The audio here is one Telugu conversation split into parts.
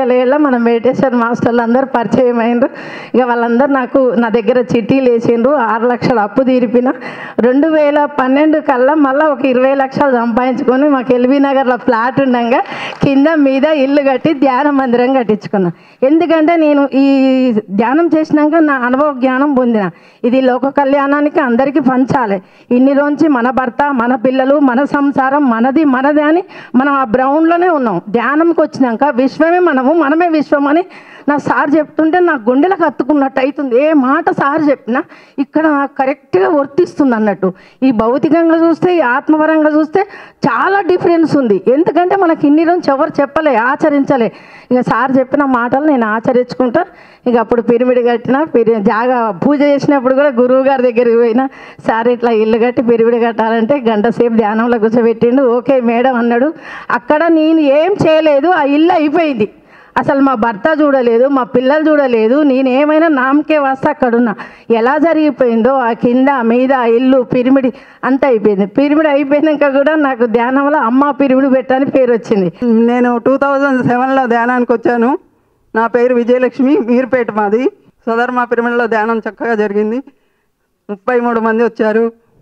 ఏళ్ళ మన మెడిటేషన్ మాస్టర్లు అందరూ పరిచయం అయినరు ఇక వాళ్ళందరూ నాకు నా దగ్గర చిట్టీలు వేసిండ్రు ఆరు లక్షల అప్పు తీరిపిన రెండు వేల పన్నెండు కల్లా మళ్ళీ ఒక ఇరవై లక్షలు సంపాదించుకొని మాకు ఎల్బీ నగర్లో ఫ్లాట్ ఉండగా కింద మీద ఇల్లు కట్టి ధ్యాన మందిరం కట్టించుకున్నా ఎందుకంటే నేను ఈ ధ్యానం చేసినాక నా అనుభవ జ్ఞానం పొందిన ఇది లోక కళ్యాణానికి అందరికీ పంచాలి ఇన్ని రోజు మన భర్త మన పిల్లలు మన సంసారం మనది మనది అని మనం ఆ బ్రౌన్లోనే ఉన్నాం ధ్యానంకి వచ్చినాక విశ్వమే మనము మనమే విశ్వం అని నా సార్ చెప్తుంటే నా గుండెలకు హత్తుకున్నట్టు అవుతుంది ఏ మాట సార్ చెప్పినా ఇక్కడ నాకు కరెక్ట్గా వర్తిస్తుంది అన్నట్టు ఈ భౌతికంగా చూస్తే ఈ ఆత్మపరంగా చూస్తే చాలా డిఫరెన్స్ ఉంది ఎందుకంటే మనకి ఇన్ని రోజు ఎవరు చెప్పలే ఆచరించలే ఇక సార్ చెప్పిన మాటలు నేను ఆచరించుకుంటా ఇక అప్పుడు పిరిమిడి కట్టిన పిరి జాగా పూజ చేసినప్పుడు కూడా గురువు గారి దగ్గరికి పోయినా సార్ ఇట్లా ఇల్లు కట్టి పిరిమిడి కట్టాలంటే గంట సేపు ధ్యానంలో కూర్చోబెట్టిండు ఓకే మేడం అన్నాడు అక్కడ నేను ఏం చేయలేదు ఆ ఇల్లు అయిపోయింది అసలు మా భర్త చూడలేదు మా పిల్లలు చూడలేదు నేను ఏమైనా నామకే వస్తే అక్కడున్నా ఎలా జరిగిపోయిందో ఆ కింద మీద ఆ ఇల్లు పిరిమిడి అంతా అయిపోయింది పిరిమిడి అయిపోయినాక కూడా నాకు ధ్యానంలో అమ్మ పిరిమిడి పెట్టని పేరు వచ్చింది నేను టూ థౌజండ్ సెవెన్లో ధ్యానానికి వచ్చాను నా పేరు విజయలక్ష్మి మీరుపేట మాది సదర్మా పిరమిడ్లో ధ్యానం చక్కగా జరిగింది ముప్పై మూడు మంది వచ్చారు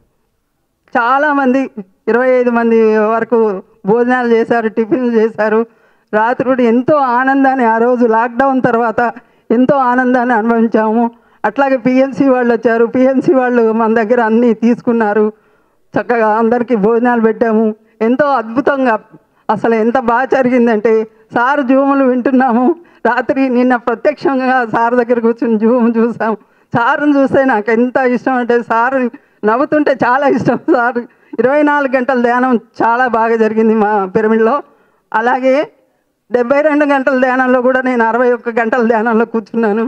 చాలామంది ఇరవై ఐదు మంది వరకు భోజనాలు చేశారు టిఫిన్లు చేశారు రాత్రి ఎంతో ఆనందాన్ని ఆ రోజు లాక్డౌన్ తర్వాత ఎంతో ఆనందాన్ని అనుభవించాము అట్లాగే పిఎన్సి వాళ్ళు వచ్చారు పిఎన్సి వాళ్ళు మన దగ్గర అన్నీ తీసుకున్నారు చక్కగా అందరికీ భోజనాలు పెట్టాము ఎంతో అద్భుతంగా అసలు ఎంత బాగా జరిగిందంటే సార్ జూములు వింటున్నాము రాత్రి నిన్న ప్రత్యక్షంగా సార్ దగ్గర కూర్చుని జూమ్ చూసాం సార్ని చూస్తే నాకు ఎంత ఇష్టం అంటే సార్ నవ్వుతుంటే చాలా ఇష్టం సార్ ఇరవై నాలుగు గంటల ధ్యానం చాలా బాగా జరిగింది మా పిరమిడ్లో అలాగే డెబ్బై రెండు గంటల ధ్యానంలో కూడా నేను అరవై ఒక్క గంటల ధ్యానంలో కూర్చున్నాను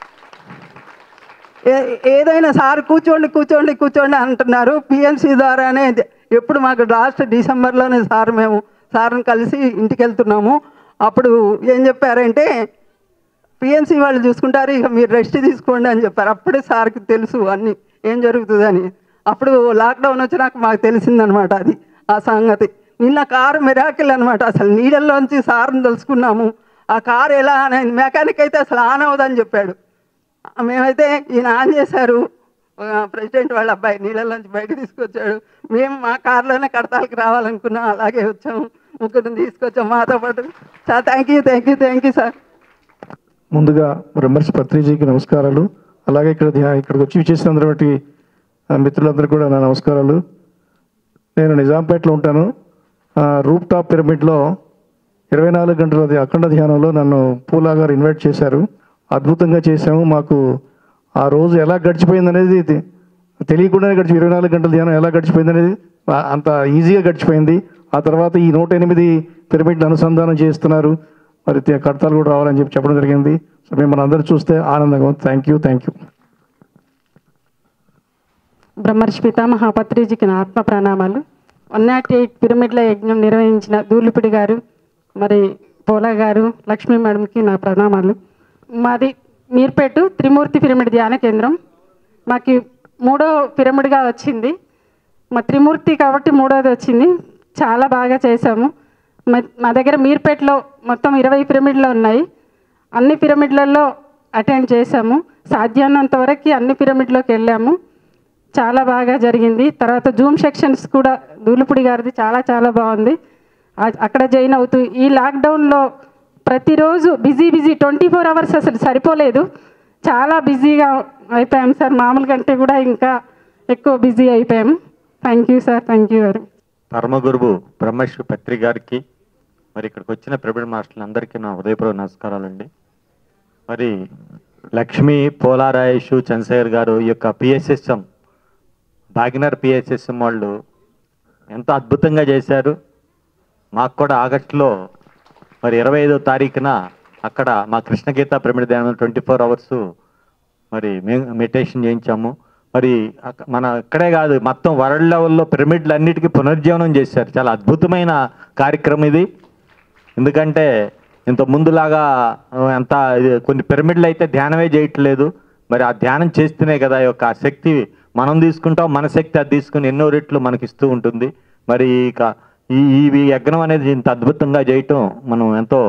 ఏ- ఏదైనా సార్ కూర్చోండి కూర్చోండి కూర్చోండి అంటున్నారు పిఎన్సి ద్వారానే ద- ఎప్పుడు మాకు లాస్ట్ డిసెంబర్లోనే సార్ మేము సార్ని కలిసి ఇంటికి వెళ్తున్నాము అప్పుడు ఏం చెప్పారంటే పిఎన్సి వాళ్ళు చూసుకుంటారు ఇక మీరు రెస్ట్ తీసుకోండి అని చెప్పారు అప్పుడే సార్కి తెలుసు అన్ని ఏం జరుగుతుందని అప్పుడు లాక్డౌన్ వచ్చినాక మాకు తెలిసిందనమాట అది ఆ సంగతి నిన్న కారు మిరాకిల్ అనమాట అసలు నీళ్ళల్లోంచి సార్ని తెలుసుకున్నాము ఆ కారు ఎలా అని మెకానిక్ అయితే అసలు ఆన్ అవ్వదని చెప్పాడు మేమైతే ఈయన ఆన్ చేశారు ఆ, ప్రెసిడెంట్ వాళ్ళ అబ్బాయి నీళ్ళలోంచి బయట తీసుకొచ్చాడు మేము మా కారులోనే కడతాలకి రావాలనుకున్నాం అలాగే వచ్చాము ముగ్గురిని తీసుకొచ్చాం మాతో పాటు sir thank you thank you thank you sir ముందుగా బ్రహ్మర్షి పత్రిజీకి నమస్కారాలు అలాగే ఇక్కడ ధ్యా- ఇక్కడికి వచ్చి చేసినటువంటి మిత్రులందరికీ కూడా నా నమస్కారాలు నేను నిజాంపేటలో ఉంటాను ఆ, రూప్ టాప్ పిరమిడ్లో ఇరవై నాలుగు గంటల ధ్యా- అఖండ ధ్యానంలో నన్ను పూలా గారు ఇన్వైట్ చేశారు అద్భుతంగా చేశాము మాకు ఆ రోజు ఎలా గడిచిపోయింది అనేది ఇది తెలియకుండానే గడిచి ఇరవై నాలుగు గంటల ధ్యానం ఎలా గడిచిపోయింది అనేది ఆ- అంత ఈజీగా గడిచిపోయింది ఆ తర్వాత ఈ నూట ఎనిమిది పిరమిడ్లు అనుసంధానం చేస్తున్నారు మరి తే- కడతాలు కూడా రావాలని చెప్పి చెప్పడం జరిగింది సో మిమ్మల్ని అందరూ చూస్తే ఆనందంగా ఉంది థ్యాంక్ యూ థ్యాంక్ యూ బ్రహ్మర్షి పితామహ పత్రిజీకి నా ఆత్మ ప్రణామాలు వన్ నాట్ ఎయిట్ పిరమిడ్ల యజ్ఞం నిర్వహించిన దూలిపిడి గారు మరి పోలా గారు లక్ష్మీ మేడంకి నా ప్రణామాలు మాది మీర్పేటు త్రిమూర్తి పిరమిడ్ ధ్యాన కేంద్రం మాకు మూడో పిరమిడ్గా వచ్చింది మా త్రిమూర్తి కాబట్టి మూడోది వచ్చింది చాలా బాగా చేశాము మా- మా దగ్గర మీర్పేటలో మొత్తం ఇరవై పిరమిడ్లు ఉన్నాయి అన్ని పిరమిడ్లలో అటెండ్ చేశాము సాధ్యమైనంత వరకు అన్ని పిరమిడ్లోకి వెళ్ళాము చాలా బాగా జరిగింది తర్వాత జూమ్ సెక్షన్స్ కూడా దూలుపుడి గారిది చాలా చాలా బాగుంది ఆ- అక్కడ జాయిన్ అవుతూ ఈ లాక్డౌన్లో ప్రతిరోజు busy busy twenty four hours అసలు సరిపోలేదు చాలా బిజీగా అయిపోయాం సార్ మామూలు కంటే కూడా ఇంకా ఎక్కువ బిజీ అయిపోయాము thank you sir thank you very పరమగురువు బ్రహ్మశ్రీ పత్రి గారికి మరి ఇక్కడికి వచ్చిన ప్రవీణ్ మాస్టర్లు అందరికీ నా హృదయపూర్వక నమస్కారాలండి మరి లక్ష్మి పోలారాయేషు చంద్రశేఖర్ గారు ఈ యొక్క పిఎస్ఎస్ఎం భాగినర్ పిఎస్ఎస్ఎం వాళ్ళు ఎంతో అద్భుతంగా చేశారు మాకు కూడా ఆగస్టులో మరి ఇరవై ఐదో తారీఖున అక్కడ మా కృష్ణగీత ప్రమిడ ధ్యానం ట్వంటీ ఫోర్ అవర్స్ మరి మేము మెడిటేషన్ చేయించాము మరి అక్క- మన ఇక్కడే కాదు మొత్తం వరల్డ్ లెవెల్లో పిరమిడ్లు అన్నిటికీ పునర్జీవనం చేశారు చాలా అద్భుతమైన కార్యక్రమం ఇది ఎందుకంటే ఇంత ముందులాగా ఆ, ఎంత ఇది కొన్ని పిరమిడ్లు అయితే ధ్యానమే చేయట్లేదు మరి ఆ ధ్యానం చేస్తేనే కదా ఈ యొక్క ఆ శక్తి మనం తీసుకుంటాం మన శక్తి అది తీసుకుని ఎన్నో రెట్లు మనకి ఇస్తూ ఉంటుంది మరి ఇక ఈ ఈ యజ్ఞం అనేది ఇంత అద్భుతంగా చేయటం మనం ఎంతో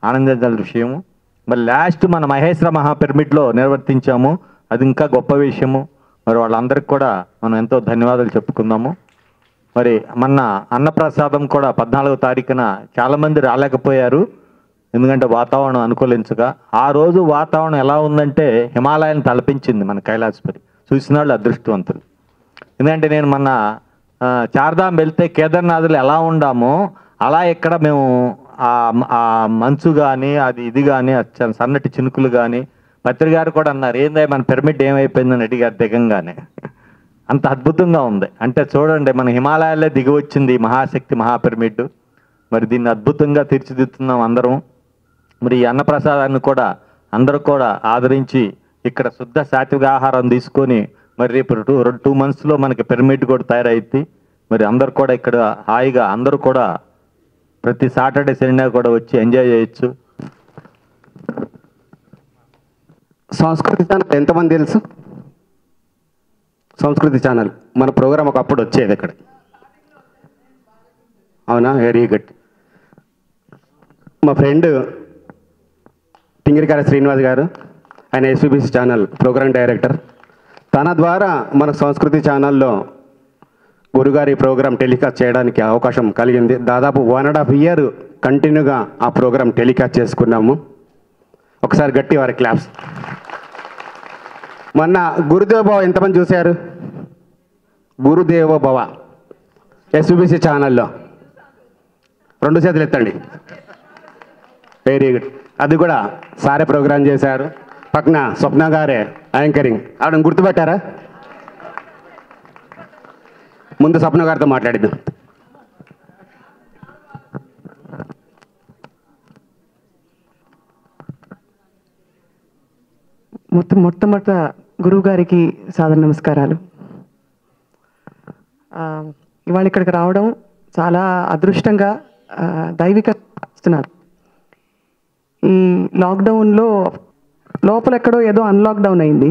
ఆనందించాల్సిన విషయము మరి లాస్ట్ మన మహేశ్వర మహాపిరమిడ్లో నిర్వర్తించాము అది ఇంకా గొప్ప విషయము మరి వాళ్ళందరికీ కూడా మనం ఎంతో ధన్యవాదాలు చెప్పుకుందాము మరి మొన్న అన్నప్రసాదం కూడా పద్నాలుగో తారీఖున చాలామంది రాలేకపోయారు ఎందుకంటే వాతావరణం అనుకూలించగా ఆ రోజు వాతావరణం ఎలా ఉందంటే హిమాలయాన్ని తలపించింది మన కైలాసపురి చూసిన వాళ్ళు అదృష్టవంతులు ఎందుకంటే నేను మొన్న ఆ, చార్ధాం వెళ్తే కేదార్నాథ్లో ఎలా ఉండామో అలా ఇక్కడ మేము ఆ ఆ మంచు కానీ అది ఇది కానీ సన్నటి చినుకులు కానీ పత్రి గారు కూడా అన్నారు ఏందే మన పిరమిడ్ ఏమైపోయిందని అడిగారు దిగంగానే అంత అద్భుతంగా ఉంది అంటే చూడండి మన హిమాలయాలే దిగి వచ్చింది ఈ మహాశక్తి మహాపిరమిడ్ మరి దీన్ని అద్భుతంగా తీర్చిదిద్దుతున్నాం అందరం మరి ఈ అన్నప్రసాదాన్ని కూడా అందరూ కూడా ఆదరించి ఇక్కడ శుద్ధ సాత్విక ఆహారం తీసుకొని మరి రేపు టూ టూ మంత్స్లో మనకి పిరమిడ్ కూడా తయారైద్ది మరి అందరు కూడా ఇక్కడ హాయిగా అందరూ కూడా ప్రతి సాటర్డే సండే కూడా వచ్చి ఎంజాయ్ చేయొచ్చు సంస్కృతి ఛానల్ ఎంతమంది తెలుసు సంస్కృతి ఛానల్ మన ప్రోగ్రాం ఒకప్పుడు వచ్చేది ఇక్కడ అవునా వెరీ గుడ్ మా ఫ్రెండ్ టింగిరికార శ్రీనివాస్ గారు ఆయన ఎస్పీబీసీ ఛానల్ ప్రోగ్రామ్ డైరెక్టర్ తన ద్వారా మన సంస్కృతి ఛానల్లో గురుగారి ప్రోగ్రాం టెలికాస్ట్ చేయడానికి అవకాశం కలిగింది దాదాపు వన్ అండ్ హాఫ్ ఇయర్ కంటిన్యూగా ఆ ప్రోగ్రాం టెలికాస్ట్ చేసుకున్నాము ఒకసారి గట్టి వారి క్లాప్స్ మొన్న గురుదేవ భవ ఎంతమంది చూశారు గురుదేవ భవ ఎస్బిసి ఛానల్లో రెండు చేతులు ఎత్తండి వెరీ గుడ్ అది కూడా సారే ప్రోగ్రామ్ చేశారు పక్కన స్వప్న గారే యాంకరింగ్ ఆవిడ గుర్తుపెట్టారా ముందు స్వప్న గారితో మాట్లాడిద్దాం మొత్తం మొట్టమొదట గురువుగారికి సాదర నమస్కారాలు ఆ, ఇవాళ ఇక్కడికి రావడం చాలా అదృష్టంగా ఆ, దైవిక ఇస్తున్నారు ఈ లాక్డౌన్లో లోపల ఎక్కడో ఏదో అన్లాక్డౌన్ అయింది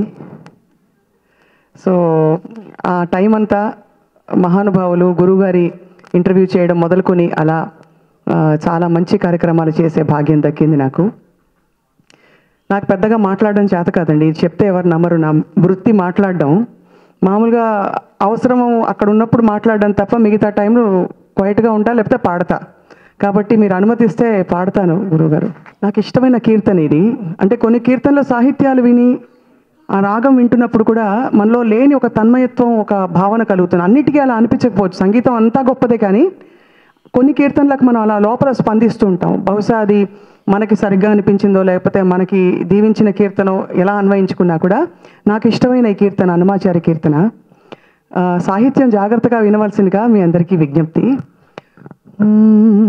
సో ఆ టైం అంతా మహానుభావులు గురువుగారి ఇంటర్వ్యూ చేయడం మొదలుకొని అలా ఆ, చాలా మంచి కార్యక్రమాలు చేసే భాగ్యం దక్కింది నాకు నాకు పెద్దగా మాట్లాడడం చేత కాదండి ఇది చెప్తే ఎవరు నమ్మరు నా వృత్తి మాట్లాడడం మామూలుగా అవసరం అక్కడ ఉన్నప్పుడు మాట్లాడడం తప్ప మిగతా టైంలో క్వైట్గా ఉంటా లేకపోతే పాడతా కాబట్టి మీరు అనుమతిస్తే పాడతాను గురువుగారు నాకు ఇష్టమైన కీర్తన ఇది అంటే కొన్ని కీర్తనల సాహిత్యాలు విని ఆ రాగం వింటున్నప్పుడు కూడా మనలో లేని ఒక తన్మయత్వం ఒక భావన కలుగుతుంది అన్నిటికీ అలా అనిపించకపోవచ్చు సంగీతం అంతా గొప్పదే కానీ కొన్ని కీర్తనలకు మనం అలా లోపల స్పందిస్తూ ఉంటాం బహుశా అది మనకి సరిగ్గా అనిపించిందో లేకపోతే మనకి దీవించిన కీర్తన ఎలా అన్వయించుకున్నా కూడా నాకు ఇష్టమైన ఈ కీర్తన హనుమాచార్య కీర్తన ఆ, సాహిత్యం జాగ్రత్తగా వినవలసిందిగా మీ అందరికీ విజ్ఞప్తి మ్మ్.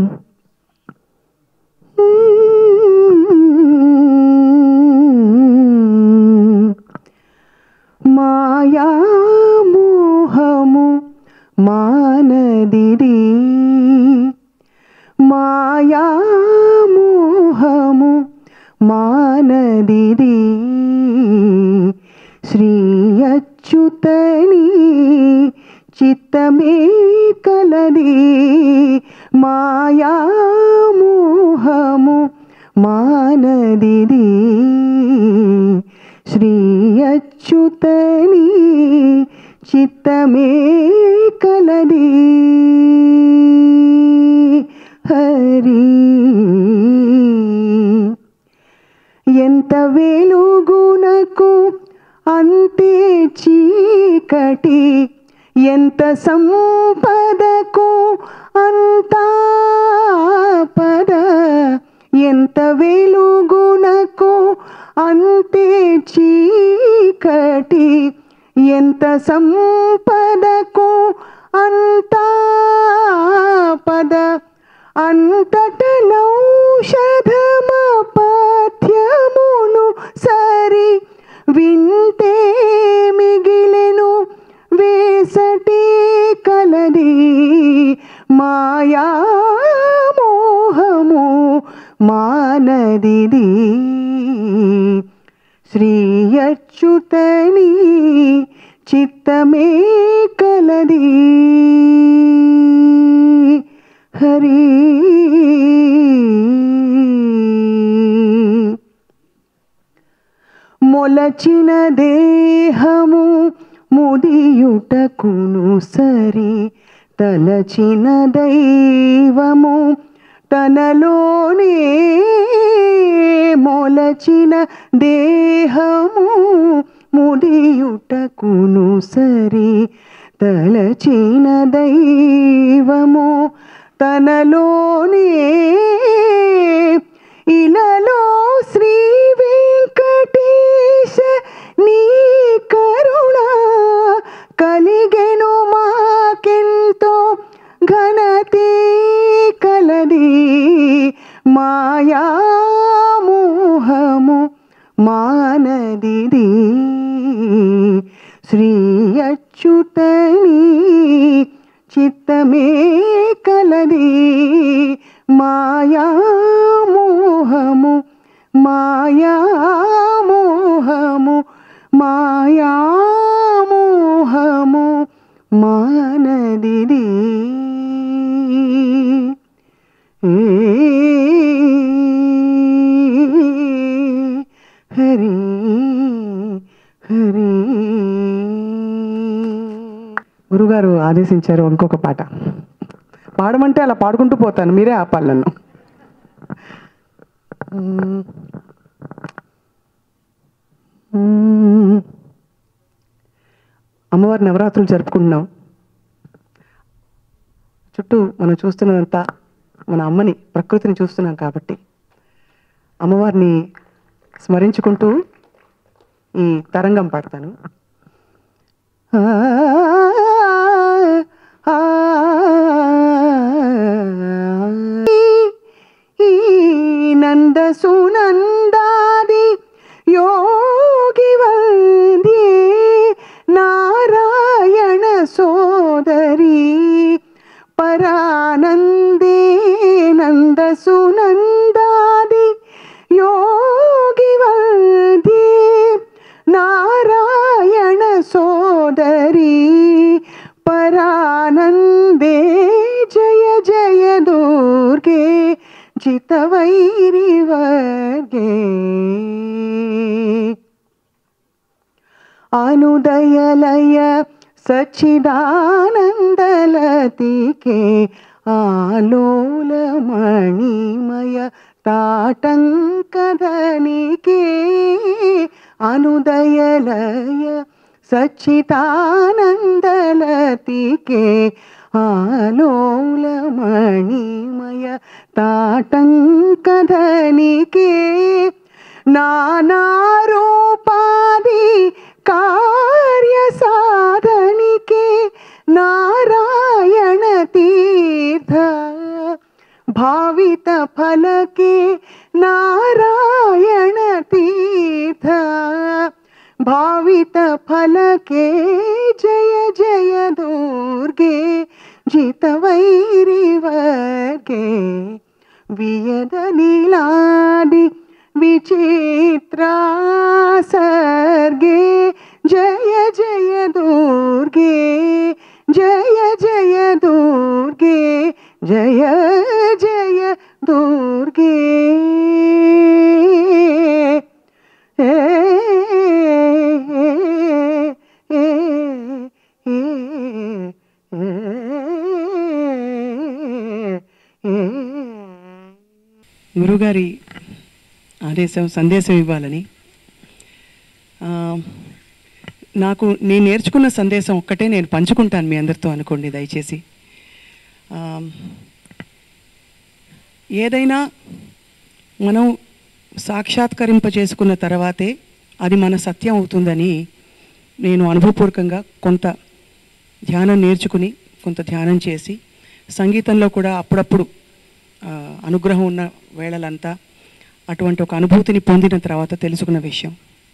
మాయామోహము మానదిరి మాయామోహము మానదిరి శ్రీ అచ్యుతని చిత్తమే కలది మాయామోహము మానదిరి శ్రీ అచ్యుతని చిత్తమే కలది హరి ఎంత వెలుగునకు అంతే చీకటి ఎంత సంపదకు అంతా పద ఎంత వెలుగునకు అంతే చీకటి ఎంత సంపదకు అంతా పద అంతట నౌషధమపాఠ్యమును సరి వింటే మిగిలెను వేసటి కలది మాయామోహము మానదిది శ్రీ అచ్యుతని చిత్తమే కలది హరి మొలచిన దేహము ముడియుటకును సరి తలచిన దైవము తనలోనే మొలచిన దేహము ముడియుటకును సరి తలచిన దైవము తనలోనే ఇలలో శ్రీ వెంకటేశ నీ కరుణ కలిగెను మాకెంతో ఘనతే కలది మాయామోహము మానదిది శ్రీ అచ్యుతని చిత్తమే కలది మాయామోహము మాయామోహము మాయామోహము మానదిది హరి హరి గురుగారు ఆదేశించారు ఇంకొక పాట పాడమంటే అలా పాడుకుంటూ పోతాను మీరే ఆపాలి నన్ను మ్మ్. మ్మ్. అమ్మవారి నవరాత్రులు జరుపుకుంటున్నాం చుట్టూ మనం చూస్తున్నదంతా మన అమ్మని ప్రకృతిని చూస్తున్నాం కాబట్టి అమ్మవారిని స్మరించుకుంటూ ఈ తరంగం పాడతాను ఆ, ఆ, ఈ నంద సునందాది యోగి వందే నారాయణ సోదరి పరానందే నంద సునందాది యోగి వందే నారాయణ సోదరి పరానందే జయ జయ దుర్గే జితవైరి వర్గే అనుదయలయ సచ్చిదానందలతికే ఆలోలమణిమయ తాటంకధనికే అనుదయలయ సచ్చిదానందలతికే ఆలోలమణిమయ తాటంకధనికే నానారూపాది కార్య సాధనికే నారాయణ తీర్థ భావిత ఫలకే నారాయణ తీర్థ భావిత ఫలకే జయ జయ దుర్గే జితవైరి వర్గే వియద నీలాడి విచిత్రా సర్గే జయ జయ దుర్గే జయ జయ దుర్గే జయ జయ దుర్గే ఏ, ఏ, ఏ, ఏ, ఏ, ఏ. గురుగారి ఆదేశం సందేశం ఇవ్వాలని ఆ, నాకు నేను నేర్చుకున్న సందేశం ఒక్కటే నేను పంచుకుంటాను మీ అందరితో అనుకోండి దయచేసి ఆ, ఏదైనా మనం సాక్షాత్కరింప చేసుకున్న తర్వాతే అది మన సత్యం అవుతుందని నేను అనుభవపూర్వకంగా కొంత ధ్యానం నేర్చుకుని కొంత ధ్యానం చేసి సంగీతంలో కూడా అప్పుడప్పుడు ఆ, అనుగ్రహం ఉన్న వేళలంతా అటువంటి ఒక అనుభూతిని పొందిన తర్వాత తెలుసుకున్న విషయం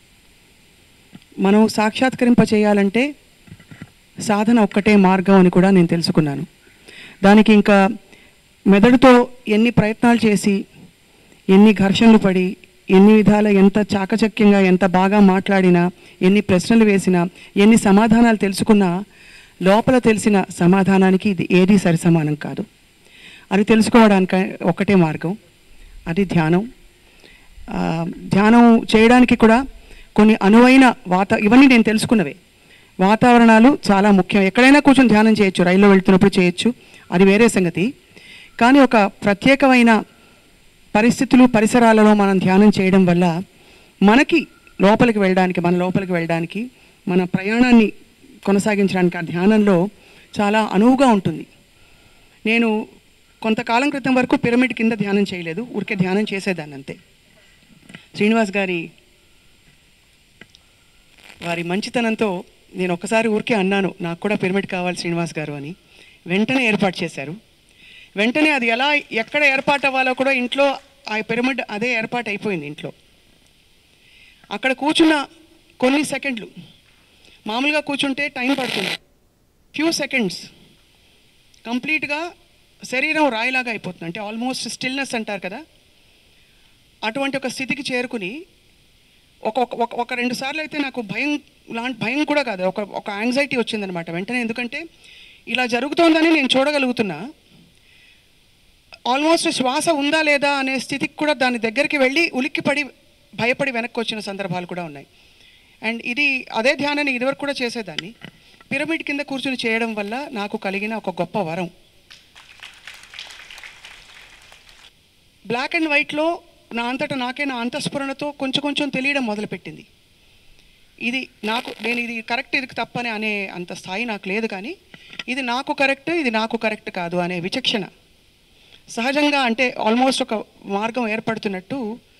మనం సాక్షాత్కరింప చేయాలంటే సాధన ఒక్కటే మార్గం అని కూడా నేను తెలుసుకున్నాను దానికి ఇంకా మెదడుతో ఎన్ని ప్రయత్నాలు చేసి ఎన్ని ఘర్షణలు పడి ఎన్ని విధాల ఎంత చాకచక్యంగా ఎంత బాగా మాట్లాడినా ఎన్ని ప్రశ్నలు వేసినా ఎన్ని సమాధానాలు తెలుసుకున్నా లోపల తెలిసిన సమాధానానికి ఇది ఏది సరిసమానం కాదు అది తెలుసుకోవడానికి ఒకటే మార్గం అది ధ్యానం ఆ, ధ్యానం చేయడానికి కూడా కొన్ని అనువైన వాత ఇవన్నీ నేను తెలుసుకున్నవే వాతావరణాలు చాలా ముఖ్యం ఎక్కడైనా కూర్చొని ధ్యానం చేయొచ్చు రైల్లో వెళ్తున్నప్పుడు చేయొచ్చు అది వేరే సంగతి కానీ ఒక ప్రత్యేకమైన పరిస్థితులు పరిసరాలలో మనం ధ్యానం చేయడం వల్ల మనకి లోపలికి వెళ్ళడానికి మన లోపలికి వెళ్ళడానికి మన ప్రయాణాన్ని కొనసాగించడానికి ఆ ధ్యానంలో చాలా అనువుగా ఉంటుంది నేను కొంతకాలం క్రితం వరకు పిరమిడ్ కింద ధ్యానం చేయలేదు ఊరికే ధ్యానం చేసేదాన్ని అంతే శ్రీనివాస్ గారి వారి మంచితనంతో నేను ఒకసారి ఊరికే అన్నాను నాకు కూడా పిరమిడ్ కావాలి శ్రీనివాస్ గారు అని వెంటనే ఏర్పాటు చేశారు వెంటనే అది ఎలా ఎక్కడ ఏర్పాటు అవ్వాలో కూడా ఇంట్లో ఆ పిరమిడ్ అదే ఏర్పాటు అయిపోయింది ఇంట్లో అక్కడ కూర్చున్న కొన్ని సెకండ్లు మామూలుగా కూర్చుంటే టైం పడుతుంది ఫ్యూ సెకండ్స్ కంప్లీట్గా శరీరం రాయిలాగా అయిపోతుంది అంటే ఆల్మోస్ట్ స్టిల్నెస్ అంటారు కదా అటువంటి ఒక స్థితికి చేరుకుని ఒక ఒక- ఒక ఒక రెండు సార్లు అయితే నాకు భయం లాంటి భయం కూడా కాదు ఒక ఒక యాంగ్జైటీ వచ్చిందనమాట వెంటనే ఎందుకంటే ఇలా జరుగుతోందని నేను చూడగలుగుతున్నా ఆల్మోస్ట్ శ్వాస ఉందా లేదా అనే స్థితికి కూడా దాని దగ్గరికి వెళ్ళి ఉలిక్కిపడి భయపడి వెనక్కి వచ్చిన సందర్భాలు కూడా ఉన్నాయి అండ్ ఇది అదే ధ్యానాన్ని ఇదివరకు కూడా చేసేదాన్ని పిరమిడ్ కింద కూర్చుని చేయడం వల్ల నాకు కలిగిన ఒక గొప్ప వరం బ్లాక్ అండ్ వైట్లో నా అంతటా నాకే నా అంతఃస్ఫురణతో కొంచెం కొంచెం తెలియడం మొదలుపెట్టింది ఇది నాకు నేను ఇది కరెక్ట్ ఇది తప్పని అనే అంత స్థాయి నాకు లేదు కానీ ఇది నాకు కరెక్ట్ ఇది నాకు కరెక్ట్ కాదు అనే విచక్షణ సహజంగా అంటే ఆల్మోస్ట్ ఒక మార్గం ఏర్పడుతున్నట్టు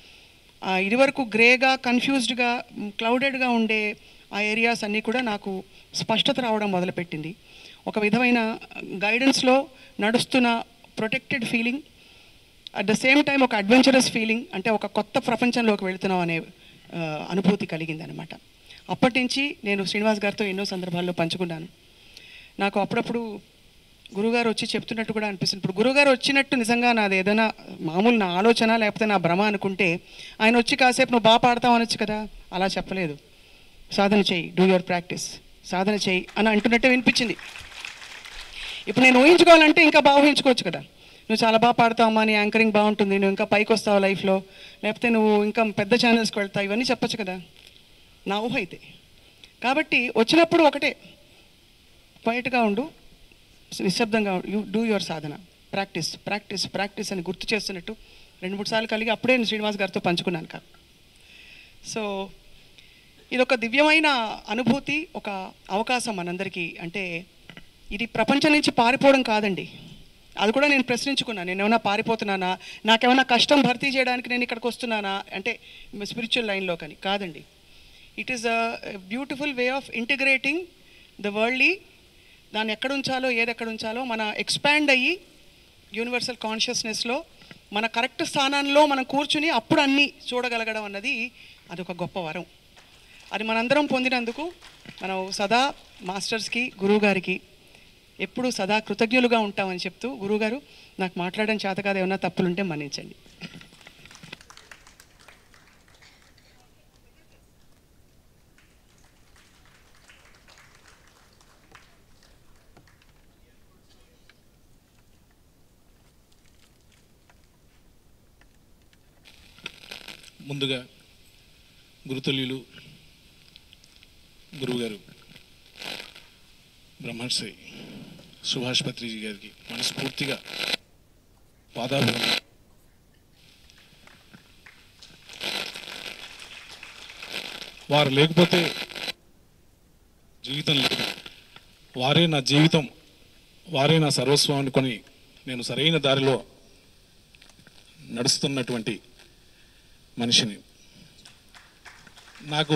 ఆ, ఇదివరకు గ్రేగా కన్ఫ్యూజ్డ్గా క్లౌడెడ్గా ఉండే ఆ ఏరియాస్ అన్నీ కూడా నాకు స్పష్టత రావడం మొదలుపెట్టింది ఒక విధమైన గైడెన్స్లో నడుస్తున్న protected feeling at the same time ఒక అడ్వెంచరస్ ఫీలింగ్ అంటే ఒక కొత్త ప్రపంచంలోకి వెళుతున్నాం అనే ఆ, అనుభూతి కలిగింది అనమాట అప్పటి నుంచి నేను శ్రీనివాస్ గారితో ఎన్నో సందర్భాల్లో పంచుకున్నాను నాకు అప్పుడప్పుడు గురుగారు వచ్చి చెప్తున్నట్టు కూడా అనిపిస్తుంది ఇప్పుడు గురుగారు వచ్చినట్టు నిజంగా నాది ఏదైనా మామూలు నా ఆలోచన లేకపోతే నా భ్రమ అనుకుంటే ఆయన వచ్చి కాసేపు నువ్వు బాగా పాడతావు అనొచ్చు కదా అలా చెప్పలేదు సాధన చేయి డూ యువర్ ప్రాక్టీస్ సాధన చేయి అని అంటున్నట్టే వినిపించింది ఇప్పుడు నేను ఊహించుకోవాలంటే ఇంకా బాగా ఊహించుకోవచ్చు కదా నువ్వు చాలా బాగా పాడతావమ్మా నీ యాంకరింగ్ బాగుంటుంది నువ్వు ఇంకా పైకి వస్తావు లైఫ్లో లేకపోతే నువ్వు ఇంకా పెద్ద ఛానల్స్కి వెళ్తావు ఇవన్నీ చెప్పొచ్చు కదా నా ఊహ అయితే కాబట్టి వచ్చినప్పుడు ఒకటే క్వైట్గా ఉండు నిశ్శబ్దంగా యూ డూ యువర్ సాధన ప్రాక్టీస్ ప్రాక్టీస్ ప్రాక్టీస్ అని గుర్తు చేస్తున్నట్టు రెండు మూడు సార్లు కలిగి అప్పుడే నేను శ్రీనివాస్ గారితో పంచుకున్నాను కా సో ఇది ఒక దివ్యమైన అనుభూతి ఒక అవకాశం మనందరికీ అంటే ఇది ప్రపంచం నుంచి పారిపోవడం కాదండి అది కూడా నేను ప్రశ్నించుకున్నాను నేను ఏమైనా పారిపోతున్నానా నాకేమైనా కష్టం భర్తీ చేయడానికి నేను ఇక్కడికి వస్తున్నానా అంటే స్పిరిచువల్ లైన్లో కానీ కాదండి it is a beautiful way of integrating the worldly దాన్ని ఎక్కడ ఉంచాలో ఏది ఎక్కడ ఉంచాలో మన ఎక్స్పాండ్ అయ్యి యూనివర్సల్ కాన్షియస్నెస్లో మన కరెక్ట్ స్థానంలో మనం కూర్చుని అప్పుడు అన్నీ చూడగలగడం అన్నది అది ఒక గొప్ప వరం అది మనందరం పొందినందుకు మనం సదా మాస్టర్స్కి గురువు గారికి ఎప్పుడూ సదా కృతజ్ఞులుగా ఉంటామని చెప్తూ గురువుగారు నాకు మాట్లాడడం చేత కాదు ఏమన్నా తప్పులుంటే మన్నించండి ముందుగా గురుతుల్యులు గురువుగారు బ్రహ్మర్షి సుభాష్ పత్రిజీ గారికి మనస్ఫూర్తిగా పాదాభివందనం వారు లేకపోతే జీవితం లేదు వారే నా జీవితం వారే నా సర్వస్వం అనుకొని నేను సరైన దారిలో నడుస్తున్నటువంటి మనిషిని నాకు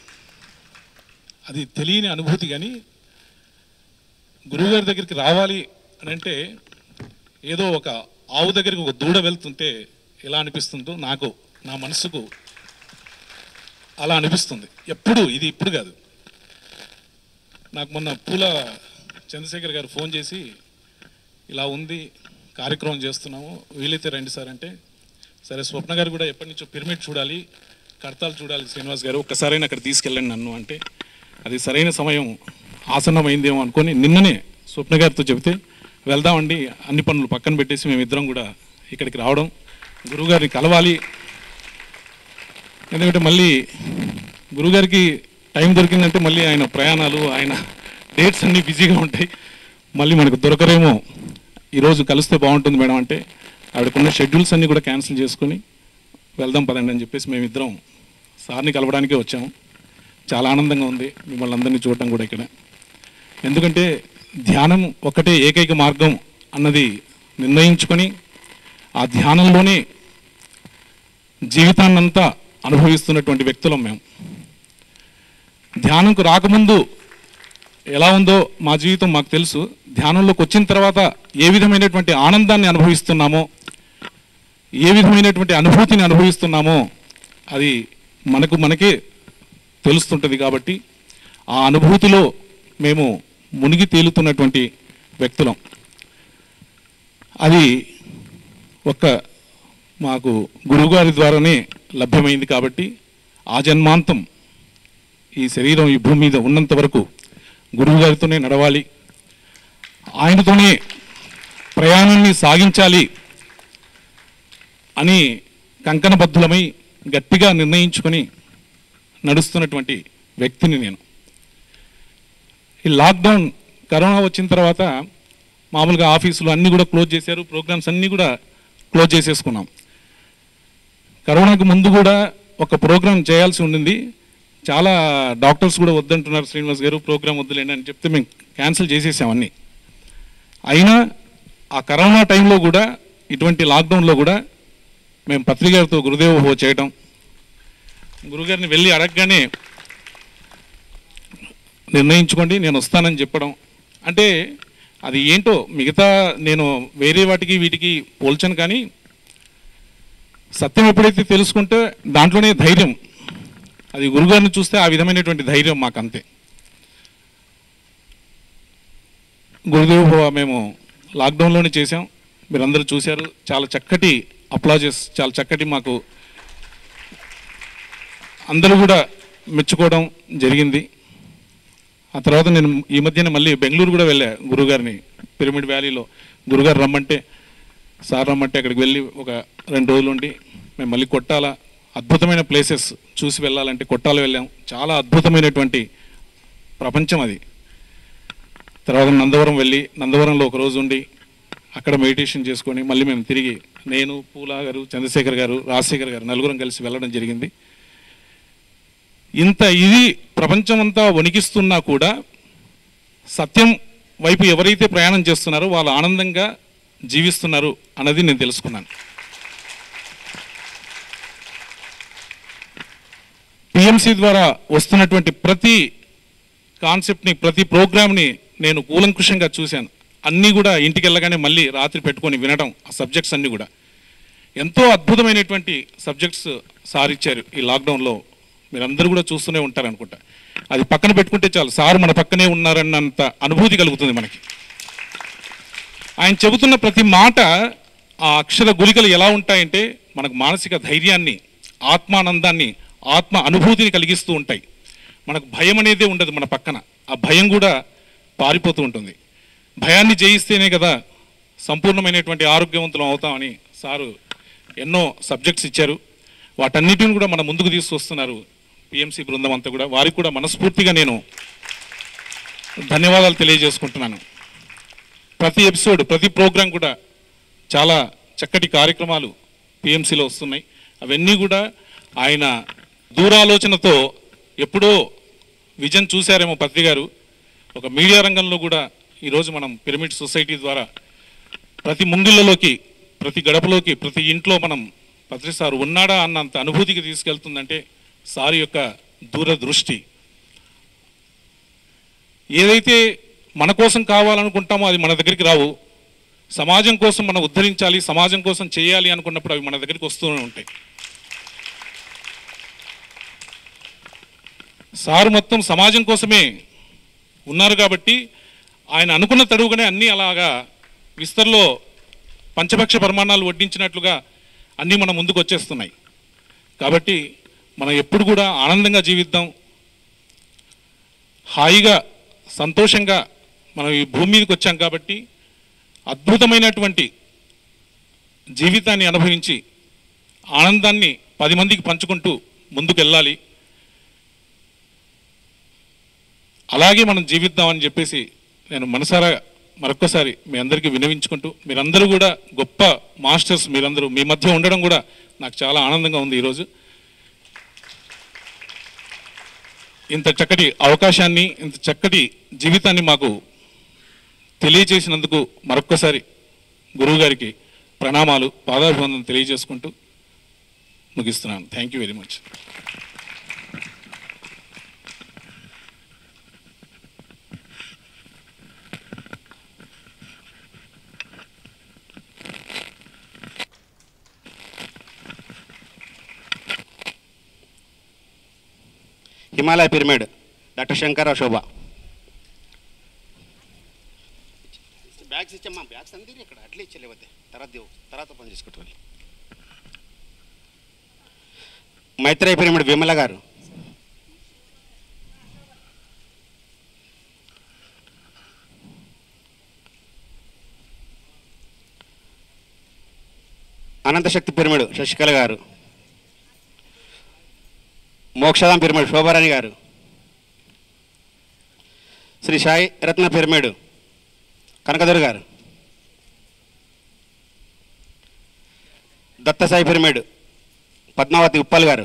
అది తెలియని అనుభూతి కానీ గురువుగారి దగ్గరికి రావాలి అని అంటే ఏదో ఒక ఆవు దగ్గరికి ఒక దూడ వెళ్తుంటే ఎలా అనిపిస్తుందో నాకు నా మనసుకు అలా అనిపిస్తుంది ఎప్పుడు ఇది ఇప్పుడు కాదు నాకు మొన్న పూల చంద్రశేఖర్ గారు ఫోన్ చేసి ఇలా ఉంది కార్యక్రమం చేస్తున్నాము వీలైతే రండి సార్ అంటే సరే స్వప్న గారు కూడా ఎప్పటి నుంచో పిరమిడ్ చూడాలి కడతాలు చూడాలి శ్రీనివాస్ గారు ఒక్కసారైనా అక్కడ తీసుకెళ్ళండి నన్ను అంటే అది సరైన సమయం ఆసన్నమైందేమో అనుకొని నిన్ననే స్వప్న గారితో చెబితే వెళ్దామండి అన్ని పనులు పక్కన పెట్టేసి మేమిద్దరం కూడా ఇక్కడికి రావడం గురువుగారిని కలవాలి ఎందుకంటే మళ్ళీ గురుగారికి టైం దొరికిందంటే మళ్ళీ ఆయన ప్రయాణాలు ఆయన డేట్స్ అన్నీ బిజీగా ఉంటాయి మళ్ళీ మనకు దొరకరేమో ఈరోజు కలిస్తే బాగుంటుంది మేడం అంటే ఆవిడకున్న షెడ్యూల్స్ అన్నీ కూడా క్యాన్సిల్ చేసుకొని వెళ్దాం పదండి అని చెప్పేసి మేమిద్దరం సార్ని కలవడానికే వచ్చాము చాలా ఆనందంగా ఉంది మిమ్మల్ని అందరినీ చూడటం కూడా ఇక్కడ ఎందుకంటే ధ్యానం ఒకటే ఏకైక మార్గం అన్నది నిర్ణయించుకొని ఆ ధ్యానంలోనే జీవితాన్నంతా అనుభవిస్తున్నటువంటి వ్యక్తులం మేము ధ్యానంకు రాకముందు ఎలా ఉందో మా జీవితం మాకు తెలుసు ధ్యానంలోకి వచ్చిన తర్వాత ఏ విధమైనటువంటి ఆనందాన్ని అనుభవిస్తున్నామో ఏ విధమైనటువంటి అనుభూతిని అనుభవిస్తున్నామో అది మనకు మనకే తెలుస్తుంటుంది కాబట్టి ఆ అనుభూతిలో మేము మునిగి తేలుతున్నటువంటి వ్యక్తులం అది ఒక్క మాకు గురువుగారి ద్వారానే లభ్యమైంది కాబట్టి ఆ జన్మాంతం ఈ శరీరం ఈ భూమి మీద ఉన్నంత వరకు గురువుగారితోనే నడవాలి ఆయనతోనే ప్రయాణాన్ని సాగించాలి అని కంకణబద్ధులమై గట్టిగా నిర్ణయించుకొని నడుస్తున్నటువంటి వ్యక్తిని నేను ఈ లాక్డౌన్ కరోనా వచ్చిన తర్వాత మామూలుగా ఆఫీసులు అన్నీ కూడా క్లోజ్ చేశారు ప్రోగ్రామ్స్ అన్నీ కూడా క్లోజ్ చేసేసుకున్నాం కరోనాకు ముందు కూడా ఒక ప్రోగ్రామ్ చేయాల్సి ఉండింది చాలా డాక్టర్స్ కూడా వద్దంటున్నారు శ్రీనివాస్ గారు ప్రోగ్రామ్ వద్దులేండి అని చెప్తే మేము క్యాన్సిల్ చేసేసాం అన్నీ అయినా ఆ కరోనా టైంలో కూడా ఇటువంటి లాక్డౌన్లో కూడా మేము పత్రికలతో గురుదేవ హో చేయడం గురుగారిని వెళ్ళి అడగగానే నిర్ణయించుకోండి నేను వస్తానని చెప్పడం అంటే అది ఏంటో మిగతా నేను వేరే వాటికి వీటికి పోల్చను కానీ సత్యం ఎప్పుడైతే తెలుసుకుంటే దాంట్లోనే ధైర్యం అది గురుగారిని చూస్తే ఆ విధమైనటువంటి ధైర్యం మాకు అంతే గురుదేవ్ భవ మేము లాక్డౌన్లోనే చేసాం మీరందరూ చూశారు చాలా చక్కటి అప్లాజెస్ చాలా చక్కటి మాకు అందరూ కూడా మెచ్చుకోవడం జరిగింది ఆ తర్వాత నేను ఈ మధ్యన మళ్ళీ బెంగళూరు కూడా వెళ్ళా గురుగారిని పిరమిడ్ వ్యాలీలో గురుగారు రమ్మంటే సార్ రమ్మంటే అక్కడికి వెళ్ళి ఒక రెండు రోజులు ఉండి మేము మళ్ళీ కొట్టాల అద్భుతమైన ప్లేసెస్ చూసి వెళ్ళాలంటే కొట్టాల వెళ్ళాం చాలా అద్భుతమైనటువంటి ప్రపంచం అది తర్వాత నందవరం వెళ్ళి నందవరంలో ఒక రోజు ఉండి అక్కడ మెడిటేషన్ చేసుకొని మళ్ళీ మేము తిరిగి నేను పూలా గారు చంద్రశేఖర్ గారు రాజశేఖర్ గారు నలుగురం కలిసి వెళ్ళడం జరిగింది ఇంత ఇది ప్రపంచమంతా వణికిస్తున్నా కూడా సత్యం వైపు ఎవరైతే ప్రయాణం చేస్తున్నారో వాళ్ళు ఆనందంగా జీవిస్తున్నారు అన్నది నేను తెలుసుకున్నాను పిఎంసి ద్వారా వస్తున్నటువంటి ప్రతి కాన్సెప్ట్ని ప్రతి ప్రోగ్రామ్ని నేను కూలంకుషంగా చూశాను అన్నీ కూడా ఇంటికి వెళ్ళగానే మళ్ళీ రాత్రి పెట్టుకొని వినడం ఆ సబ్జెక్ట్స్ అన్నీ కూడా ఎంతో అద్భుతమైనటువంటి సబ్జెక్ట్స్ సార్ ఇచ్చారు ఈ లాక్డౌన్లో మీరందరూ కూడా చూస్తూనే ఉంటారు అనుకుంటా అది పక్కన పెట్టుకుంటే చాలు సార్ మన పక్కనే ఉన్నారన్నంత అనుభూతి కలుగుతుంది మనకి ఆయన చెబుతున్న ప్రతి మాట ఆ అక్షర గులికలు ఎలా ఉంటాయంటే మనకు మానసిక ధైర్యాన్ని ఆత్మానందాన్ని ఆత్మ అనుభూతిని కలిగిస్తూ ఉంటాయి మనకు భయం అనేదే ఉండదు మన పక్కన ఆ భయం కూడా పారిపోతూ ఉంటుంది భయాన్ని జయిస్తేనే కదా సంపూర్ణమైనటువంటి ఆరోగ్యవంతులం అవుతామని సారు ఎన్నో సబ్జెక్ట్స్ ఇచ్చారు వాటన్నిటిని కూడా మన ముందుకు తీసుకొస్తున్నారు పిఎంసి బృందం అంతా కూడా వారికి కూడా మనస్ఫూర్తిగా నేను ధన్యవాదాలు తెలియజేసుకుంటున్నాను ప్రతి ఎపిసోడ్ ప్రతి ప్రోగ్రాం కూడా చాలా చక్కటి కార్యక్రమాలు పిఎంసిలో వస్తున్నాయి అవన్నీ కూడా ఆయన దూరాలోచనతో ఎప్పుడో విజన్ చూశారేమో పత్రి గారు ఒక మీడియా రంగంలో కూడా ఈరోజు మనం పిరమిడ్ సొసైటీ ద్వారా ప్రతి ముంగిళ్ళలోకి ప్రతి గడపలోకి ప్రతి ఇంట్లో మనం పత్రి సారు ఉన్నాడా అన్నంత అనుభూతికి తీసుకెళ్తుందంటే సార్ యొక్క దూరదృష్టి ఏదైతే మన కోసం కావాలనుకుంటామో అది మన దగ్గరికి రావు సమాజం కోసం మనం ఉద్ధరించాలి సమాజం కోసం చేయాలి అనుకున్నప్పుడు అవి మన దగ్గరికి వస్తూనే ఉంటాయి సారు మొత్తం సమాజం కోసమే ఉన్నారు కాబట్టి ఆయన అనుకున్న తడువుగానే అన్నీ అలాగా విస్తర్లో పంచపక్ష పరిమాణాలు వడ్డించినట్లుగా అన్నీ మన ముందుకు వచ్చేస్తున్నాయి కాబట్టి మనం ఎప్పుడు కూడా ఆనందంగా జీవిద్దాం హాయిగా సంతోషంగా మనం ఈ భూమి మీదకి వచ్చాం కాబట్టి అద్భుతమైనటువంటి జీవితాన్ని అనుభవించి ఆనందాన్ని పది మందికి పంచుకుంటూ ముందుకు వెళ్ళాలి అలాగే మనం జీవిద్దామని చెప్పేసి నేను మనసారా మరొక్కసారి మీ అందరికీ వినవించుకుంటూ మీరందరూ కూడా గొప్ప మాస్టర్స్ మీరందరూ మీ మధ్య ఉండడం కూడా నాకు చాలా ఆనందంగా ఉంది ఈరోజు ఇంత చక్కటి అవకాశాన్ని ఇంత చక్కటి జీవితాన్ని మాకు తెలియజేసినందుకు మరొక్కసారి గురువు గారికి ప్రణామాలు పాదాభివందనం తెలియజేసుకుంటూ ముగిస్తున్నాను thank you very much Himalaya pyramid doctor Shankara Shobha bags ఇచ్చమ్మా బ్యాగ్స్ అందిరి ఇక్కడ అట్లే ఇచ్చలేవద్దే తర్వాత దేవు తర్వాత పని చేసుకుంటారు మైత్రేయ పిరమిడ్ విమల గారు అనంతశక్తి పిరమిడ్ శశికళ గారు మోక్షధాం పిరమిడ్ శోభారాణి గారు శ్రీ సాయి రత్న పిరమిడ్ కనకదురు గారు దత్త సాయి పిరమిడ్ పద్మావతి ఉప్పల్ గారు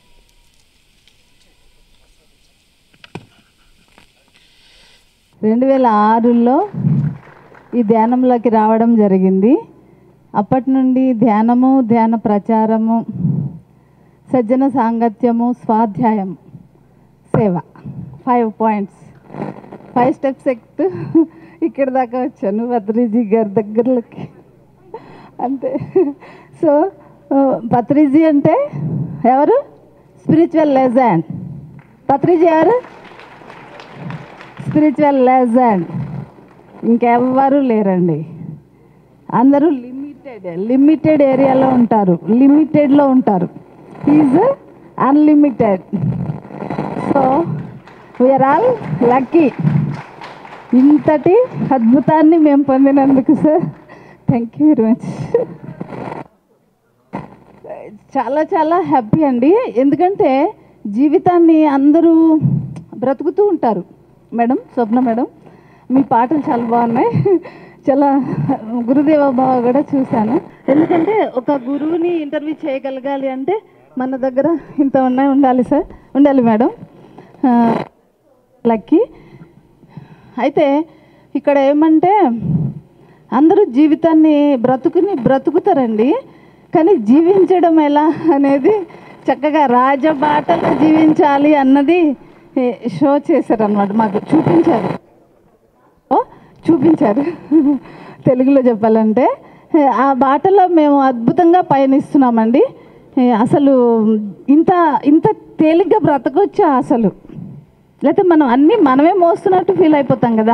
రెండు వేల ఆరులో ఈ ధ్యానంలోకి రావడం జరిగింది అప్పటి నుండి ధ్యానము ధ్యాన ప్రచారము సజ్జన సాంగత్యము స్వాధ్యాయం సేవ ఫైవ్ పాయింట్స్ ఫైవ్ స్టెప్స్ ఎక్కుతూ ఇక్కడ దాకా వచ్చాను పత్రిజీ గారి దగ్గరలోకి అంతే సో పత్రిజీ అంటే ఎవరు స్పిరిచువల్ లెజెండ్ పత్రిజీ ఎవరు స్పిరిచువల్ లెజెండ్ ఇంకెవ్వరూ లేరండి అందరూ లిమిటెడ్ లిమిటెడ్ ఏరియాలో ఉంటారు లిమిటెడ్లో ఉంటారు is unlimited so we're all lucky ఇంతటి అద్భుతాన్ని మేము పొందినందుకు sir thank you very much చాలా చాలా హ్యాపీ అండి ఎందుకంటే జీవితాన్ని అందరూ బ్రతుకుతూ ఉంటారు మేడం స్వప్న మేడం మీ పాటలు చాలా బాగున్నాయి చాలా గురుదేవ భావ కూడా చూశాను ఎందుకంటే ఒక గురువుని ఇంటర్వ్యూ చేయగలగాలి అంటే మన దగ్గర ఇంత ఉన్నాయి ఉండాలి సార్ ఉండాలి మేడం లక్కీ అయితే ఇక్కడ ఏమంటే అందరూ జీవితాన్ని బ్రతుకుని బ్రతుకుతారండి కానీ జీవించడం ఎలా అనేది చక్కగా రాజబాటలో జీవించాలి అన్నది ఏ, షో చేశారనమాట మాకు చూపించారు ఓ, చూపించారు తెలుగులో చెప్పాలంటే ఏ, ఆ బాటలో మేము అద్భుతంగా పయనిస్తున్నామండి ఏ, అసలు ఇంత ఇంత తేలిగ్గా బ్రతకొచ్చా అసలు లేకపోతే మనం అన్నీ మనమే మోస్తున్నట్టు ఫీల్ అయిపోతాం కదా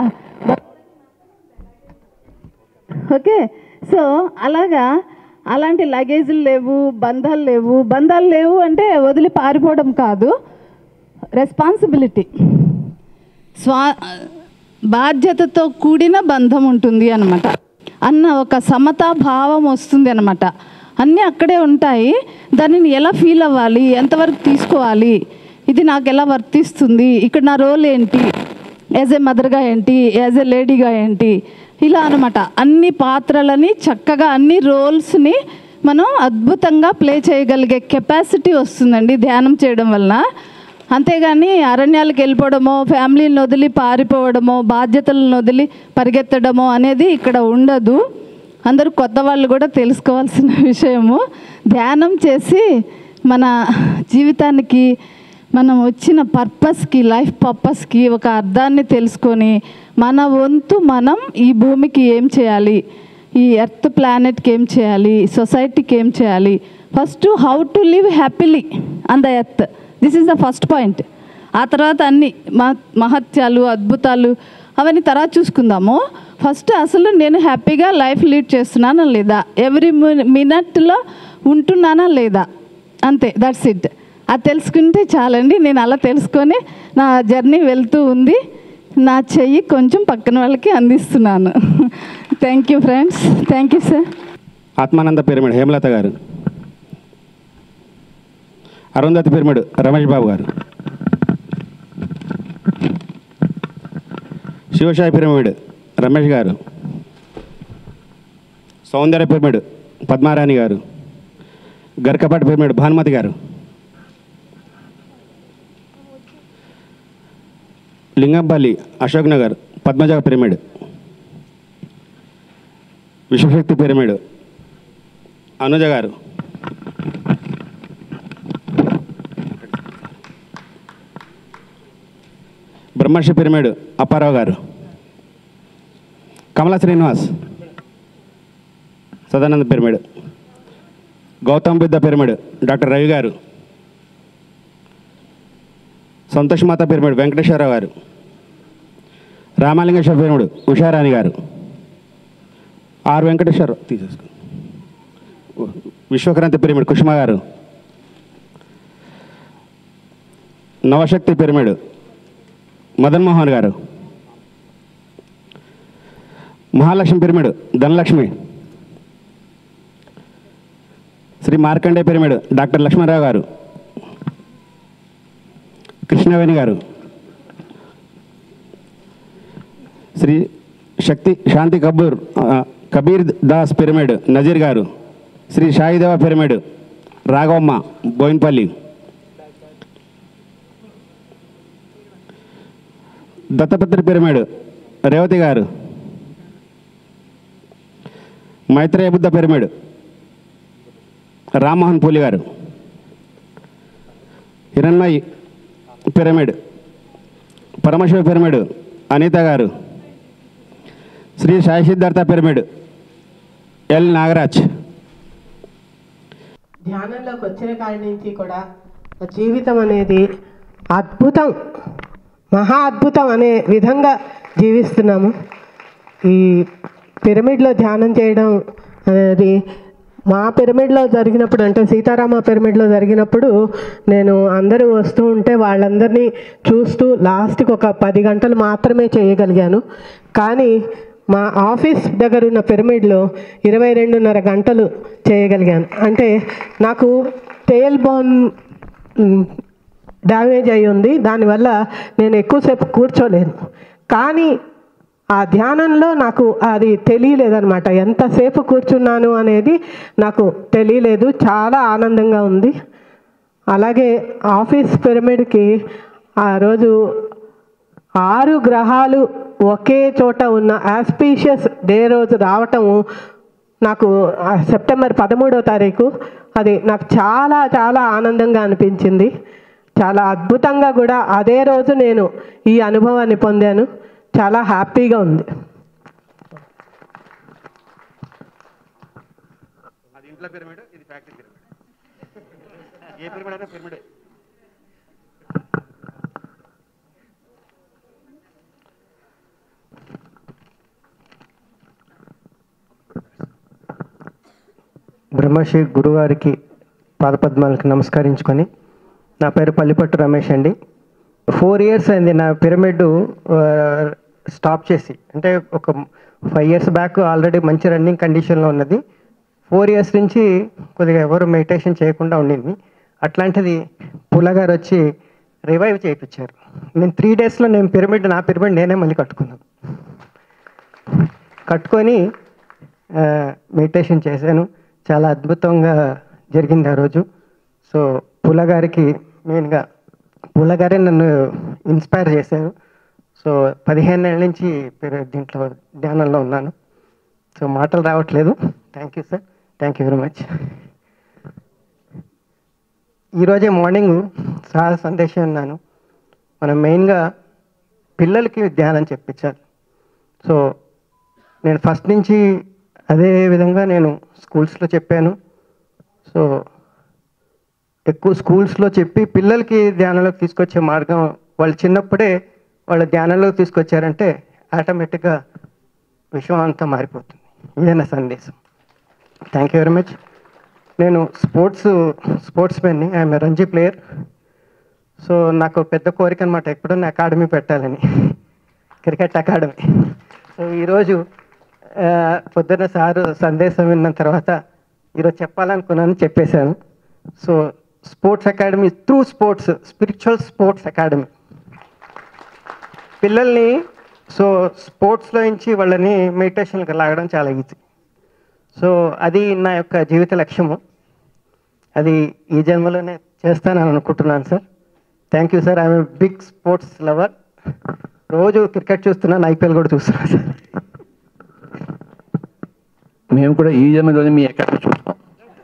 ఓకే సో అలాగా అలాంటి లగేజీలు లేవు బంధాలు లేవు బంధాలు లేవు అంటే వదిలి పారిపోవడం కాదు రెస్పాన్సిబిలిటీ స్వా బాధ్యతతో కూడిన బంధం ఉంటుంది అనమాట అన్న ఒక సమతా భావం వస్తుంది అనమాట అన్నీ అక్కడే ఉంటాయి దానిని ఎలా ఫీల్ అవ్వాలి ఎంతవరకు తీసుకోవాలి ఇది నాకు ఎలా వర్తిస్తుంది ఇక్కడ నా రోల్ ఏంటి యాజ్ ఏ మదర్గా ఏంటి యాజ్ ఏ లేడీగా ఏంటి ఇలా అనమాట అన్ని పాత్రలని చక్కగా అన్ని రోల్స్ని మనం అద్భుతంగా ప్లే చేయగలిగే కెపాసిటీ వస్తుందండి ధ్యానం చేయడం వలన అంతేగాని అరణ్యాలకు వెళ్ళిపోవడమో ఫ్యామిలీని వదిలి పారిపోవడమో బాధ్యతలను వదిలి పరిగెత్తడమో అనేది ఇక్కడ ఉండదు అందరూ కొత్త వాళ్ళు కూడా తెలుసుకోవాల్సిన విషయము ధ్యానం చేసి మన జీవితానికి మనం వచ్చిన పర్పస్కి లైఫ్ పర్పస్కి ఒక అర్థాన్ని తెలుసుకొని మన వంతు మనం ఈ భూమికి ఏం చేయాలి ఈ ఎర్త్ ప్లానెట్కి ఏం చేయాలి సొసైటీకి ఏం చేయాలి first how to live happily on the earth this is the first point ఆ తర్వాత అన్ని మ- మహత్యాలు అద్భుతాలు అవన్నీ తర్వాత చూసుకుందాము ఫస్ట్ అసలు నేను హ్యాపీగా లైఫ్ లీడ్ చేస్తున్నానా లేదా ఎవ్రీ మినిట్లో ఉంటున్నానా లేదా అంతే దట్స్ ఇట్ అది తెలుసుకుంటే చాలండి నేను అలా తెలుసుకొని నా జర్నీ వెళ్తూ ఉంది నా చెయ్యి కొంచెం పక్కన వాళ్ళకి అందిస్తున్నాను thank you friends thank you sir Atmananda pyramid Hemalatha గారు అరుంధతి పిరమిడ్ రమేష్ బాబు గారు శివసాయి పిరమిడ్ రమేష్ గారు సౌందర్య పిరమిడ్ పద్మారాణి గారు గరికపాటి పిరమిడ్ భానుమతి గారు లింగంపల్లి అశోక్ నగర్ పద్మజ పిరమిడ్ విశ్వశక్తి పిరమిడ్ అనుజ గారు బ్రహ్మర్షి పిరమిడ్ అప్పారావు గారు Kamala Srinivas Sadananda pyramid Gautam Buddha pyramid doctor Ravi గారు సంతోష్ మాత పిరమిడ్ వెంకటేశ్వరరావు గారు రామలింగేశ్వర పిరమిడ్ ఉషారాణి గారు ఆర్ వెంకటేశ్వర తీసేసుకో విశ్వక్రాంతి పిరమిడ్ కుష్మ గారు నవశక్తి పిరమిడ్ మదన్ మోహన్ గారు Mahalakshmi pyramid Dhanalakshmi Shri Markande pyramid doctor Lakshmanarao గారు కృష్ణవేణి గారు శ్రీ శక్తి శాంతి కబూర్ ఆ, కబీర్ దాస్ పిరమిడ్ నజీర్ గారు శ్రీ సాయిదేవ పిరమిడ్ రాఘవమ్మ బోయిన్పల్లి దత్తపత్రి పిరమిడ్ రేవతి గారు మైత్రేయ బుద్ధ పిరమిడ్ రామ్మోహన్ పూలి గారు హిరణ్మయ్ పిరమిడ్ పరమశివ పిరమిడ్ అనిత గారు శ్రీ సాయి సిద్ధార్థ పిరమిడ్ ఎల్ నాగరాజ్ ధ్యానంలోకి వచ్చిన కాడి నుంచి కూడా నా జీవితం అనేది అద్భుతం మహా అద్భుతం అనే విధంగా జీవిస్తున్నాము ఈ పిరమిడ్లో ధ్యానం చేయడం అనేది మా పిరమిడ్లో జరిగినప్పుడు అంటే సీతారామ పిరమిడ్లో జరిగినప్పుడు నేను అందరూ వస్తూ ఉంటే వాళ్ళందరినీ చూస్తూ లాస్ట్కి ఒక పది గంటలు మాత్రమే చేయగలిగాను కానీ మా ఆఫీస్ దగ్గర ఉన్న పిరమిడ్లో ఇరవై రెండున్నర గంటలు చేయగలిగాను అంటే నాకు టేల్ బోన్ డ్యామేజ్ అయి ఉంది దానివల్ల నేను ఎక్కువసేపు కూర్చోలేను కానీ ఆ ధ్యానంలో నాకు అది తెలియలేదనమాట ఎంతసేపు కూర్చున్నాను అనేది నాకు తెలియలేదు చాలా ఆనందంగా ఉంది అలాగే ఆఫీస్ పిరమిడ్కి ఆ రోజు ఆరు గ్రహాలు ఒకే చోట ఉన్న ఆస్పీషియస్ డే రోజు రావటము నాకు ఆ సెప్టెంబర్ పదమూడవ తారీఖు అది నాకు చాలా చాలా ఆనందంగా అనిపించింది చాలా అద్భుతంగా కూడా అదే రోజు నేను ఈ అనుభవాన్ని పొందాను చాలా హ్యాపీగా ఉంది అది ఇంట్లో పిరమిడ్ ఇది ఫ్యాక్టరీ పిరమిడ్ ఏ పిరమిడ్ అయినా పిరమిడ్ బ్రహ్మశ్రీ గురువారికి పాదపద్మాలకు నమస్కరించుకొని నా పేరు పల్లిపట్టు రమేష్ అండి ఫోర్ ఇయర్స్ అయింది నా పిరమిడ్ స్టాప్ చేసి అంటే ఒక ఫైవ్ ఇయర్స్ బ్యాక్ ఆల్రెడీ మంచి రన్నింగ్ కండిషన్లో ఉన్నది ఫోర్ ఇయర్స్ నుంచి కొద్దిగా ఎవరు మెడిటేషన్ చేయకుండా ఉండింది అట్లాంటిది పుల్ల గారు వచ్చి రివైవ్ చేయించారు నేను త్రీ డేస్లో నేను పిరమిడ్ నా పిరమిడ్ నేనే మళ్ళీ కట్టుకున్నాను కట్టుకొని మెడిటేషన్ చేశాను చాలా అద్భుతంగా జరిగింది ఆ రోజు సో పుల్ల గారికి మెయిన్గా పుల్ల గారే నన్ను ఇన్స్పైర్ చేశారు సో పదిహేను ఏళ్ళ నుంచి పిర- దీంట్లో ధ్యానంలో ఉన్నాను సో మాటలు రావట్లేదు thank you sir thank you very much ఈరోజే మార్నింగ్ సార్ సందేశం ఉన్నాను మనం మెయిన్గా పిల్లలకి ధ్యానం చెప్పించాలి సో నేను ఫస్ట్ నుంచి అదే విధంగా నేను స్కూల్స్లో చెప్పాను సో ఎక్కువ స్కూల్స్లో చెప్పి పిల్లలకి ధ్యానంలోకి తీసుకొచ్చే మార్గం వాళ్ళు చిన్నప్పుడే వాళ్ళ ధ్యానంలోకి తీసుకొచ్చారంటే ఆటోమేటిక్గా విషయం అంతా మారిపోతుంది ఇదే నా సందేశం థ్యాంక్ యూ వెరీ మచ్ నేను స్పోర్ట్స్ స్పోర్ట్స్ మెన్ని ఐఎమ్ రంజీ ప్లేయర్ సో నాకు పెద్ద కోరిక అనమాట ఎప్పుడన్నా అకాడమీ పెట్టాలని క్రికెట్ అకాడమీ సో ఈరోజు ఆ, పొద్దున్న సారు సందేశం విన్న తర్వాత ఈరోజు చెప్పాలనుకున్నాను చెప్పేశాను so sports academy through sports spiritual sports academy పిల్లల్ని సో స్పోర్ట్స్లో నుంచి వాళ్ళని మెడిటేషన్కి లాగడం చాలా ఈజీ సో అది నా యొక్క జీవిత లక్ష్యము అది ఈ జన్మలోనే చేస్తానని అనుకుంటున్నాను sir thank you sir I'm big sports lover రోజు క్రికెట్ చూస్తున్నాను ఐపీఎల్ కూడా చూస్తున్నాను సార్ మేము కూడా ఈ జన్మలోనే మీ అకాడమీ చూస్తాం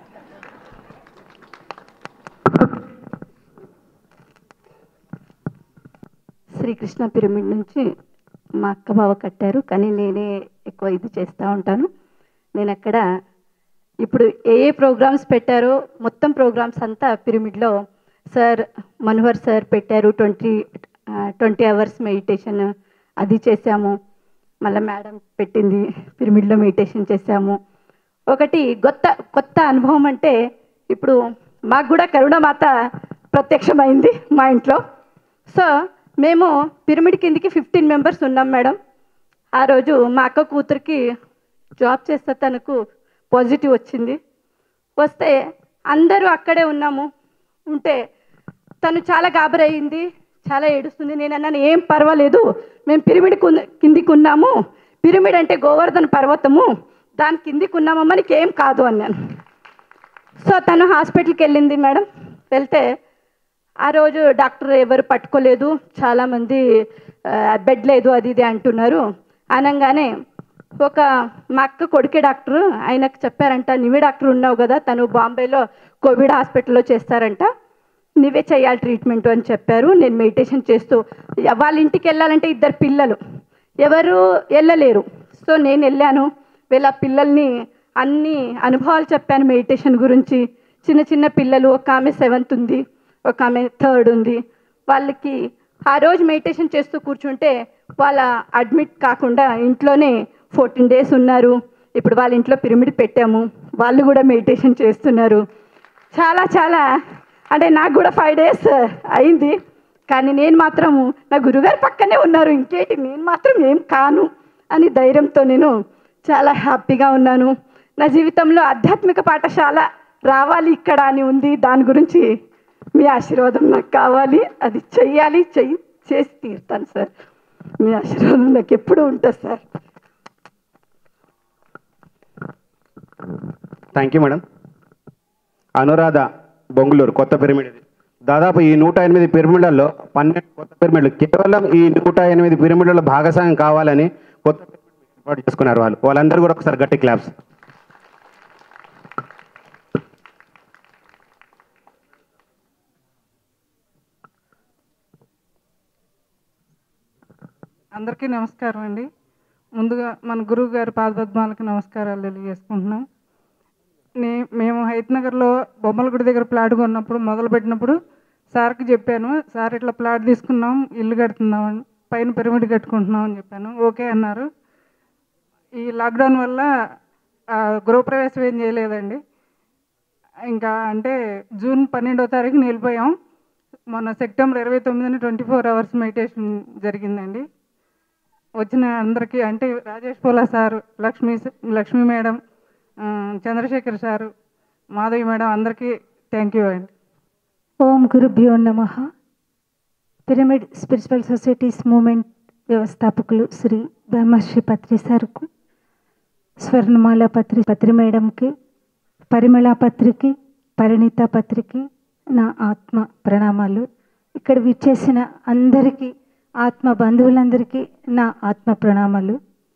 శ్రీకృష్ణ పిరమిడ్ నుంచి మా అక్క బావ కట్టారు కానీ నేనే ఎక్కువ ఇది చేస్తూ ఉంటాను నేను అక్కడ ఇప్పుడు ఏ ఏ ప్రోగ్రామ్స్ పెట్టారో మొత్తం ప్రోగ్రామ్స్ అంతా పిరమిడ్లో సార్ మనోహర్ సార్ పెట్టారు ట్వంటీ ట్వంటీ అవర్స్ మెడిటేషన్ అది చేశాము మళ్ళీ మేడం పెట్టింది పిరమిడ్లో మెడిటేషన్ చేశాము ఒకటి కొత్త కొత్త అనుభవం అంటే ఇప్పుడు మాకు కూడా కరుణమాత ప్రత్యక్షమైంది మా ఇంట్లో సో మేము పిరమిడ్ కిందికి ఫిఫ్టీన్ మెంబర్స్ ఉన్నాం మేడం ఆ రోజు మా అక్క కూతురికి జాబ్ చేస్తే తనకు పాజిటివ్ వచ్చింది వస్తే అందరూ అక్కడే ఉన్నాము ఉంటే తను చాలా గాబరయింది చాలా ఏడుస్తుంది నేను అన్నాను ఏం పర్వాలేదు మేము పిరమిడ్ కున్న- కిందికి ఉన్నాము పిరమిడ్ అంటే గోవర్ధన పర్వతము దాని కిందికి ఉన్నామమ్మ నీకేం కాదు అన్నాను సో తను హాస్పిటల్కి వెళ్ళింది మేడం వెళ్తే ఆ రోజు డాక్టర్ ఎవరు పట్టుకోలేదు చాలామంది ఆ, బెడ్ లేదు అది ఇది అంటున్నారు అనగానే ఒక మా అక్క కొడుకే డాక్టర్ ఆయనకు చెప్పారంట నువ్వే డాక్టర్ ఉన్నావు కదా తను బాంబేలో కోవిడ్ హాస్పిటల్లో చేస్తారంట నువ్వే చేయాలి ట్రీట్మెంట్ అని చెప్పారు నేను మెడిటేషన్ చేస్తూ వాళ్ళ ఇంటికి వెళ్ళాలంటే ఇద్దరు పిల్లలు ఎవరు వెళ్ళలేరు సో నేను వెళ్ళాను వీళ్ళ పిల్లల్ని అన్ని అనుభవాలు చెప్పాను మెడిటేషన్ గురించి చిన్న చిన్న పిల్లలు ఒక ఆమె సెవెంత్ ఉంది ఒక ఆమె థర్డ్ ఉంది వాళ్ళకి ఆ రోజు మెడిటేషన్ చేస్తూ కూర్చుంటే వాళ్ళ అడ్మిట్ కాకుండా ఇంట్లోనే ఫోర్టీన్ డేస్ ఉన్నారు ఇప్పుడు వాళ్ళ ఇంట్లో పిరమిడ్ పెట్టాము వాళ్ళు కూడా మెడిటేషన్ చేస్తున్నారు చాలా చాలా అంటే నాకు కూడా ఫైవ్ డేస్ అయింది కానీ నేను మాత్రము నా గురుగారు పక్కనే ఉన్నారు ఇంకేంటి నేను మాత్రం ఏం కాను అని ధైర్యంతో నేను చాలా హ్యాపీగా ఉన్నాను నా జీవితంలో ఆధ్యాత్మిక పాఠశాల రావాలి ఇక్కడ అని ఉంది దాని గురించి మీ ఆశీర్వాదం నాకు కావాలి అది చెయ్యాలి చెయ్యి చేసి తీరుతాను సార్ మీ ఆశీర్వాదం నాకు ఎప్పుడూ ఉంటుంది sir thank you madam Anuradha Bonguluru కొత్త పిరమిడ్ ఇది దాదాపు ఈ నూట ఎనిమిది పిరమిడ్లలో పన్నెండు కొత్త పిరమిడ్లు కేవలం ఈ నూట ఎనిమిది పిరమిడ్లలో భాగస్వామ్యం కావాలని కొత్త పిరమిడ్ ఏర్పాటు చేసుకున్నారు వాళ్ళు వాళ్ళందరూ కూడా ఒకసారి గట్టి క్లాప్స్ అందరికీ నమస్కారం అండి ముందుగా మన గురువు గారి పాదపద్మాలకు నమస్కారాలు తెలియజేసుకుంటున్నాం నే మేము హైత్నగర్లో బొమ్మల గుడి దగ్గర ప్లాట్ కొన్నప్పుడు మొదలుపెట్టినప్పుడు సార్కి చెప్పాను సార్ ఇట్లా ప్లాట్ తీసుకున్నాం ఇల్లు కడుతున్నాం అని, పైన పిరమిడ్ కట్టుకుంటున్నాం అని చెప్పాను ఓకే అన్నారు ఈ లాక్డౌన్ వల్ల ఆ, గృహప్రవేశం ఏం చేయలేదండి ఇంకా అంటే జూన్ పన్నెండో తారీఖున వెళ్ళిపోయాం మొన్న సెప్టెంబర్ ఇరవై తొమ్మిదిన ట్వంటీ ఫోర్ అవర్స్ మెడిటేషన్ జరిగిందండి వచ్చిన అందరికీ అంటే రాజేష్ పోలా సార్ లక్ష్మీ లక్ష్మీ మేడం ఆ, చంద్రశేఖర్ సారు మాధవి మేడం అందరికీ థ్యాంక్ యూ అండి ఓం గురుభ్యో నమ పిరమిడ్ స్పిరిచువల్ సొసైటీస్ మూమెంట్ వ్యవస్థాపకులు శ్రీ బ్రహ్మశ్రీ పత్రి సార్కు స్వర్ణమాల పత్రి పత్రి మేడంకి పరిమళ పత్రికి పరిణిత పత్రికి నా ఆత్మ ప్రణామాలు ఇక్కడ విచ్చేసిన అందరికీ ఆత్మ బంధువులందరికీ నా ఆత్మ ప్రణామాలు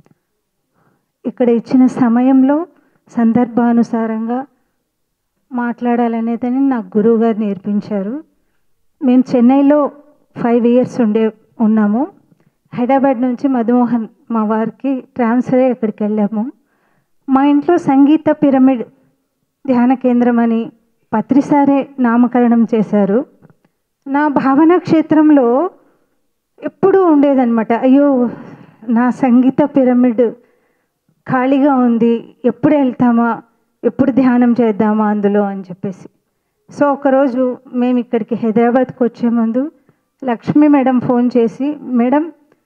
ఇక్కడ ఇచ్చిన సమయంలో సందర్భానుసారంగా మాట్లాడాలనేదని నా గురువు గారు నేర్పించారు మేము చెన్నైలో ఫైవ్ ఇయర్స్ ఉండే ఉన్నాము హైదరాబాద్ నుంచి మధుమోహన్ మా వారికి ట్రాన్స్ఫర్ అయ్యి అక్కడికి వెళ్ళాము మా ఇంట్లో సంగీత పిరమిడ్ ధ్యాన కేంద్రం అని పత్రిసారే నామకరణం చేశారు నా భావన క్షేత్రంలో ఎప్పుడూ ఉండేదన్నమాట అయ్యో నా సంగీత పిరమిడ్ ఖాళీగా ఉంది ఎప్పుడు వెళ్తామా ఎప్పుడు ధ్యానం చేద్దామా అందులో అని చెప్పేసి సో ఒకరోజు మేము ఇక్కడికి హైదరాబాద్కి వచ్చే ముందు లక్ష్మి మేడం ఫోన్ చేసి మేడం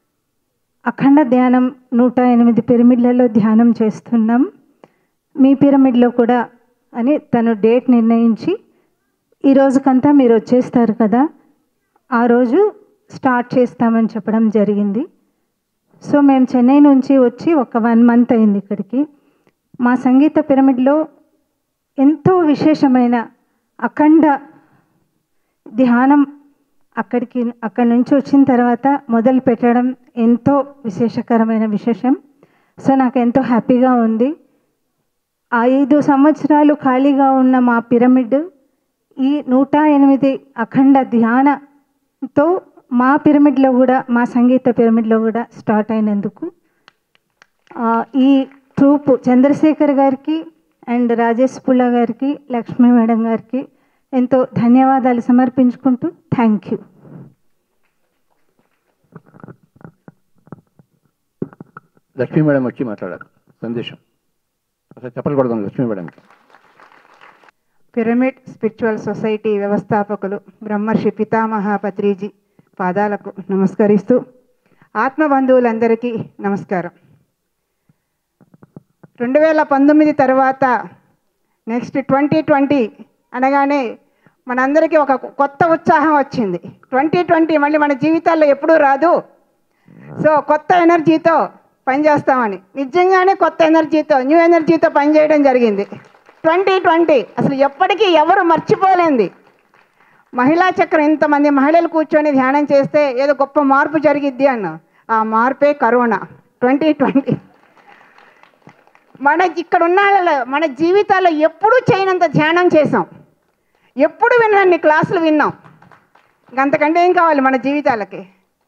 అఖండ ధ్యానం నూట ఎనిమిది పిరమిడ్లలో ధ్యానం చేస్తున్నాం మీ పిరమిడ్లో కూడా అని తను డేట్ నిర్ణయించి ఈ రోజుకంతా మీరు వచ్చేస్తారు కదా ఆ రోజు స్టార్ట్ చేస్తామని చెప్పడం జరిగింది సో మేము చెన్నై నుంచి వచ్చి ఒక వన్ మంత్ అయింది ఇక్కడికి మా సంగీత పిరమిడ్లో ఎంతో విశేషమైన అఖండ ధ్యానం అక్కడికి అక్కడి నుంచి వచ్చిన తర్వాత మొదలు పెట్టడం ఎంతో విశేషకరమైన విశేషం సో నాకు ఎంతో హ్యాపీగా ఉంది ఐదు సంవత్సరాలు ఖాళీగా ఉన్న మా పిరమిడ్ ఈ నూట ఎనిమిది అఖండ ధ్యానతో మా పిరమిడ్లో కూడా మా సంగీత పిరమిడ్లో కూడా స్టార్ట్ అయినందుకు ఆ, ఈ ట్రూప్ చంద్రశేఖర్ గారికి అండ్ రాజేష్ పుల్ల గారికి లక్ష్మీ మేడం గారికి ఎంతో ధన్యవాదాలు సమర్పించుకుంటూ థ్యాంక్ యూ లక్ష్మీ మేడం వచ్చి మాట్లాడారు సందేశం అసలు చెప్పకూడదు లక్ష్మీ మేడంకి పిరమిడ్ స్పిరిచువల్ సొసైటీ వ్యవస్థాపకులు బ్రహ్మర్షి పితామహ పత్రిజీ పాదాలకు నమస్కరిస్తూ ఆత్మ బంధువులందరికీ నమస్కారం రెండు వేల పంతొమ్మిది తర్వాత నెక్స్ట్ ట్వంటీ ట్వంటీ అనగానే మనందరికీ ఒక కొత్త ఉత్సాహం వచ్చింది ట్వంటీ ట్వంటీ మళ్ళీ మన జీవితాల్లో ఎప్పుడూ రాదు సో కొత్త ఎనర్జీతో పనిచేస్తామని నిజంగానే కొత్త ఎనర్జీతో న్యూ ఎనర్జీతో పనిచేయడం జరిగింది ట్వంటీ ట్వంటీ అసలు ఎప్పటికీ ఎవరు మర్చిపోలేంది మహిళా చక్రం ఇంతమంది మహిళలు కూర్చొని ధ్యానం చేస్తే ఏదో గొప్ప మార్పు జరిగిద్ది అన్న ఆ మార్పే కరోనా ట్వంటీ ట్వంటీ మన ఇక్కడ ఉన్న వాళ్ళ- మన జీవితాల్లో ఎప్పుడూ చేయనంత ధ్యానం చేసాం ఎప్పుడు విన్నన్ని క్లాసులు విన్నాం ఇంకంతకంటే ఏం కావాలి మన జీవితాలకి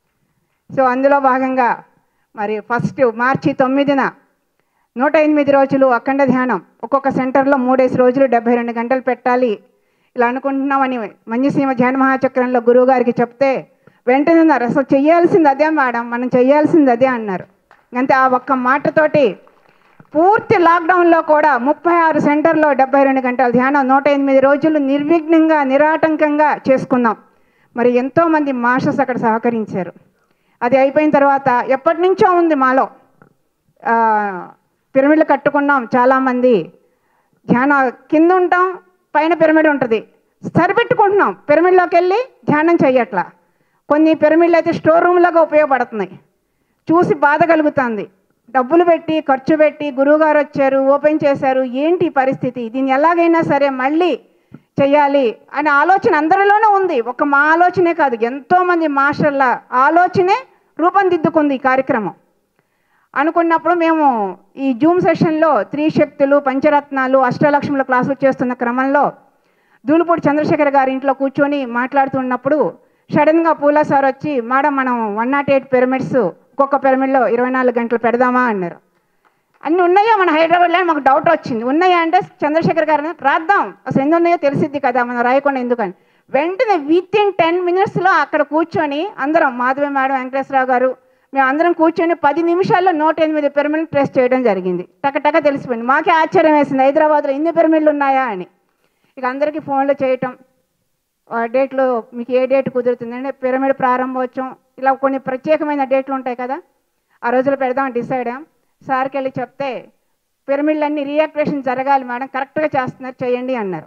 సో అందులో భాగంగా మరి ఫస్ట్ మార్చి తొమ్మిదిన నూట ఎనిమిది రోజులు అఖండ ధ్యానం ఒక్కొక్క సెంటర్లో మూడేసి రోజులు డెబ్బై రెండు గంటలు పెట్టాలి ఇలా అనుకుంటున్నామని మంజసీమ ధ్యాన మహాచక్రంలో గురువు గారికి చెప్తే వెంటనే అన్నారు అసలు చెయ్యాల్సింది అదే మేడం మనం చెయ్యాల్సింది అదే అన్నారు అంతే ఆ ఒక్క మాటతోటి పూర్తి లాక్డౌన్లో కూడా ముప్పై ఆరు సెంటర్లో డెబ్బై రెండు గంటల ధ్యానం నూట ఎనిమిది రోజులు నిర్విఘ్నంగా నిరాటంకంగా చేసుకున్నాం మరి ఎంతోమంది మాస్టర్స్ అక్కడ సహకరించారు అది అయిపోయిన తర్వాత ఎప్పటి నుంచో ఉంది మాలో ఆ, పిరమిడ్లు కట్టుకున్నాం చాలామంది ధ్యానం కింద ఉంటాం పైన పిరమిడ్ ఉంటుంది సరిపెట్టుకుంటున్నాం పిరమిడ్లోకి వెళ్ళి ధ్యానం చెయ్యట్లా కొన్ని పిరమిడ్లు అయితే స్టోర్ రూమ్లాగా ఉపయోగపడుతున్నాయి చూసి బాధ కలుగుతుంది డబ్బులు పెట్టి ఖర్చు పెట్టి గురువుగారు వచ్చారు ఓపెన్ చేశారు ఏంటి ఈ పరిస్థితి దీన్ని ఎలాగైనా సరే మళ్ళీ చెయ్యాలి అనే ఆలోచన అందరిలోనే ఉంది ఒక మా ఆలోచనే కాదు ఎంతోమంది మాస్టర్ల ఆలోచనే రూపొందిద్దుకుంది ఈ కార్యక్రమం అనుకున్నప్పుడు మేము ఈ జూమ్ సెషన్లో త్రిశక్తులు పంచరత్నాలు అష్టలక్ష్ముల క్లాసులు చేస్తున్న క్రమంలో దూలుపూడి చంద్రశేఖర్ గారి ఇంట్లో కూర్చొని మాట్లాడుతున్నప్పుడు సడన్గా పూలా సార్ వచ్చి మేడం మనం వన్ నాట్ ఎయిట్ పిరమిడ్స్ ఒక్కొక్క పిరమిడ్లో ఇరవై నాలుగు గంటలు పెడదామా అన్నారు అన్ని ఉన్నాయో మన హైదరాబాద్లో అని మాకు డౌట్ వచ్చింది ఉన్నాయా అంటే చంద్రశేఖర్ గారు అన్నారు, రాద్దాం అసలు ఎన్ని ఉన్నాయో తెలిసిద్ది కదా మనం రాయకుండా ఎందుకని వెంటనే విత్ ఇన్ టెన్ మినిట్స్లో అక్కడ కూర్చొని అందరం మాధవి మేడం వెంకటేశ్వరరావు గారు మేము అందరం కూర్చొని పది నిమిషాల్లో నూట ఎనిమిది పిరమిడ్ టెస్ట్ చేయడం జరిగింది టకటక తెలిసిపోయింది మాకే ఆశ్చర్యం వేసింది హైదరాబాద్లో ఇన్ని పిరమిడ్లు ఉన్నాయా అని ఇక అందరికీ ఫోన్లు చేయటం ఆ డేట్లో మీకు ఏ డేట్ కుదురుతుందంటే పిరమిడ్ ప్రారంభోత్సవం ఇలా కొన్ని ప్రత్యేకమైన డేట్లు ఉంటాయి కదా ఆ రోజులు పెడదాం డిసైడ్ అయ్యాం సార్కి వెళ్ళి చెప్తే పిరమిడ్లన్నీ రీయాక్టివేషన్ జరగాలి మేడం కరెక్ట్గా చేస్తున్నారు చేయండి అన్నారు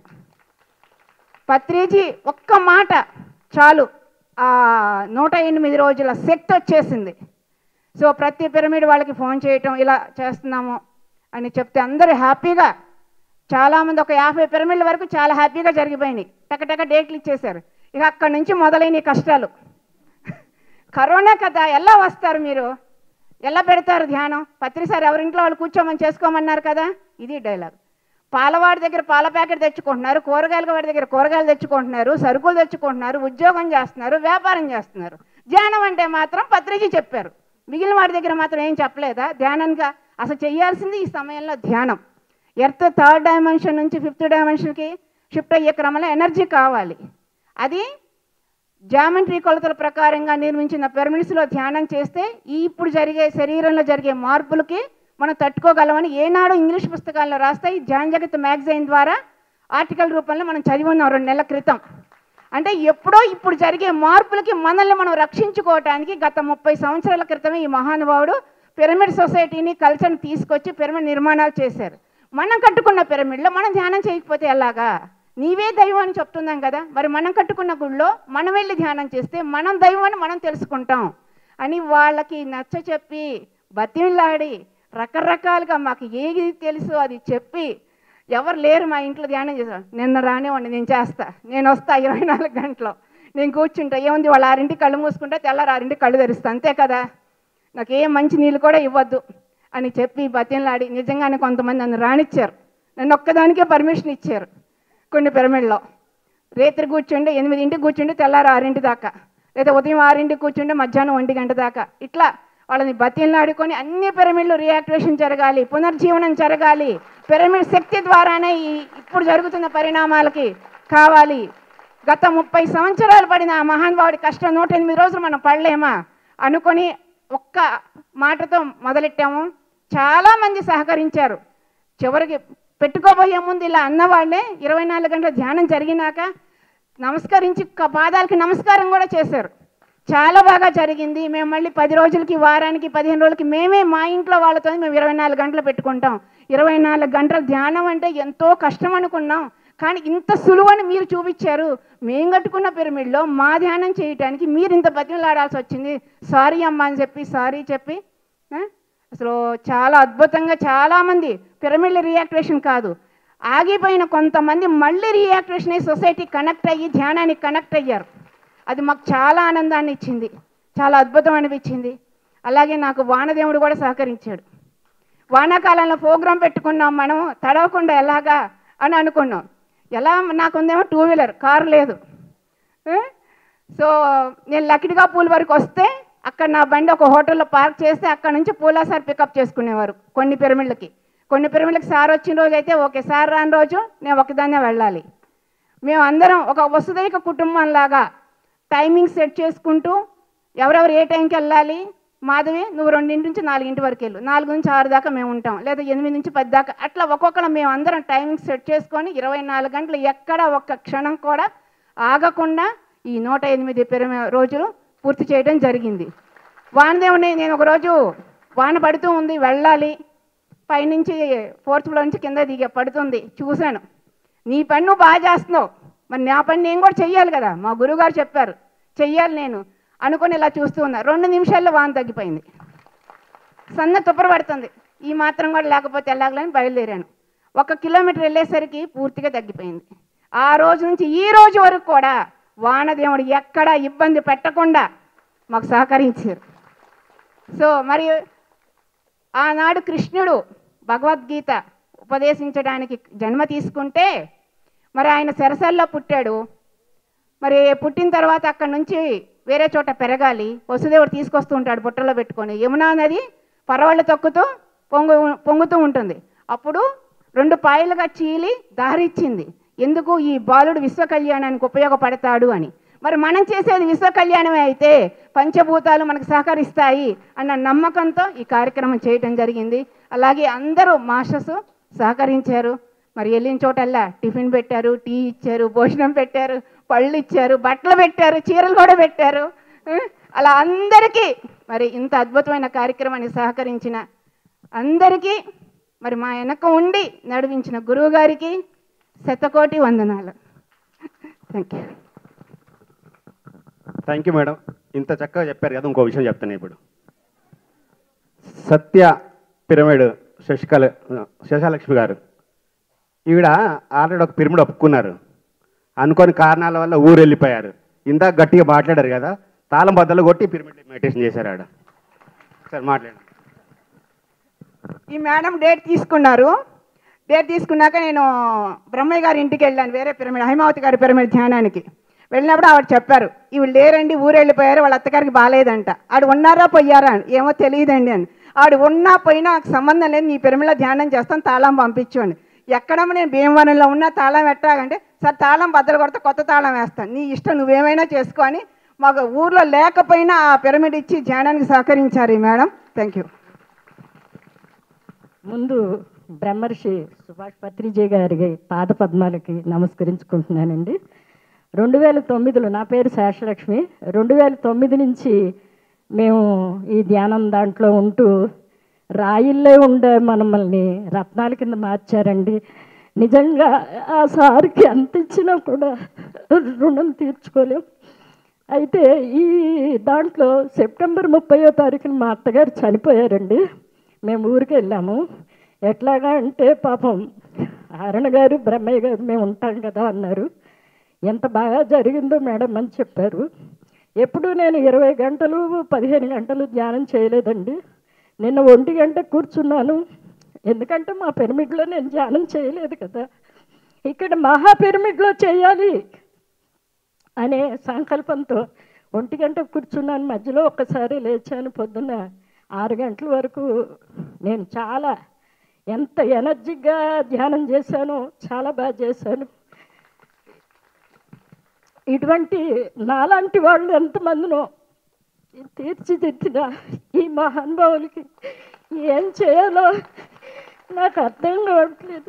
పత్రిజీ ఒక్క మాట చాలు ఆ నూట ఎనిమిది రోజుల శక్తి వచ్చేసింది సో ప్రతి పిరమిడ్ వాళ్ళకి ఫోన్ చేయటం ఇలా చేస్తున్నాము అని చెప్తే అందరూ హ్యాపీగా చాలామంది ఒక యాభై పిరమిడ్ల వరకు చాలా హ్యాపీగా జరిగిపోయినాయి టకటక డేట్లు ఇచ్చేశారు ఇక అక్కడి నుంచి మొదలైన ఈ కష్టాలు కరోనా కదా ఎలా వస్తారు మీరు ఎలా పెడతారు ధ్యానం పత్రిసారి ఎవరింట్లో వాళ్ళు కూర్చోమని చేసుకోమన్నారు కదా ఇది డైలాగ్ పాలవాడి దగ్గర పాల ప్యాకెట్ తెచ్చుకుంటున్నారు కూరగాయల వాడి దగ్గర కూరగాయలు తెచ్చుకుంటున్నారు సరుకులు తెచ్చుకుంటున్నారు ఉద్యోగం చేస్తున్నారు వ్యాపారం చేస్తున్నారు ధ్యానం అంటే మాత్రం పత్రిజీ చెప్పారు మిగిలిన వాడి దగ్గర మాత్రం ఏం చెప్పలేదా ధ్యానంగా అసలు చేయాల్సింది ఈ సమయంలో ధ్యానం ఎర్త్ థర్డ్ డైమెన్షన్ నుంచి ఫిఫ్త్ డైమెన్షన్కి షిఫ్ట్ అయ్యే క్రమంలో ఎనర్జీ కావాలి అది జామెట్రీ కొలతల ప్రకారంగా నిర్మించిన పిరమిడ్స్లో ధ్యానం చేస్తే ఈ ఇప్పుడు జరిగే శరీరంలో జరిగే మార్పులకి మనం తట్టుకోగలమని ఏనాడు ఇంగ్లీష్ పుస్తకాల్లో రాస్తే ఈ జాన్ జగత్ మ్యాగజైన్ ద్వారా ఆర్టికల్ రూపంలో మనం చదివి ఉన్నాం రెండు నెలల క్రితం అంటే ఎప్పుడో ఇప్పుడు జరిగే మార్పులకి మనల్ని మనం రక్షించుకోవటానికి గత ముప్పై సంవత్సరాల క్రితమే ఈ మహానుభావుడు పిరమిడ్ సొసైటీని కల్చర్ని తీసుకొచ్చి పిరమిడ్ నిర్మాణాలు చేశారు మనం కట్టుకున్న పిరమిడ్లో మనం ధ్యానం చేయకపోతే ఎలాగా నీవే దైవం అని చెప్తున్నాం కదా మరి మనం కట్టుకున్న గుళ్ళో మనం వెళ్ళి ధ్యానం చేస్తే మనం దైవం అని మనం తెలుసుకుంటాం అని వాళ్ళకి నచ్చ చెప్పి బతిమిలాడి రకరకాలుగా మాకు ఏది తెలుసో అది చెప్పి ఎవరు లేరు మా ఇంట్లో ధ్యానం చేశారు నిన్న రానివ్వండి నేను చేస్తా నేను వస్తా ఇరవై నాలుగు గంటలు నేను కూర్చుంటా ఏముంది వాళ్ళ ఆరింటి కళ్ళు మూసుకుంటే తెల్లారి ఆరింటి కళ్ళు తెరుస్తా అంతే కదా నాకు ఏం మంచి నీళ్ళు కూడా ఇవ్వద్దు అని చెప్పి బతిమలాడి నిజంగానే కొంతమంది నన్ను రానిచ్చారు నన్ను ఒక్కదానికే పర్మిషన్ ఇచ్చారు కొన్ని పిరమిడ్లో రేత్రి కూర్చుంటే ఎనిమిదింటికి కూర్చుంటే తెల్లారి ఆరింటి దాకా లేదా ఉదయం ఆరింటికి కూర్చుంటే మధ్యాహ్నం ఒంటి గంట దాకా ఇట్లా వాళ్ళని బతిలాడుకొని అన్ని పిరమిడ్లు రియాక్టివేషన్ జరగాలి పునర్జీవనం జరగాలి పిరమిడ్ శక్తి ద్వారానే ఈ ఇప్పుడు జరుగుతున్న పరిణామాలకి కావాలి గత ముప్పై సంవత్సరాలు పడిన ఆ మహానుభావుడి కష్టం నూట ఎనిమిది రోజులు మనం పడలేమా అనుకొని ఒక్క మాటతో మొదలెట్టాము చాలామంది సహకరించారు చివరికి పెట్టుకోబోయే ముందు ఇలా అన్నవాళ్ళే ఇరవై నాలుగు గంటల ధ్యానం జరిగినాక నమస్కరించి క- పాదాలకి నమస్కారం కూడా చేశారు చాలా బాగా జరిగింది మేము మళ్ళీ పది రోజులకి వారానికి పదిహేను రోజులకి మేమే మా ఇంట్లో వాళ్ళతో మేము ఇరవై నాలుగు గంటలు పెట్టుకుంటాం ఇరవై నాలుగు గంటల ధ్యానం అంటే ఎంతో కష్టం అనుకున్నాం కానీ ఇంత సులువని మీరు చూపించారు మేము కట్టుకున్న పిరమిడ్లో మా ధ్యానం చేయటానికి మీరు ఇంత బతిమలాడాల్సి వచ్చింది సారీ అమ్మా అని చెప్పి సారీ చెప్పి ఆ? అసలు చాలా అద్భుతంగా చాలామంది పిరమిడ్ల రియాక్టివేషన్ కాదు ఆగిపోయిన కొంతమంది మళ్ళీ రియాక్టివేషన్ అయ్యి సొసైటీ కనెక్ట్ అయ్యి ధ్యానానికి కనెక్ట్ అయ్యారు అది మాకు చాలా ఆనందాన్ని ఇచ్చింది చాలా అద్భుతం అనిపించింది అలాగే నాకు వానదేవుడు కూడా సహకరించాడు వానాకాలంలో ప్రోగ్రాం పెట్టుకున్నాం మనం తడవకుండా ఎలాగా అని అనుకున్నాం ఎలా నాకుందేమో టూ వీలర్ కారు లేదు ఆ? సో నేను లకిడిగా పూల్ వరకు వస్తే అక్కడ నా బండి ఒక హోటల్లో పార్క్ చేస్తే అక్కడ నుంచి పూలా సార్ పికప్ చేసుకునేవారు కొన్ని పిరమిడ్లకి కొన్ని పిరమిడ్లకి సార్ వచ్చిన రోజు అయితే ఓకే సార్ రాని రోజు నేను ఒకదాన్నే వెళ్ళాలి మేము అందరం ఒక వసుదైక కుటుంబంలాగా టైమింగ్ సెట్ చేసుకుంటూ ఎవరెవరు ఏ టైంకి వెళ్ళాలి మాధవి నువ్వు రెండింటి నుంచి నాలుగింటి వరకు వెళ్ళు నాలుగు నుంచి ఆరు దాకా మేము ఉంటాం లేదా ఎనిమిది నుంచి పది దాకా అట్లా ఒక్కొక్కరు మేము అందరం టైమింగ్ సెట్ చేసుకొని ఇరవై నాలుగు గంటలు ఎక్కడ ఒక్క క్షణం కూడా ఆగకుండా ఈ నూట ఎనిమిది పిరమి రోజులు పూర్తి చేయడం జరిగింది వానదేవుని నేను ఒకరోజు వాన పడుతూ ఉంది వెళ్ళాలి పైనుంచి ఫోర్త్ ఫ్లోర్ నుంచి కింద దిగే పడుతుంది చూశాను నీ పని నువ్వు బాగా చేస్తున్నావు మరి నా పని నేను కూడా చెయ్యాలి కదా మా గురువుగారు చెప్పారు చెయ్యాలి నేను అనుకొని ఇలా చూస్తూ ఉన్నా రెండు నిమిషాల్లో వాన తగ్గిపోయింది సన్న తుప్పర పడుతుంది ఈ మాత్రం కూడా లేకపోతే ఎలాగలని బయలుదేరాను ఒక కిలోమీటర్ వెళ్ళేసరికి పూర్తిగా తగ్గిపోయింది ఆ రోజు నుంచి ఈ రోజు వరకు కూడా వానదేవుడు ఎక్కడా ఇబ్బంది పెట్టకుండా మాకు సహకరించారు సో మరి ఆనాడు కృష్ణుడు భగవద్గీత ఉపదేశించడానికి జన్మ తీసుకుంటే మరి ఆయన సెరసల్లో పుట్టాడు మరి పుట్టిన తర్వాత అక్కడ నుంచి వేరే చోట పెరగాలి వసుదేవుడు తీసుకొస్తూ ఉంటాడు బుట్టలో పెట్టుకొని యమునా నది పరవళ్ళు తొక్కుతూ పొంగు పొంగుతూ ఉంటుంది అప్పుడు రెండు పాయలుగా చీలి దారిచ్చింది ఎందుకు ఈ బాలుడు విశ్వ కళ్యాణానికి ఉపయోగపడతాడు అని మరి మనం చేసేది విశ్వ కళ్యాణమే అయితే పంచభూతాలు మనకు సహకరిస్తాయి అన్న నమ్మకంతో ఈ కార్యక్రమం చేయటం జరిగింది అలాగే అందరూ మాస్టర్స్ సహకరించారు మరి వెళ్ళిన చోటల్లా టిఫిన్ పెట్టారు టీ ఇచ్చారు భోజనం పెట్టారు పళ్ళు ఇచ్చారు బట్టలు పెట్టారు చీరలు కూడా పెట్టారు ఆ, అలా అందరికీ మరి ఇంత అద్భుతమైన కార్యక్రమాన్ని సహకరించిన అందరికీ మరి మా వెనక ఉండి నడిపించిన గురువు గారికి శతకోటి వందనాలు thank you thank you madam ఇంత చక్కగా చెప్పారు కదా ఇంకో విషయం చెప్తాను ఇప్పుడు సత్య పిరమిడ్ శశికళ శశాలక్ష్మి గారు ఈవిడ ఆల్రెడీ ఒక పిరమిడ్ ఒప్పుకున్నారు అనుకోని కారణాల వల్ల ఊరు వెళ్ళిపోయారు ఇందాక గట్టిగా మాట్లాడారు కదా తాళం బద్దలు కొట్టి పిరమిడ్ మెడిటేషన్ చేశారు ఆడ సరే మాట్లాడండి ఈ మేడం డేట్ తీసుకున్నారు డేట్ తీసుకున్నాక నేను బ్రహ్మయ్య గారి ఇంటికి వెళ్ళాను వేరే పిరమిడ్ హైమావతి గారి పిరమిడ్ ధ్యానానికి వెళ్ళినప్పుడు ఆవిడ చెప్పారు ఇవి లేరండి ఊరు వెళ్ళిపోయారు వాళ్ళ అత్తగారికి బాగాలేదంట ఆడు ఉన్నారా పోయారా అని ఏమో తెలియదండి అని ఆడు ఉన్నా పోయినా నాకు సంబంధం లేదు నీ పిరమిడ్లో ధ్యానం చేస్తాను తాళం పంపించు అని ఎక్కడమ్మా నేను భీమవరంలో ఉన్నా తాళం ఎట్టాగంటే సార్ తాళం బద్దలు కొడితే కొత్త తాళం వేస్తాను నీ ఇష్టం నువ్వేమైనా చేసుకో అని మాకు ఊర్లో లేకపోయినా ఆ పిరమిడ్ ఇచ్చి ధ్యానానికి సహకరించారు ఈ మేడం థ్యాంక్ యూ ముందు బ్రహ్మర్షి సుభాష్ పత్రిజీ గారి పాద పద్మాలకి నమస్కరించుకుంటున్నానండి రెండు వేల తొమ్మిదిలో నా పేరు శేషలక్ష్మి రెండు వేల తొమ్మిది నుంచి మేము ఈ ధ్యానం దాంట్లో ఉంటూ రాయిల్లే ఉండే మనమల్ని రత్నాల కింద మార్చారండి నిజంగా ఆ సార్కి ఎంత ఇచ్చినా కూడా రుణం తీర్చుకోలేం అయితే ఈ దాంట్లో సెప్టెంబర్ ముప్పయో తారీఖున మా అత్తగారు చనిపోయారండి మేము ఊరికి వెళ్ళాము ఎట్లాగా అంటే పాపం అరుణ గారు బ్రహ్మయ్య గారు మేము ఉంటాం కదా అన్నారు ఎంత బాగా జరిగిందో మేడం అని చెప్పారు ఎప్పుడు నేను ఇరవై గంటలు పదిహేను గంటలు ధ్యానం చేయలేదండి నిన్న ఒంటి గంట కూర్చున్నాను ఎందుకంటే మా పిరమిడ్లో నేను ధ్యానం చేయలేదు కదా ఇక్కడ మహా పిరమిడ్లో చేయాలి అనే సంకల్పంతో ఒంటి గంట కూర్చున్నాను మధ్యలో ఒక్కసారి లేచాను పొద్దున్న ఆరు గంటల వరకు నేను చాలా ఎంత ఎనర్జీగా ధ్యానం చేశానో చాలా బాగా చేశాను ఇటువంటి నాలాంటి వాళ్ళు ఎంతమందినో తీర్చిదిద్దిన ఈ మహానుభావులకి ఏం చేయాలో నాకు అర్థం కావట్లేదు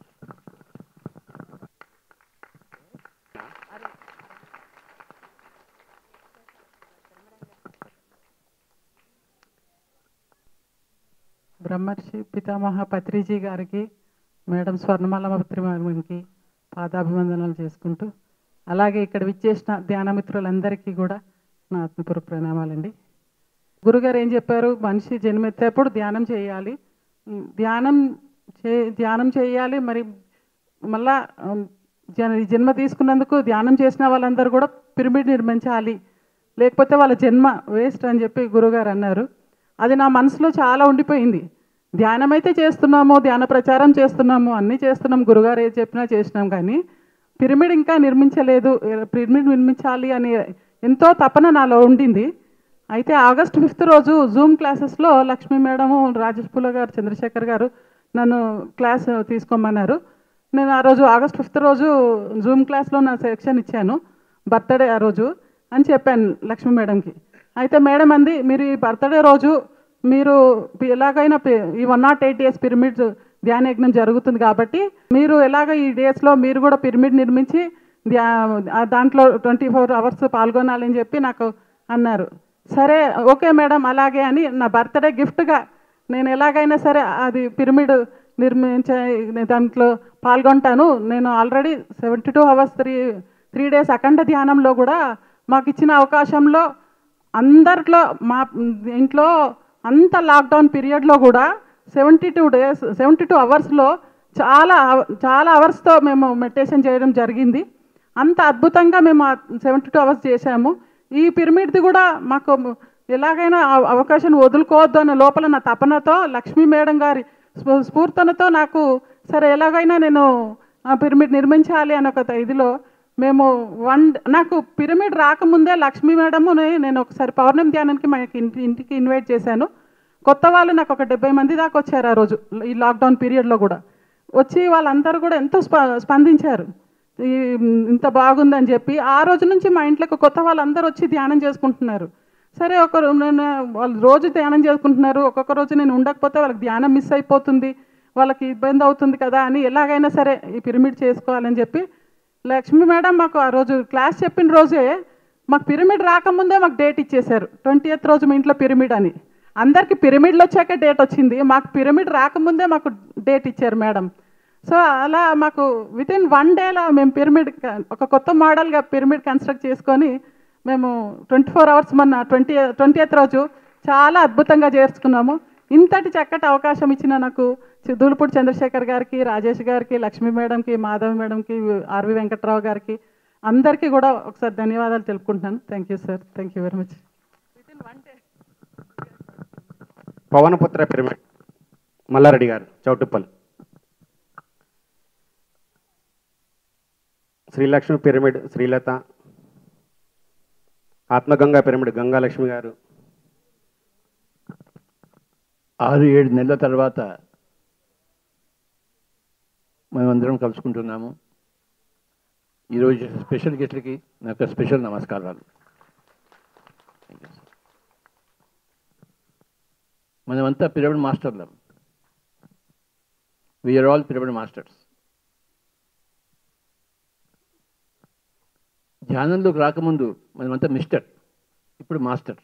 బ్రహ్మర్షి పితామహ పత్రిజీ గారికి మేడం స్వర్ణమాల పత్రిమాకి పాదాభివందనాలు చేసుకుంటూ అలాగే ఇక్కడ విచ్చేసిన ధ్యానమిత్రులందరికీ కూడా నా ఆత్మపూర్వక ప్రణామాలండి గురుగారు ఏం చెప్పారు మనిషి జన్మెత్తేప్పుడు ధ్యానం చేయాలి ఉమ్, ధ్యానం చే ధ్యానం చేయాలి మరి మళ్ళా ఉమ్, జన ఈ జన్మ తీసుకున్నందుకు ధ్యానం చేసిన వాళ్ళందరూ కూడా పిరమిడ్ నిర్మించాలి లేకపోతే వాళ్ళ జన్మ వేస్ట్ అని చెప్పి గురుగారు అన్నారు అది నా మనసులో చాలా ఉండిపోయింది ధ్యానం అయితే చేస్తున్నాము ధ్యాన ప్రచారం చేస్తున్నాము అన్నీ చేస్తున్నాం గురుగారు ఏది చెప్పినా చేసినాం కానీ పిరమిడ్ ఇంకా నిర్మించలేదు పిరమిడ్ నిర్మించాలి అని ఎంతో తపన నాలో ఉండింది అయితే ఆగస్ట్ ఫిఫ్త్ రోజు జూమ్ క్లాసెస్లో లక్ష్మీ మేడము రాజేష్ పుల్ల గారు చంద్రశేఖర్ గారు నన్ను క్లాస్ తీసుకోమన్నారు నేను ఆ రోజు ఆగస్ట్ ఫిఫ్త్ రోజు జూమ్ క్లాస్లో నా సెక్షన్ ఇచ్చాను బర్త్డే ఆ రోజు అని చెప్పాను లక్ష్మీ మేడంకి అయితే మేడం అంది మీరు ఈ బర్త్డే రోజు మీరు పి- ఎలాగైనా పి- ఈ one nought eight days pyramid ధ్యాన యజ్ఞం జరుగుతుంది కాబట్టి మీరు ఎలాగ ఈ డేస్లో మీరు కూడా పిరమిడ్ నిర్మించి ధ్యా ఆ దాంట్లో ట్వంటీ ఫోర్ అవర్స్ పాల్గొనాలని చెప్పి నాకు అన్నారు సరే ఓకే మేడం అలాగే అని నా బర్త్డే గిఫ్ట్గా నేను ఎలాగైనా సరే అది పిరమిడ్ నిర్మించే దాంట్లో పాల్గొంటాను నేను already seventy two hours three three days అఖండ ధ్యానంలో కూడా మాకు ఇచ్చిన అవకాశంలో అందరిలో మా ఇంట్లో అంత లాక్డౌన్ పీరియడ్లో కూడా seventy two days seventy two అవర్స్లో చాలా అవ- చాలా అవర్స్తో మేము మెడిటేషన్ చేయడం జరిగింది అంత అద్భుతంగా మేము సెవెంటీ టూ అవర్స్ చేశాము ఈ పిరమిడ్ది కూడా మాకు ఎలాగైనా ఆ అవకాశం వదులుకోవద్దు అన్న లోపల నా తపనతో లక్ష్మీ మేడం గారి స్ఫూ- స్ఫూర్తనతో నాకు సరే ఎలాగైనా నేను ఆ పిరమిడ్ నిర్మించాలి అనే ఒక ఇదిలో మేము వన్ నాకు పిరమిడ్ రాకముందే లక్ష్మీ మేడముని నేను ఒకసారి పౌర్ణమి ధ్యానానికి మా ఇంటి ఇంటికి ఇన్వైట్ చేశాను కొత్త వాళ్ళు నాకు ఒక డెబ్బై మంది దాకా వచ్చారు ఆ రోజు ఈ లాక్డౌన్ పీరియడ్లో కూడా వచ్చి వాళ్ళందరూ కూడా ఎంతో స్ప స్పందించారు ఈ ఇంత బాగుందని చెప్పి ఆ రోజు నుంచి మా ఇంట్లోకి కొత్త వాళ్ళందరూ వచ్చి ధ్యానం చేసుకుంటున్నారు సరే ఒకరు నేను వాళ్ళు రోజు ధ్యానం చేసుకుంటున్నారు ఒక్కొక్క రోజు నేను ఉండకపోతే వాళ్ళకి ధ్యానం మిస్ అయిపోతుంది వాళ్ళకి ఇబ్బంది అవుతుంది కదా అని ఎలాగైనా సరే ఈ పిరమిడ్ చేసుకోవాలని చెప్పి లక్ష్మీ మేడం మాకు ఆ రోజు క్లాస్ చెప్పిన రోజే మాకు పిరమిడ్ రాకముందే మాకు డేట్ ఇచ్చేశారు ట్వంటీ ఎయిత్ రోజు మీ ఇంట్లో పిరమిడ్ అని అందరికీ పిరమిడ్లు వచ్చాక డేట్ వచ్చింది మాకు పిరమిడ్ రాకముందే మాకు డేట్ ఇచ్చారు మేడం సో అలా మాకు విత్ ఇన్ వన్ డేలో మేము పిరమిడ్ క- ఒక కొత్త మోడల్గా పిరమిడ్ కన్స్ట్రక్ట్ చేసుకొని మేము ట్వంటీ ఫోర్ అవర్స్ మొన్న ట్వంటీ ట్వంటీ ఎయిత్ రోజు చాలా అద్భుతంగా చేర్చుకున్నాము ఇంతటి చక్కటి అవకాశం ఇచ్చిన నాకు చి- దూలుపూడి చంద్రశేఖర్ గారికి రాజేష్ గారికి లక్ష్మీ మేడంకి మాధవ్ మేడంకి ఆర్వి వెంకట్రావు గారికి అందరికీ కూడా ఒకసారి ధన్యవాదాలు తెలుపుకుంటున్నాను thank you sir thank you very much Pavanaputra pyramid Mallareddy గారు చౌటుప్పల్ శ్రీలక్ష్మి పిరమిడ్ శ్రీలత ఆత్మగంగా పిరమిడ్ గంగాలక్ష్మి గారు ఆరు ఏడు నెలల తర్వాత మేమందరం కలుసుకుంటున్నాము ఈరోజు స్పెషల్ గెస్ట్లకి నా యొక్క స్పెషల్ నమస్కారాలు మనమంతా పిరమిడ్ మాస్టర్లం వీఆర్ ఆల్ పిరమిడ్ మాస్టర్స్ ధ్యానంలోకి రాకముందు మనమంతా మిస్టర్ ఇప్పుడు మాస్టర్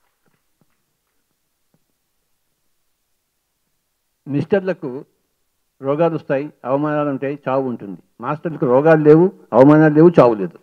మిస్టర్లకు రోగాలు వస్తాయి అవమానాలు ఉంటాయి చావు ఉంటుంది మాస్టర్లకు రోగాలు లేవు అవమానాలు లేవు చావు లేదు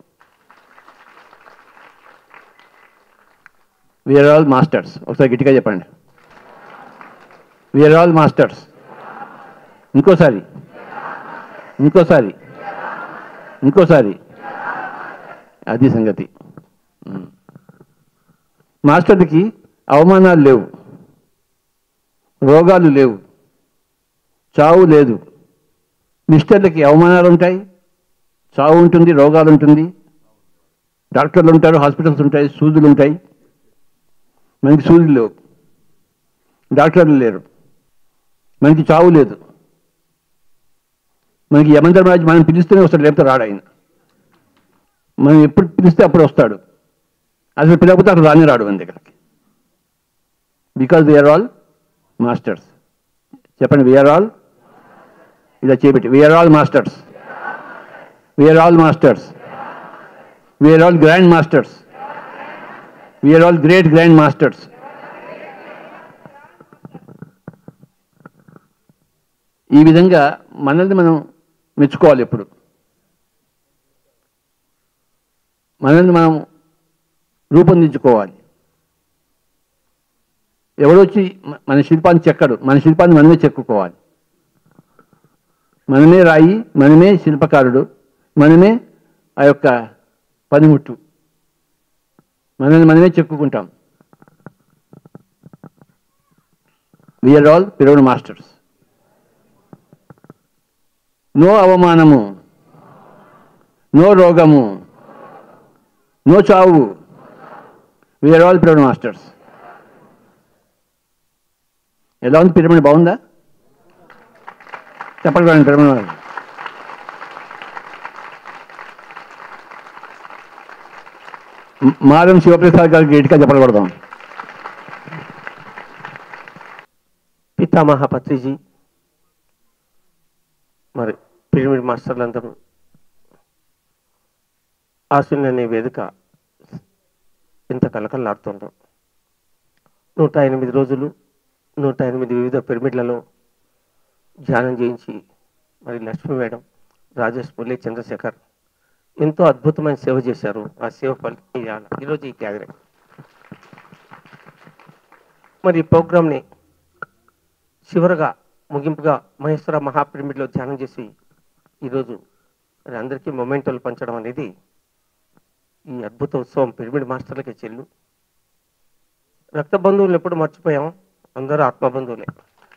వీఆర్ ఆల్ మాస్టర్స్ ఒకసారి గట్టిగా చెప్పండి వీఆర్ ఆల్ మాస్టర్స్ ఇంకోసారి ఇంకోసారి ఇంకోసారి అది సంగతి ఉమ్. మాస్టర్కి అవమానాలు లేవు రోగాలు లేవు చావు లేదు మిస్టర్లకి అవమానాలు ఉంటాయి చావు ఉంటుంది రోగాలు ఉంటుంది డాక్టర్లు ఉంటారు హాస్పిటల్స్ ఉంటాయి సూదులు ఉంటాయి మనకి సూదులు లేవు డాక్టర్లు లేరు మనకి చావు లేదు మనకి యమంధర్మరాజు మనం పిలిస్తేనే వస్తాడు లేకపోతే రాడు ఆయన మనం ఎప్పుడు పిలిస్తే అప్పుడు వస్తాడు అసలు పిలకపోతే అక్కడ రాని రాడు మన దగ్గరికి బికాజ్ వీఆర్ ఆల్ మాస్టర్స్ చెప్పండి వీఆర్ ఆల్ ఇలా చేపెట్టి we're all masters we're all masters we're all grand masters we're all great grand masters ఈ విధంగా మనల్ని మనం మెచ్చుకోవాలి ఎప్పుడు మనల్ని మనం రూపొందించుకోవాలి ఎవడొచ్చి మ- మన శిల్పాన్ని చెక్కడు మన శిల్పాన్ని మనమే చెక్కుకోవాలి మనమే రాయి మనమే శిల్పకారుడు మనమే ఆ యొక్క పనిముట్టు మనల్ని మనమే చెక్కుకుంటాం we are all proud masters no అవమానము నో రోగము నో చావు వీఆర్ ఆల్ పిరవడ్ మాస్టర్స్ ఎలా ఉంది పిరమిడ్ బాగుందా చెప్పండి చూడండి పిరమిడ్ వాళ్ళు. మ- మారం శివప్రసాద్ గారికి గట్టిగా చెప్పకూడదాం పితామహ పత్రిజీ మరి పిరమిడ్ మాస్టర్లందరూ ఆశుని అనే వేదిక ఇంత కలకలాడుతుందో నూట ఎనిమిది రోజులు నూట ఎనిమిది వివిధ పిరమిడ్లలో ధ్యానం చేయించి మరి లక్ష్మీ మేడం రాజేష్ మురళీ చంద్రశేఖర్ ఎంతో అద్భుతమైన సేవ చేశారు ఆ సేవ ఫలితం ఇవాళ ఈరోజు ఈ గ్యాదరింగ్ మరి ఈ ప్రోగ్రామ్ని చివరగా ముగింపుగా మహేశ్వర మహాపిరమిడ్లో ధ్యానం చేసి ఈరోజు మరి అందరికీ మొమెంటోలు పంచడం అనేది ఈ అద్భుత ఉత్సవం పిరమిడ్ మాస్టర్లకి చెల్లు రక్త బంధువులు ఎప్పుడు మర్చిపోయాం అందరూ ఆత్మబంధువులే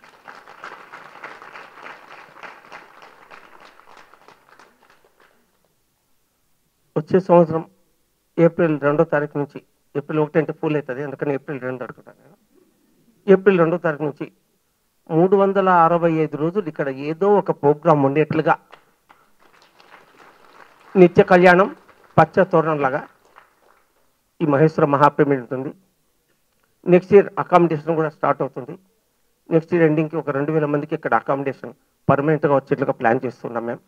వచ్చే సంవత్సరం ఏప్రిల్ రెండో తారీఖు నుంచి ఏప్రిల్ ఒకటి అంటే ఫుల్ అవుతుంది అందుకని ఏప్రిల్ రెండు అడుగుతాను నేను ఏప్రిల్ రెండో తారీఖు నుంచి మూడు వందల అరవై ఐదు రోజులు ఇక్కడ ఏదో ఒక ప్రోగ్రాం ఉండేట్లుగా నిత్య కళ్యాణం పచ్చ తోరణంలాగా ఈ మహేశ్వర మహాప్రమిడ్ ఉంటుంది నెక్స్ట్ ఇయర్ అకామిడేషన్ కూడా స్టార్ట్ అవుతుంది నెక్స్ట్ ఇయర్ ఎండింగ్కి ఒక రెండు వేల మందికి ఇక్కడ అకామిడేషన్ పర్మనెంట్గా వచ్చేట్లుగా ప్లాన్ చేస్తున్నాం మేము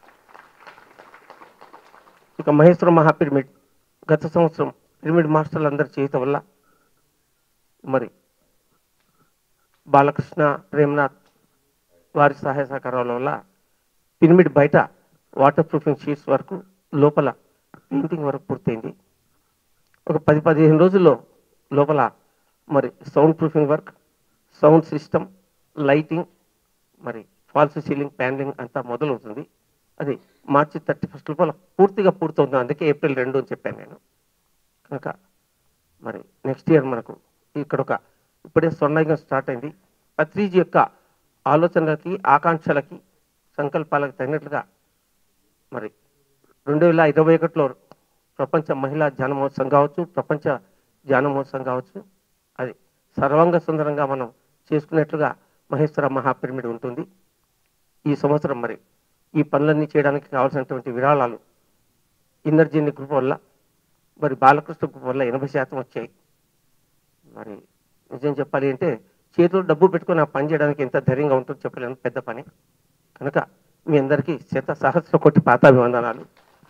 ఇక మహేశ్వర మహాపిరమిడ్ గత సంవత్సరం పిరమిడ్ మాస్టర్లు అందరి చేయటం వల్ల మరి బాలకృష్ణ ప్రేమ్నాథ్ వారి సహాయ సహకారాల వల్ల పిరమిడ్ బయట వాటర్ ప్రూఫింగ్ షీట్స్ వరకు లోపల పెయింటింగ్ వరకు పూర్తయింది ఒక పది పదిహేను రోజుల్లో లోపల మరి sound proofing work sound system lighting మరి ఫాల్స్ సీలింగ్ ప్యానలింగ్ అంతా మొదలవుతుంది అది మార్చి థర్టీ ఫస్ట్ లోపల పూర్తిగా పూర్తవుతుంది అందుకే ఏప్రిల్ రెండు అని చెప్పాను నేను కనుక మరి నెక్స్ట్ ఇయర్ మనకు ఇక్కడ ఒక ఇప్పుడే స్వర్ణయుగం స్టార్ట్ అయింది పత్రిజీ యొక్క ఆలోచనలకి ఆకాంక్షలకి సంకల్పాలకు తగినట్లుగా మరి రెండు వేల ఇరవై ఒకటిలో ప్రపంచ మహిళా ధ్యాన మహోత్సవం కావచ్చు ప్రపంచ ధ్యాన మహోత్సవం కావచ్చు అది సర్వాంగ సుందరంగా మనం చేసుకున్నట్లుగా మహేశ్వర మహాపిరమిడ్ ఉంటుంది ఈ సంవత్సరం మరి ఈ పనులన్నీ చేయడానికి కావాల్సినటువంటి విరాళాలు ఇన్నర్జీని కృప వల్ల మరి బాలకృష్ణ కృప వల్ల ఎనభై శాతం వచ్చాయి మరి నిజం చెప్పాలి అంటే చేతిలో డబ్బు పెట్టుకొని ఆ పని చేయడానికి ఎంత ధైర్యంగా ఉంటుందో చెప్పలేను పెద్ద పని కనుక మీ అందరికీ శత సహస్ర కోటి పాతాభివందనాలు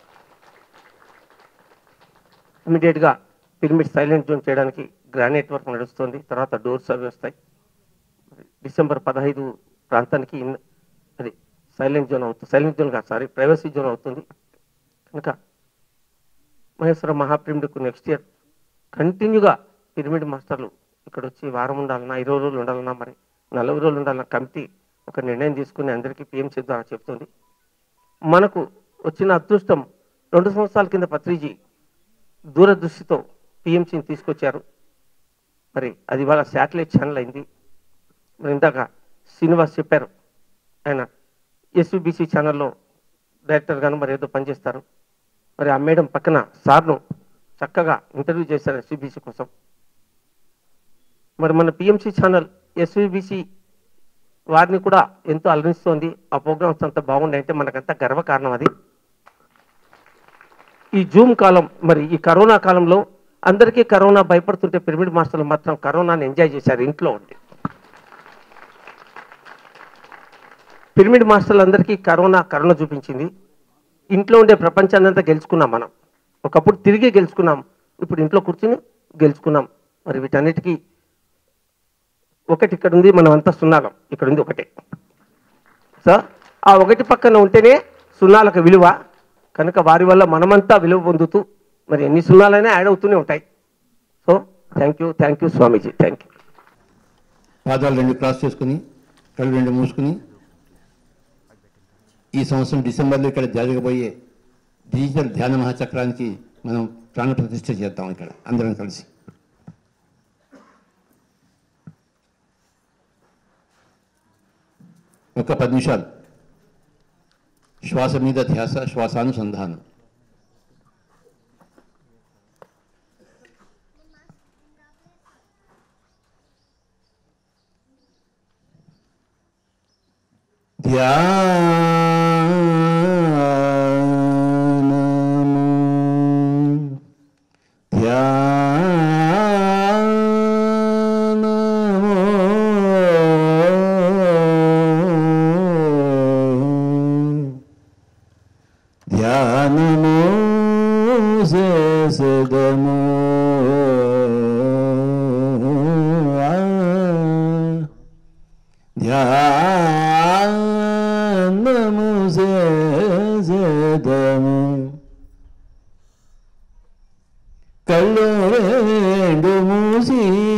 ఇమీడియట్గా పిరమిడ్ సైలెంట్ జోన్ చేయడానికి గ్రానైట్ వర్క్ నడుస్తుంది తర్వాత డోర్స్ అవి వస్తాయి డిసెంబర్ పదహైదు ప్రాంతానికి ఇన్ అది సైలెంట్ జోన్ అవుతుంది సైలెంట్ జోన్ కాదు సారీ ప్రైవసీ జోన్ అవుతుంది కనుక మహేశ్వర మహాప్రమిడికు నెక్స్ట్ ఇయర్ కంటిన్యూగా పిరమిడ్ మాస్టర్లు ఇక్కడ వచ్చి వారం ఉండాలన్నా ఇరవై రోజులు ఉండాలన్నా మరి నలభై రోజులు ఉండాలన్నా కమిటీ ఒక నిర్ణయం తీసుకుని అందరికీ పిఎంసీ ద్వారా చెప్తుంది మనకు వచ్చిన అదృష్టం రెండు సంవత్సరాల కింద పత్రిజీ దూరదృష్టితో పిఎంసీని తీసుకొచ్చారు మరి అది ఇవాళ శాటిలైట్ ఛానల్ అయింది మరి ఇందాక శ్రీనివాస్ చెప్పారు ఆయన ఎస్విబిసి ఛానల్లో డైరెక్టర్ గాను మరి ఏదో పనిచేస్తారు మరి ఆ మేడం పక్కన సార్ను చక్కగా ఇంటర్వ్యూ చేశారు ఎస్విబిసి కోసం మరి మన పిఎంసి ఛానల్ ఎస్విబిసి వారిని కూడా ఎంతో అలరిస్తోంది ఆ ప్రోగ్రామ్స్ అంతా బాగున్నాయి అంటే మనకంతా గర్వకారణం అది ఈ జూమ్ కాలం మరి ఈ కరోనా కాలంలో అందరికీ కరోనా భయపడుతుంటే పిరమిడ్ మాస్టర్లు మాత్రం కరోనాని ఎంజాయ్ చేశారు ఇంట్లో ఉండి పిరమిడ్ మాస్టర్లు అందరికీ కరోనా కరుణ చూపించింది ఇంట్లో ఉండే ప్రపంచాన్ని అంతా గెలుచుకున్నాం మనం ఒకప్పుడు తిరిగి గెలుచుకున్నాం ఇప్పుడు ఇంట్లో కూర్చుని గెలుచుకున్నాం మరి వీటన్నిటికీ ఒకటి ఇక్కడ ఉంది మనం అంతా సున్నాలం ఇక్కడ ఉంది ఒకటే సో ఆ ఒకటి పక్కన ఉంటేనే సున్నాలకు విలువ కనుక వారి వల్ల మనమంతా విలువ పొందుతూ మరి ఎన్ని సున్నాలైనా యాడ్ అవుతూనే ఉంటాయి so thank you thank you Swamiji thank you పాదాలు రెండు క్రాస్ చేసుకుని కళ్ళు రెండు మూసుకుని ఈ సంవత్సరం డిసెంబర్లో ఇక్కడ జరగబోయే డిజిటల్ ధ్యాన మహాచక్రానికి మనం ప్రాణ ప్రతిష్ఠ చేద్దాం ఇక్కడ అందరం కలిసి ఒక పది నిమిషాలు శ్వాస మీద ధ్యాస శ్వాసానుసంధానం ధ్యానము ధ్యానము చేసదము ధ్యానము చేసదము కళ్ళు రెండు మూసి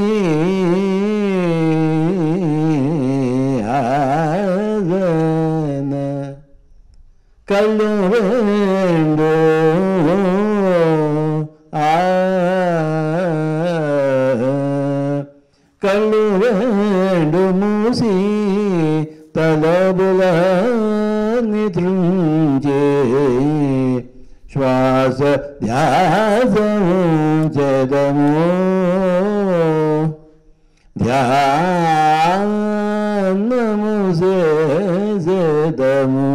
ఆదన కళ్ళు రెండు ఆ కళ్ళు రెండు మూసి తలబుల నిద్రించే శ్వాస ధ్యాసము జదము ధ్యానము చేదము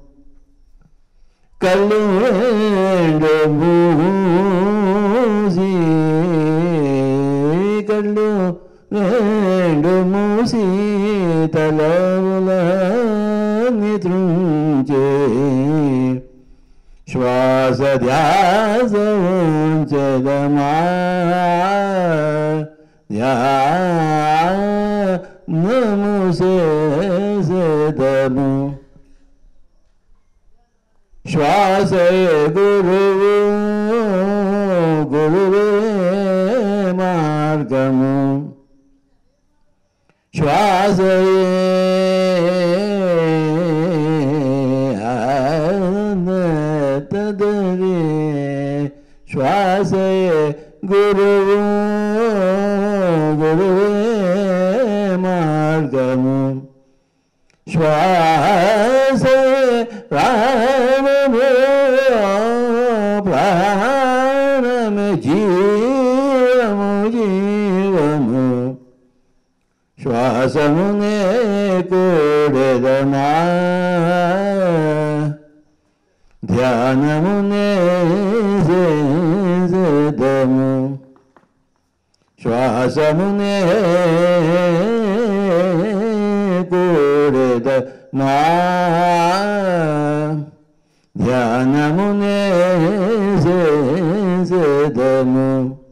కళ్ళు రెండు మూసి కళ్ళు రెండు మూసి తలముల నిద్రించే శ్వాస ధ్యాసముంచదమా ధ్యానము చేసదము శ్వాసయ గురువు గురువే మార్గము శ్వాసయే తదరే శ్వాసయ గురువు గురువే మార్గము శ్వాస ప్రాణము ప్రాణము జీవము జీవము శ్వాసమునే కూడదమా ధ్యానమునే చేదము శ్వాసమునే కూడద మా ధ్యానమునే చేదము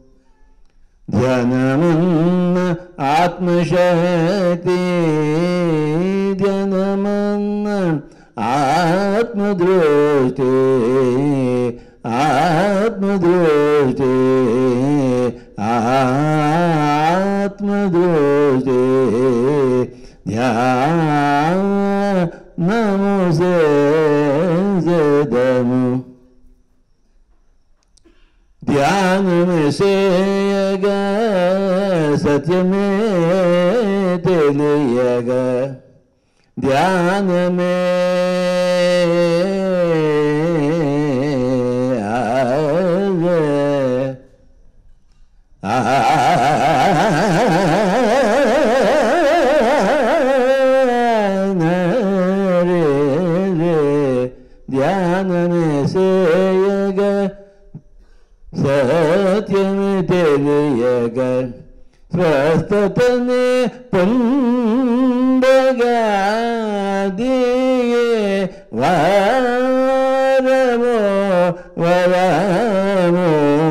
ధ్యానమున్న ఆత్మశక్తి ధ్యానమన్న ఆత్మదృష్టి ఆత్మదృష్టి ఆత్మదృష్టి ధ్యానము చేదము ధ్యానమే చేయగా సత్యమే తెలియగా ధ్యానమే ధ్యానమే చేయగా సత్యమే తెలియగా స్వస్థతనే పొందగా దియే వరమో వరమో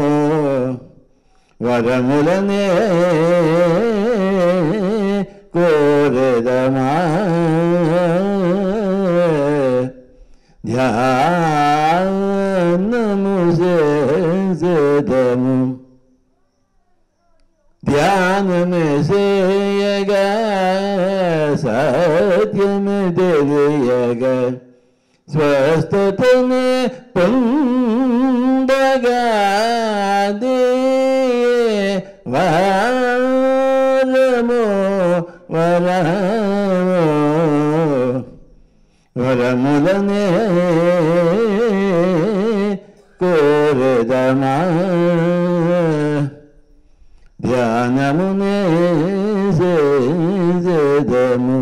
వరములనే కోరెదమా ధ్యానము చేదము ధ్యానమే చేయగా సత్యమే తెలియగా స్వస్థతనే పొందగా దియే వరమో వరమో వరములనే కోరెదమా ధ్యానమునే చేదము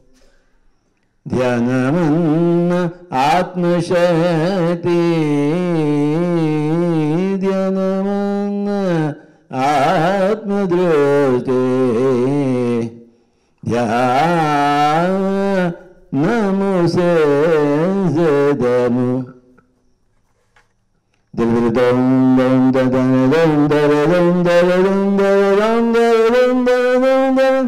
ధ్యానమన్న ఆత్మశక్తి ధ్యానమన్న ఆత్మదృష్టి ధ్యానము చేదము దిల్దం దం దం దం దం దం దం దం దం దం దం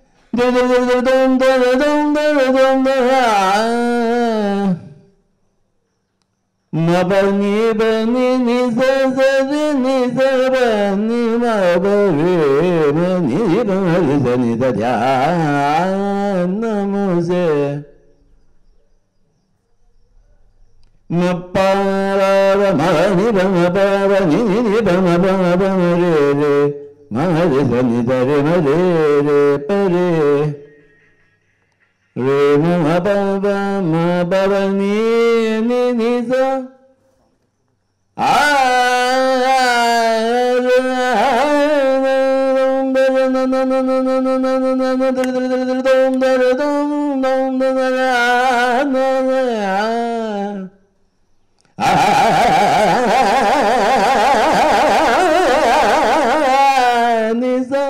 మబని బని నిజ సరి నిజ బని మబరి మని బని సని ధ్యానముసే మప్పార మని బమ పవ ని ని బమ బమ బమ రే రే మరి సని దరి మరే రే పరే రే మ బవ మ బవ ని ని ని స ఆ నిజ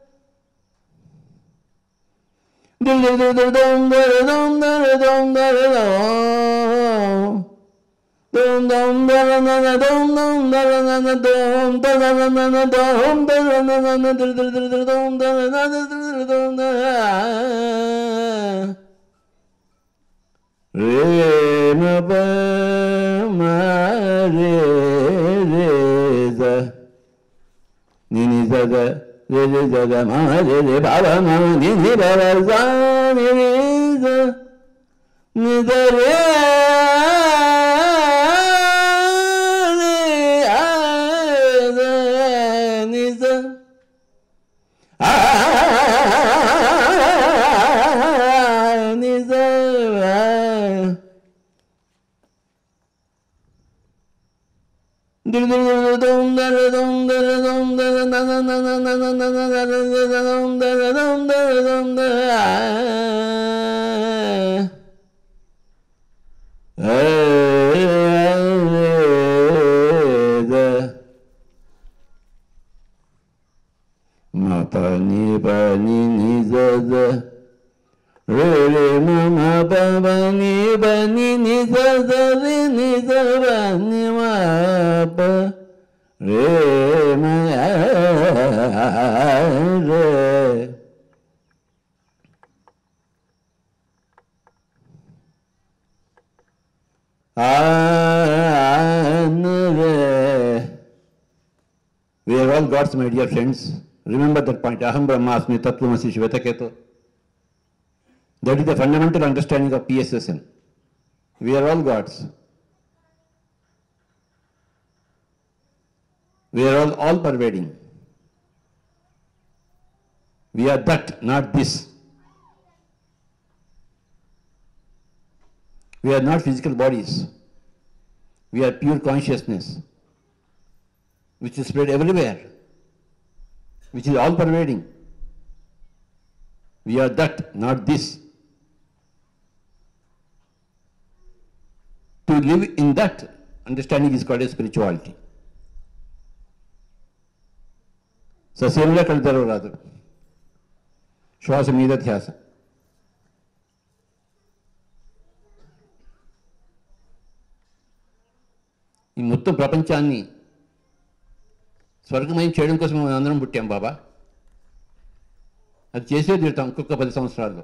రే మ ప మ రే రే జ ని ని జ జ రే రే జ జ మ రే రే భ భ మ ని ని భ భ జ ని ని జ ని జ రే రే ఆ జ ని జ ఆ ని జ ఆ Mapani pani ni za za re re ma ma pa pa ni pa ni ni za za re ni za pa ni ma pa re ma ya re We are all gods, my dear friends. Remember that point. Aham Brahmasmi Tattvamasi Shvetaketu. That is the fundamental understanding of PSSN. We are all gods. We are all all pervading. We are that, not this. We are not physical bodies. We are pure consciousness, which is spread everywhere, which is all pervading. We are that, not this. To live in that understanding is called a spirituality. ససేమిగా కడతారు రాదు శ్వాస మీద ధ్యాస ఈ మొత్తం ప్రపంచాన్ని స్వర్గమయం చేయడం కోసం మనం అందరం పుట్టాం బాబా అది చేసే తీరుతాం ఇంకొక పది సంవత్సరాల్లో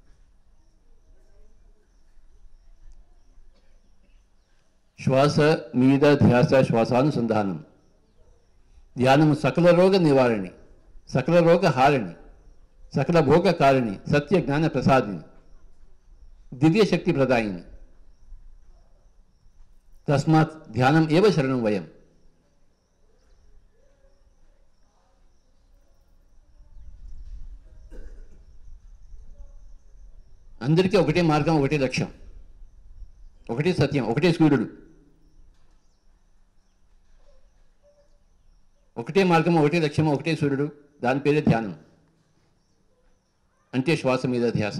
శ్వాస మీద ధ్యాస శ్వాసానుసంధానం ధ్యానము సకల రోగ నివారణి సకల రోగ హారిణి సకల భోగ కారిణి సత్య జ్ఞాన ప్రసాదిని దివ్య శక్తి ప్రదాయిని తస్మాత్ ధ్యానం ఏవ శరణం వయం అందరికీ ఒకటే మార్గం ఒకటే లక్ష్యం ఒకటే సత్యం ఒకటే సూర్యుడు ఒకటే మార్గం ఒకటే లక్ష్యం ఒకటే సూర్యుడు దాని పేరే ధ్యానం అంటే శ్వాస మీద ధ్యాస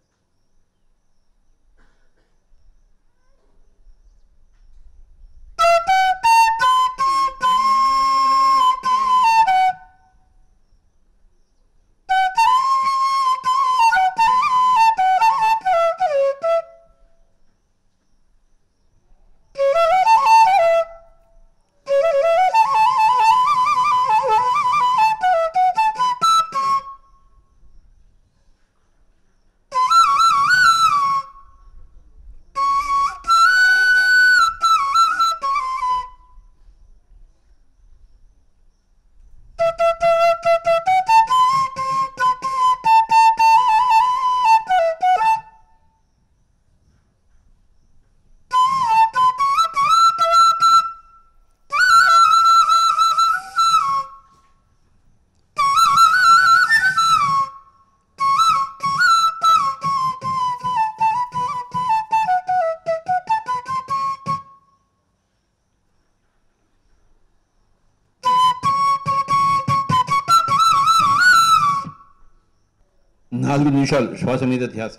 నాలుగు నిమిషాలు శ్వాస మీద ధ్యాస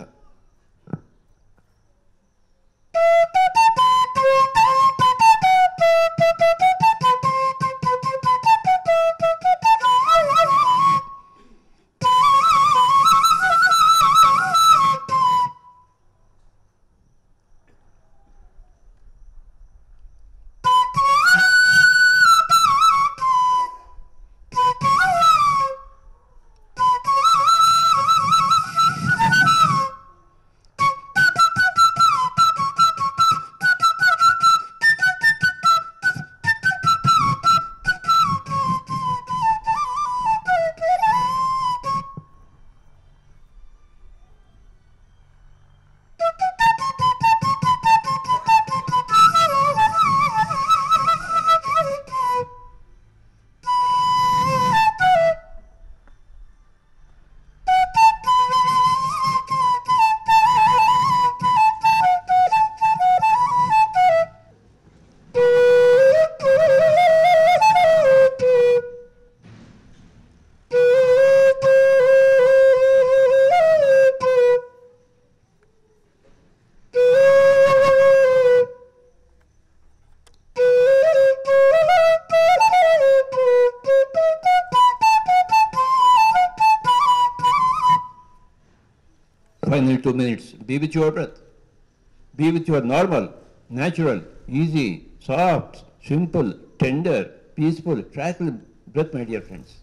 Final two minutes. Be with your breath. Be with your normal, natural, easy, soft, simple, tender, peaceful, tranquil breath, my dear friends.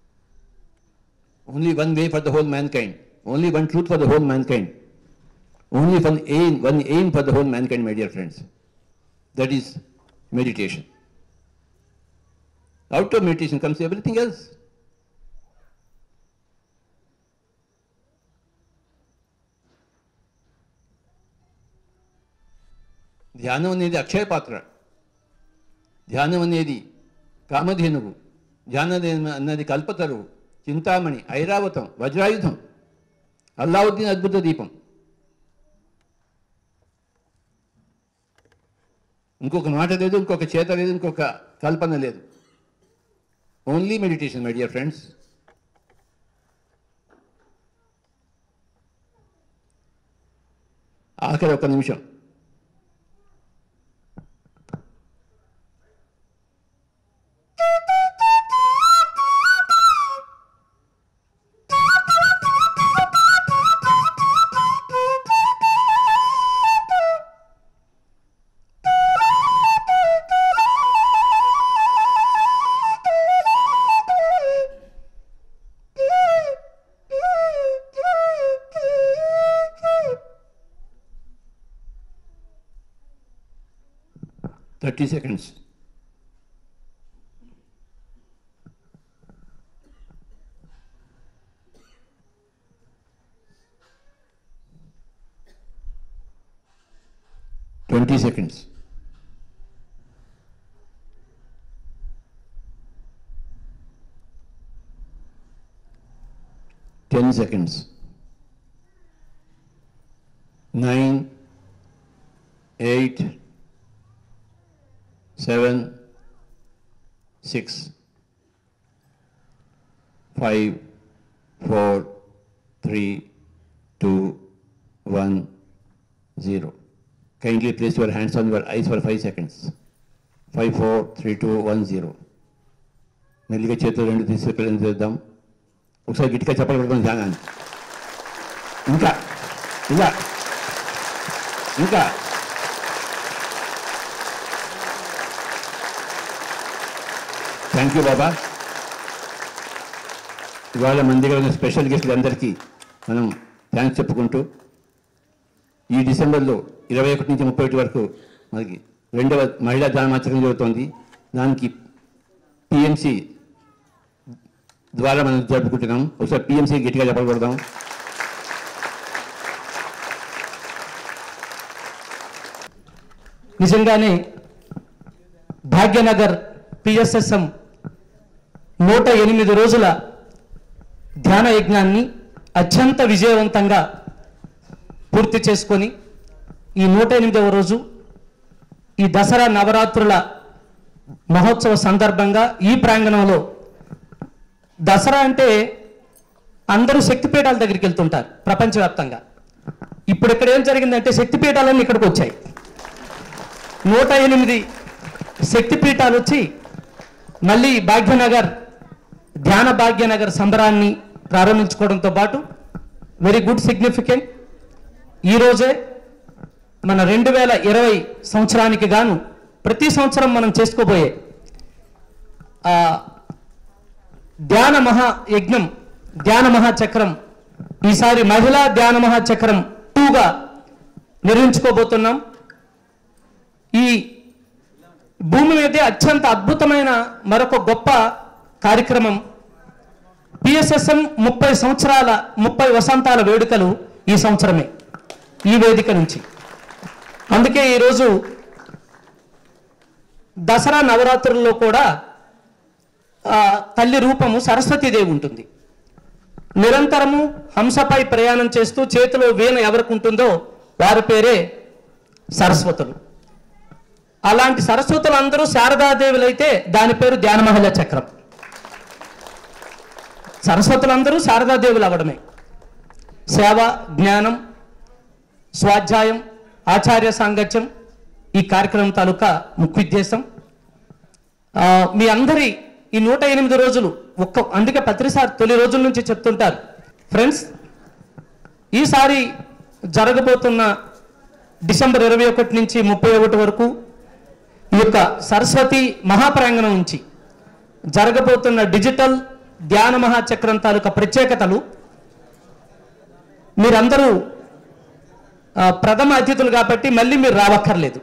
Only one way for the whole mankind. Only one truth for the whole mankind. Only one aim, one aim for the whole mankind, my dear friends. That is meditation. Out of meditation comes everything else. ధ్యానం అనేది అక్షయ పాత్ర ధ్యానం అనేది కామధేనువు ధ్యానం అన్నది కల్పతరువు చింతామణి ఐరావతం వజ్రాయుధం అల్లావుద్దీన్ అద్భుత దీపం ఇంకొక మాట లేదు ఇంకొక చేత లేదు ఇంకొక కల్పన లేదు only meditation my dear friends ఆఖరి ఒక నిమిషం thirty seconds twenty seconds ten seconds nine eight seven, six, five, four, three, two, one, zero. Kindly place your hands on your eyes for five seconds. Five, four, three, two, one, zero. మెల్లిగా చేతులు రెండు తీసుకెళ్ళి చేద్దాం ఒకసారి గట్టిగా చెప్పలు పెడతాం ధ్యానాన్ని ఇంకా ఇలా ఇంకా థ్యాంక్ యూ బాబా ఇవాళ మన దగ్గర ఉన్న స్పెషల్ గెస్టులు అందరికీ మనం థ్యాంక్స్ చెప్పుకుంటూ ఈ డిసెంబర్లో ఇరవై ఒకటి నుంచి ముప్పై ఒకటి వరకు మనకి రెండవ మహిళా ధ్యానమాచరణ జరుగుతోంది దానికి పిఎంసి ద్వారా మనం జరుపుకుంటున్నాం ఒకసారి పిఎంసీ గట్టిగా చెప్పకూడదాం నిజంగానే భాగ్యనగర్ పిఎస్ఎస్ఎం నూట ఎనిమిది రోజుల ధ్యాన యజ్ఞాన్ని అత్యంత విజయవంతంగా పూర్తి చేసుకొని ఈ నూట ఎనిమిదవ రోజు ఈ దసరా నవరాత్రుల మహోత్సవ సందర్భంగా ఈ ప్రాంగణంలో దసరా అంటే అందరూ శక్తిపీఠాల దగ్గరికి వెళ్తుంటారు ప్రపంచవ్యాప్తంగా ఇప్పుడు ఇక్కడ ఏం జరిగిందంటే శక్తిపీఠాలన్నీ ఇక్కడికి వచ్చాయి నూట ఎనిమిది శక్తిపీఠాలు వచ్చి మళ్ళీ భాగ్యనగర్ ధ్యాన భాగ్యనగర్ సంబరాన్ని ప్రారంభించుకోవడంతో పాటు వెరీ గుడ్ సిగ్నిఫికెంట్ ఈరోజే మన రెండు వేల ఇరవై సంవత్సరానికి గాను ప్రతి సంవత్సరం మనం చేసుకోబోయే ఆ, ధ్యాన మహా యజ్ఞం ధ్యాన మహాచక్రం ఈసారి మహిళా ధ్యాన మహాచక్రం టూగా నిర్వహించుకోబోతున్నాం ఈ భూమి మీదే అత్యంత అద్భుతమైన మరొక గొప్ప కార్యక్రమం పిఎస్ఎస్ఎం ముప్పై సంవత్సరాల ముప్పై వసంతాల వేడుకలు ఈ సంవత్సరమే ఈ వేదిక నుంచి అందుకే ఈరోజు దసరా నవరాత్రుల్లో కూడా ఆ, తల్లి రూపము సరస్వతీదేవి ఉంటుంది నిరంతరము హంసపై ప్రయాణం చేస్తూ చేతిలో వీణ ఎవరికి ఉంటుందో వారి పేరే సరస్వతులు అలాంటి సరస్వతులు అందరూ శారదాదేవులైతే దాని పేరు ధ్యానమహల చక్రం సరస్వతులందరూ శారదాదేవులు అవడమే సేవ జ్ఞానం స్వాధ్యాయం ఆచార్య సాంగత్యం ఈ కార్యక్రమం తాలూకా ముఖ్యోద్దేశం ఆ, మీ అందరి ఈ నూట ఎనిమిది రోజులు ఒక్క అందుకే పత్రిసారి తొలి రోజుల నుంచి చెప్తుంటారు ఫ్రెండ్స్ ఈసారి జరగబోతున్న డిసెంబర్ ఇరవై ఒకటి నుంచి ముప్పై ఒకటి వరకు ఈ యొక్క సరస్వతి మహాప్రాంగణం నుంచి జరగబోతున్న డిజిటల్ ధ్యాన మహాచక్రం తాలూకా ప్రత్యేకతలు మీరందరూ ఆ, ప్రథమ అతిథులు కాబట్టి మళ్ళీ మీరు రావక్కర్లేదు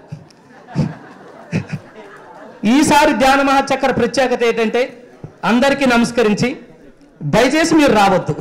ఈసారి ధ్యాన మహాచక్ర ప్రత్యేకత ఏంటంటే అందరికీ నమస్కరించి దయచేసి మీరు రావద్దు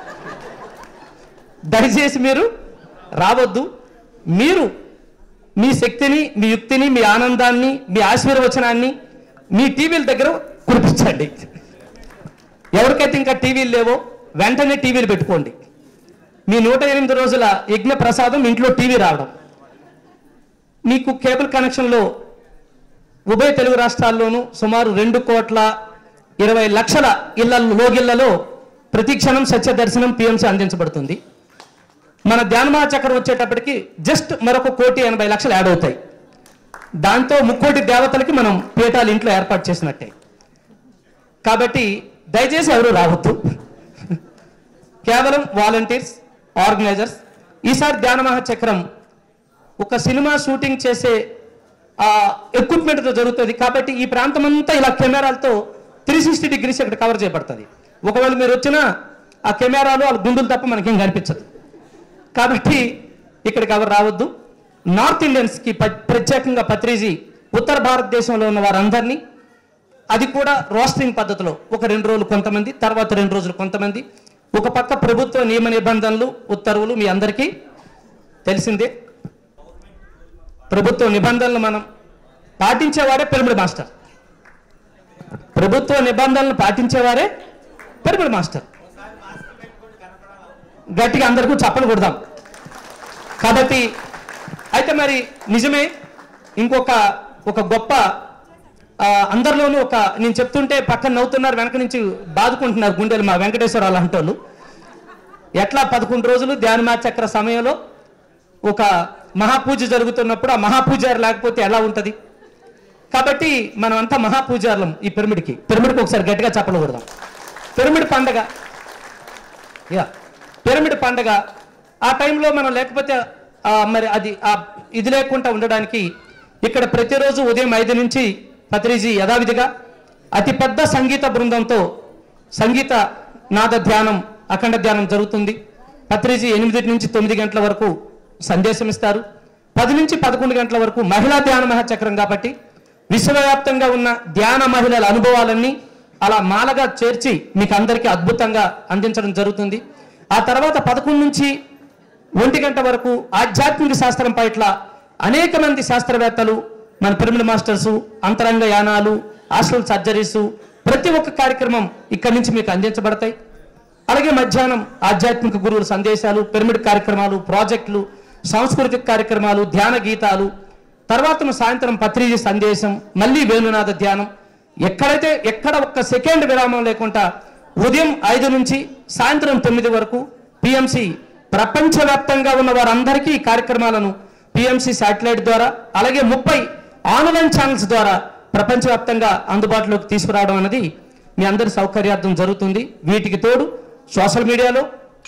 దయచేసి మీరు రావద్దు మీరు మీ శక్తిని మీ యుక్తిని మీ ఆనందాన్ని మీ ఆశీర్వచనాన్ని మీ టీవీల దగ్గర కురిపించండి ఎవరికైతే ఇంకా టీవీలు లేవో వెంటనే టీవీలు పెట్టుకోండి మీ నూట ఎనిమిది రోజుల యజ్ఞ ప్రసాదం ఇంట్లో టీవీ రావడం మీకు కేబుల్ కనెక్షన్లో ఉభయ తెలుగు రాష్ట్రాల్లోనూ సుమారు రెండు కోట్ల ఇరవై లక్షల ఇళ్ల లోగిళ్లలో ప్రతి క్షణం సత్య దర్శనం పిఎంసీ అందించబడుతుంది మన ధ్యానమహా చక్రం వచ్చేటప్పటికి జస్ట్ మరొక కోటి ఎనభై లక్షలు యాడ్ అవుతాయి దాంతో ముక్కోటి దేవతలకి మనం పీఠాలు ఇంట్లో ఏర్పాటు చేసినట్టే కాబట్టి దయచేసి ఎవరు రావద్దు కేవలం వాలంటీర్స్ ఆర్గనైజర్స్ ఈసారి ధ్యాన మహాచక్రం ఒక సినిమా షూటింగ్ చేసే ఆ ఎక్విప్మెంట్తో జరుగుతుంది కాబట్టి ఈ ప్రాంతం అంతా ఇలా కెమెరాలతో త్రీ సిక్స్టీ డిగ్రీస్ ఇక్కడ కవర్ చేయబడుతుంది ఒకవేళ మీరు వచ్చినా ఆ కెమెరాలు వాళ్ళ గుండులు తప్ప మనకేం కనిపించదు కాబట్టి ఇక్కడికి ఎవరు రావద్దు నార్త్ ఇండియన్స్కి ప- ప్రత్యేకంగా పత్రిజీ ఉత్తర భారతదేశంలో ఉన్న వారందరినీ అది కూడా రోస్టరింగ్ పద్ధతిలో ఒక రెండు రోజులు కొంతమంది తర్వాత రెండు రోజులు కొంతమంది ఒక పక్క ప్రభుత్వ నియమ నిబంధనలు ఉత్తర్వులు మీ అందరికీ తెలిసిందే ప్రభుత్వ నిబంధనలు మనం పాటించేవారే పిరమిడ్ మాస్టర్ ప్రభుత్వ నిబంధనలు పాటించేవారే పిరమిడ్ మాస్టర్ గట్టిగా అందరికీ చప్పలు కొడదాం కాబట్టి అయితే మరి నిజమే ఇంకొక ఒక గొప్ప ఆ, అందరిలోనూ ఒక నేను చెప్తుంటే పక్కన నవ్వుతున్నారు వెనక నుంచి బాదుకుంటున్నారు గుండెలు మా వెంకటేశ్వర అలాంటి వాళ్ళు ఎట్లా పదకొండు రోజులు ధ్యానమా చక్ర సమయంలో ఒక మహాపూజ జరుగుతున్నప్పుడు ఆ మహాపూజారి లేకపోతే ఎలా ఉంటుంది కాబట్టి మనం అంతా మహాపూజారులం ఈ పిరమిడ్కి పిరమిడ్కి ఒకసారి గట్టిగా చప్పలు కొడదాం పిరమిడ్ పండగ యా పిరమిడ్ పండగ ఆ టైంలో మనం లేకపోతే ఆ, మరి అది ఆ ఇది లేకుండా ఉండడానికి ఇక్కడ ప్రతిరోజు ఉదయం ఐదు నుంచి పత్రిజీ యథావిధిగా అతిపెద్ద సంగీత బృందంతో సంగీత నాద ధ్యానం అఖండ ధ్యానం జరుగుతుంది పత్రిజీ ఎనిమిది నుంచి తొమ్మిది గంటల వరకు సందేశం ఇస్తారు పది నుంచి పదకొండు గంటల వరకు మహిళా ధ్యాన మహాచక్రం కాబట్టి విశ్వవ్యాప్తంగా ఉన్న ధ్యాన మహిళల అనుభవాలన్నీ అలా మాలగా చేర్చి మీకు అందరికీ అద్భుతంగా అందించడం జరుగుతుంది ఆ తర్వాత పదకొండు నుంచి ఒంటి గంట వరకు ఆధ్యాత్మిక శాస్త్రం పట్ల అనేక మంది శాస్త్రవేత్తలు మన పిరమిడ్ మాస్టర్స్ అంతరంగ యానాలు హాస్టల్ సర్జరీస్ ప్రతి ఒక్క కార్యక్రమం ఇక్కడి నుంచి మీకు అందించబడతాయి అలాగే మధ్యాహ్నం ఆధ్యాత్మిక గురువుల సందేశాలు పిరమిడ్ కార్యక్రమాలు ప్రాజెక్టులు సాంస్కృతిక కార్యక్రమాలు ధ్యాన గీతాలు తర్వాత సాయంత్రం పత్రిజీ సందేశం మళ్ళీ వేణునాథ ధ్యానం ఎక్కడైతే ఎక్కడ ఒక్క సెకండ్ విరామం లేకుండా ఉదయం ఐదు నుంచి సాయంత్రం తొమ్మిది వరకు పిఎంసి ప్రపంచవ్యాప్తంగా ఉన్న వారందరికీ ఈ కార్యక్రమాలను పిఎంసి శాటిలైట్ ద్వారా అలాగే ముప్పై ఆన్లైన్ ఛానల్స్ ద్వారా ప్రపంచవ్యాప్తంగా అందుబాటులోకి తీసుకురావడం అనేది మీ అందరి సౌకర్యార్థం జరుగుతుంది వీటికి తోడు సోషల్ మీడియాలో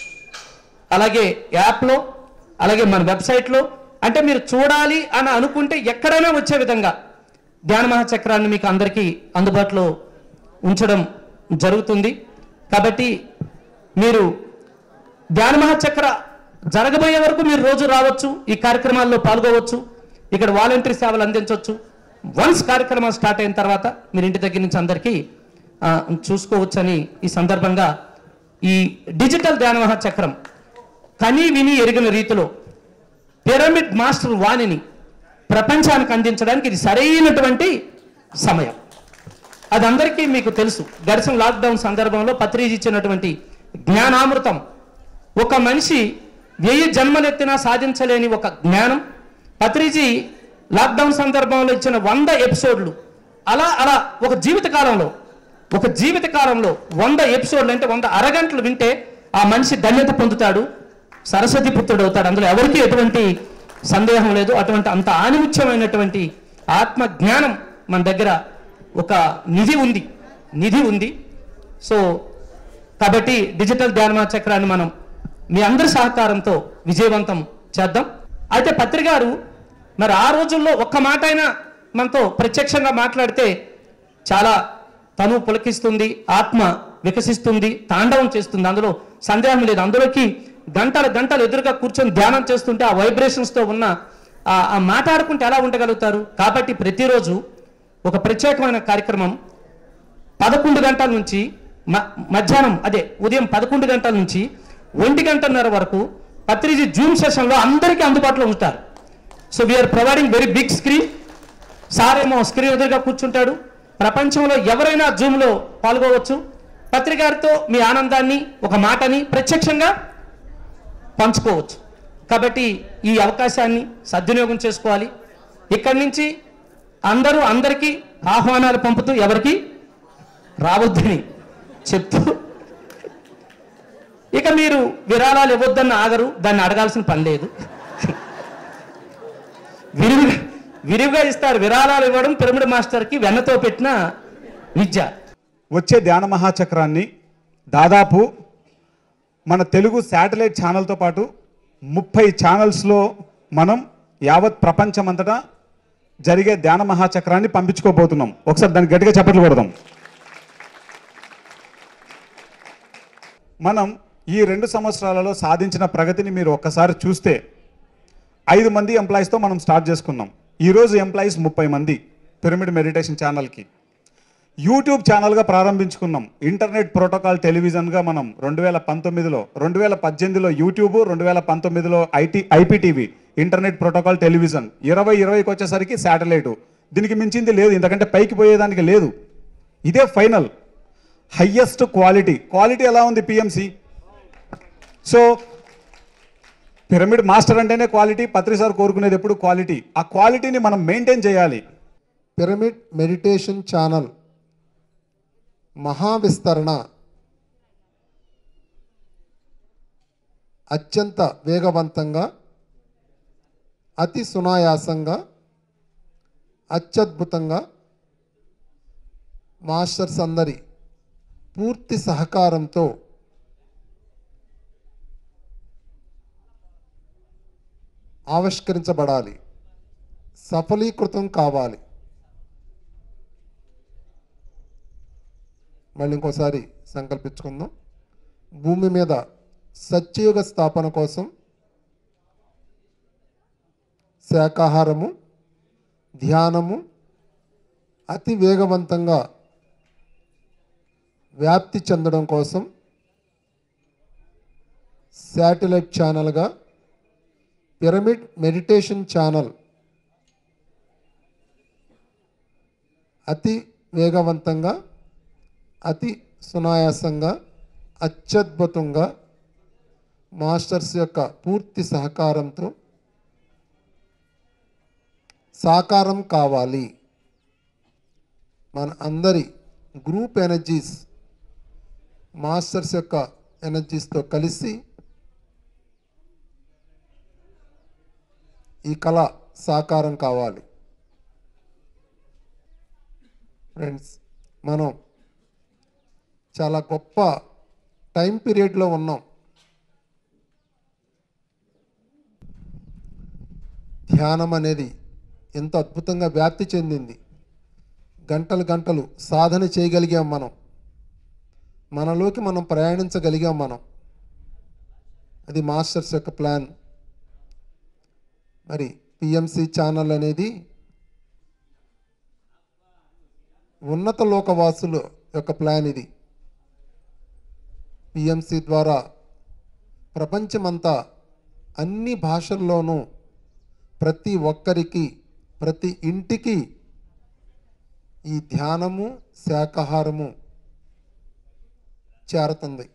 అలాగే యాప్లో అలాగే మన వెబ్సైట్లో అంటే మీరు చూడాలి అని అనుకుంటే ఎక్కడైనా వచ్చే విధంగా ధ్యాన మహాచక్రాన్ని మీకు అందరికీ అందుబాటులో ఉంచడం జరుగుతుంది కాబట్టి మీరు ధ్యాన మహాచక్ర జరగబోయే వరకు మీరు రోజు రావచ్చు ఈ కార్యక్రమాల్లో పాల్గొవచ్చు ఇక్కడ వాలంటీర్ సేవలు అందించవచ్చు వన్స్ కార్యక్రమం స్టార్ట్ అయిన తర్వాత మీరు ఇంటి దగ్గర నుంచి అందరికీ ఆ, చూసుకోవచ్చని ఈ సందర్భంగా ఈ డిజిటల్ ధ్యాన మహాచక్రం కని విని ఎరిగిన రీతిలో పిరమిడ్ మాస్టర్ వాణిని ప్రపంచానికి అందించడానికి ఇది సరైనటువంటి సమయం అది అందరికీ మీకు తెలుసు గడిచిన లాక్డౌన్ సందర్భంలో పత్రిజీ ఇచ్చినటువంటి జ్ఞానామృతం ఒక మనిషి వెయ్యి జన్మలెత్తినా సాధించలేని ఒక జ్ఞానం పత్రిజీ లాక్డౌన్ సందర్భంలో ఇచ్చిన వంద ఎపిసోడ్లు అలా అలా ఒక జీవిత కాలంలో ఒక జీవిత కాలంలో వంద ఎపిసోడ్లు అంటే వంద అరగంటలు వింటే ఆ మనిషి ధన్యత పొందుతాడు సరస్వతి పుత్రుడు అవుతాడు అందులో ఎవరికీ ఎటువంటి సందేహం లేదు అటువంటి అంత ఆనిముత్యమైనటువంటి ఆత్మ జ్ఞానం మన దగ్గర ఒక నిధి ఉంది నిధి ఉంది సో కాబట్టి డిజిటల్ ధ్యాన చక్రాన్ని మనం మీ అందరి సహకారంతో విజయవంతం చేద్దాం అయితే పత్రికారు మరి ఆ రోజుల్లో ఒక్క మాట అయినా మనతో ప్రత్యక్షంగా మాట్లాడితే చాలా తను పులకిస్తుంది ఆత్మ వికసిస్తుంది తాండవం చేస్తుంది అందులో సందేహం లేదు అందులోకి గంటలు గంటలు ఎదురుగా కూర్చొని ధ్యానం చేస్తుంటే ఆ వైబ్రేషన్స్తో ఉన్న ఆ- ఆ మాట్లాడుకుంటే ఎలా ఉండగలుగుతారు కాబట్టి ప్రతిరోజు ఒక ప్రత్యేకమైన కార్యక్రమం పదకొండు గంటల నుంచి మ- మధ్యాహ్నం అదే ఉదయం పదకొండు గంటల నుంచి ఒంటి గంటన్నర వరకు పత్రిజీ జూమ్ సెషన్లో అందరికీ అందుబాటులో ఉంటారు so we're providing very big screen sir ఏమో స్క్రీన్ ఎదురుగా కూర్చుంటాడు ప్రపంచంలో ఎవరైనా జూమ్లో పాల్గొవచ్చు పత్రికారితో మీ ఆనందాన్ని ఒక మాటని ప్రత్యక్షంగా పంచుకోవచ్చు కాబట్టి ఈ అవకాశాన్ని సద్వినియోగం చేసుకోవాలి ఇక్కడి నుంచి అందరూ అందరికీ ఆహ్వానాలు పంపుతూ ఎవరికి రావద్దని చెప్తూ ఇక మీరు విరాళాలు ఇవ్వద్దన్న ఆగరు దాన్ని అడగాల్సిన పని లేదు విరివిగా విరివిగా ఇస్తారు విరాళాలు ఇవ్వడం పిరమిడ్ మాస్టర్కి వెన్నతో పెట్టిన విద్య వచ్చే ధ్యాన మహాచక్రాన్ని దాదాపు మన తెలుగు శాటిలైట్ ఛానల్తో పాటు ముప్పై ఛానల్స్లో మనం యావత్ ప్రపంచమంతటా జరిగే ధ్యాన మహాచక్రాన్ని పంపించుకోబోతున్నాం ఒకసారి దానికి గట్టిగా చప్పట్లు కొడదాం మనం ఈ రెండు సంవత్సరాలలో సాధించిన ప్రగతిని మీరు ఒక్కసారి చూస్తే ఐదు మంది ఎంప్లాయీస్తో మనం స్టార్ట్ చేసుకున్నాం ఈరోజు ఎంప్లాయీస్ ముప్పై మంది పిరమిడ్ మెడిటేషన్ ఛానల్కి యూట్యూబ్ ఛానల్గా ప్రారంభించుకున్నాం ఇంటర్నెట్ ప్రోటోకాల్ టెలివిజన్గా మనం రెండు వేల పంతొమ్మిదిలో రెండు వేల పద్దెనిమిదిలో యూట్యూబ్ రెండు వేల పంతొమ్మిదిలో IT IPTV internet protocol television ఇరవై ఇరవైకి వచ్చేసరికి శాటిలైటు దీనికి మించింది లేదు ఇంతకంటే పైకి పోయేదానికి లేదు ఇదే ఫైనల్ హయ్యెస్ట్ క్వాలిటీ క్వాలిటీ ఎలా ఉంది పిఎంసి సో పిరమిడ్ మాస్టర్ అంటేనే క్వాలిటీ పత్రి సార్ కోరుకునేది ఎప్పుడు క్వాలిటీ ఆ క్వాలిటీని మనం మెయింటైన్ చేయాలి పిరమిడ్ మెడిటేషన్ ఛానల్ మహావిస్తరణ అత్యంత వేగవంతంగా అతి సునాయాసంగా అత్యద్భుతంగా మాస్టర్స్ అందరి పూర్తి సహకారంతో ఆవిష్కరించబడాలి సఫలీకృతం కావాలి మళ్ళీ ఇంకోసారి సంకల్పించుకుందాం భూమి మీద సత్యయుగ స్థాపన కోసం శాకాహారము ధ్యానము అతి వేగవంతంగా వ్యాప్తి చెందడం కోసం శాటిలైట్ ఛానల్గా పిరమిడ్ మెడిటేషన్ ఛానల్ అతి వేగవంతంగా అతి సునాయాసంగా అత్యద్భుతంగా మాస్టర్స్ యొక్క పూర్తి సహకారంతో సాకారం కావాలి మన అందరి గ్రూప్ ఎనర్జీస్ మాస్టర్స్ యొక్క ఎనర్జీస్తో కలిసి ఈ కళ సాకారం కావాలి ఫ్రెండ్స్ మనం చాలా గొప్ప టైం పీరియడ్లో ఉన్నాం ధ్యానం అనేది ఎంత అద్భుతంగా వ్యాప్తి చెందింది గంటలు గంటలు సాధన చేయగలిగాం మనం మనలోకి మనం ప్రయాణించగలిగాం మనం అది మాస్టర్స్ యొక్క ప్లాన్ మరి పిఎంసి ఛానల్ అనేది ఉన్నత లోకవాసుల యొక్క ప్లాన్ ఇది పిఎంసి ద్వారా ప్రపంచమంతా అన్ని భాషల్లోనూ ప్రతి ఒక్కరికి ప్రతి ఇంటికి ఈ ధ్యానము శాకాహారము చేరుతుంది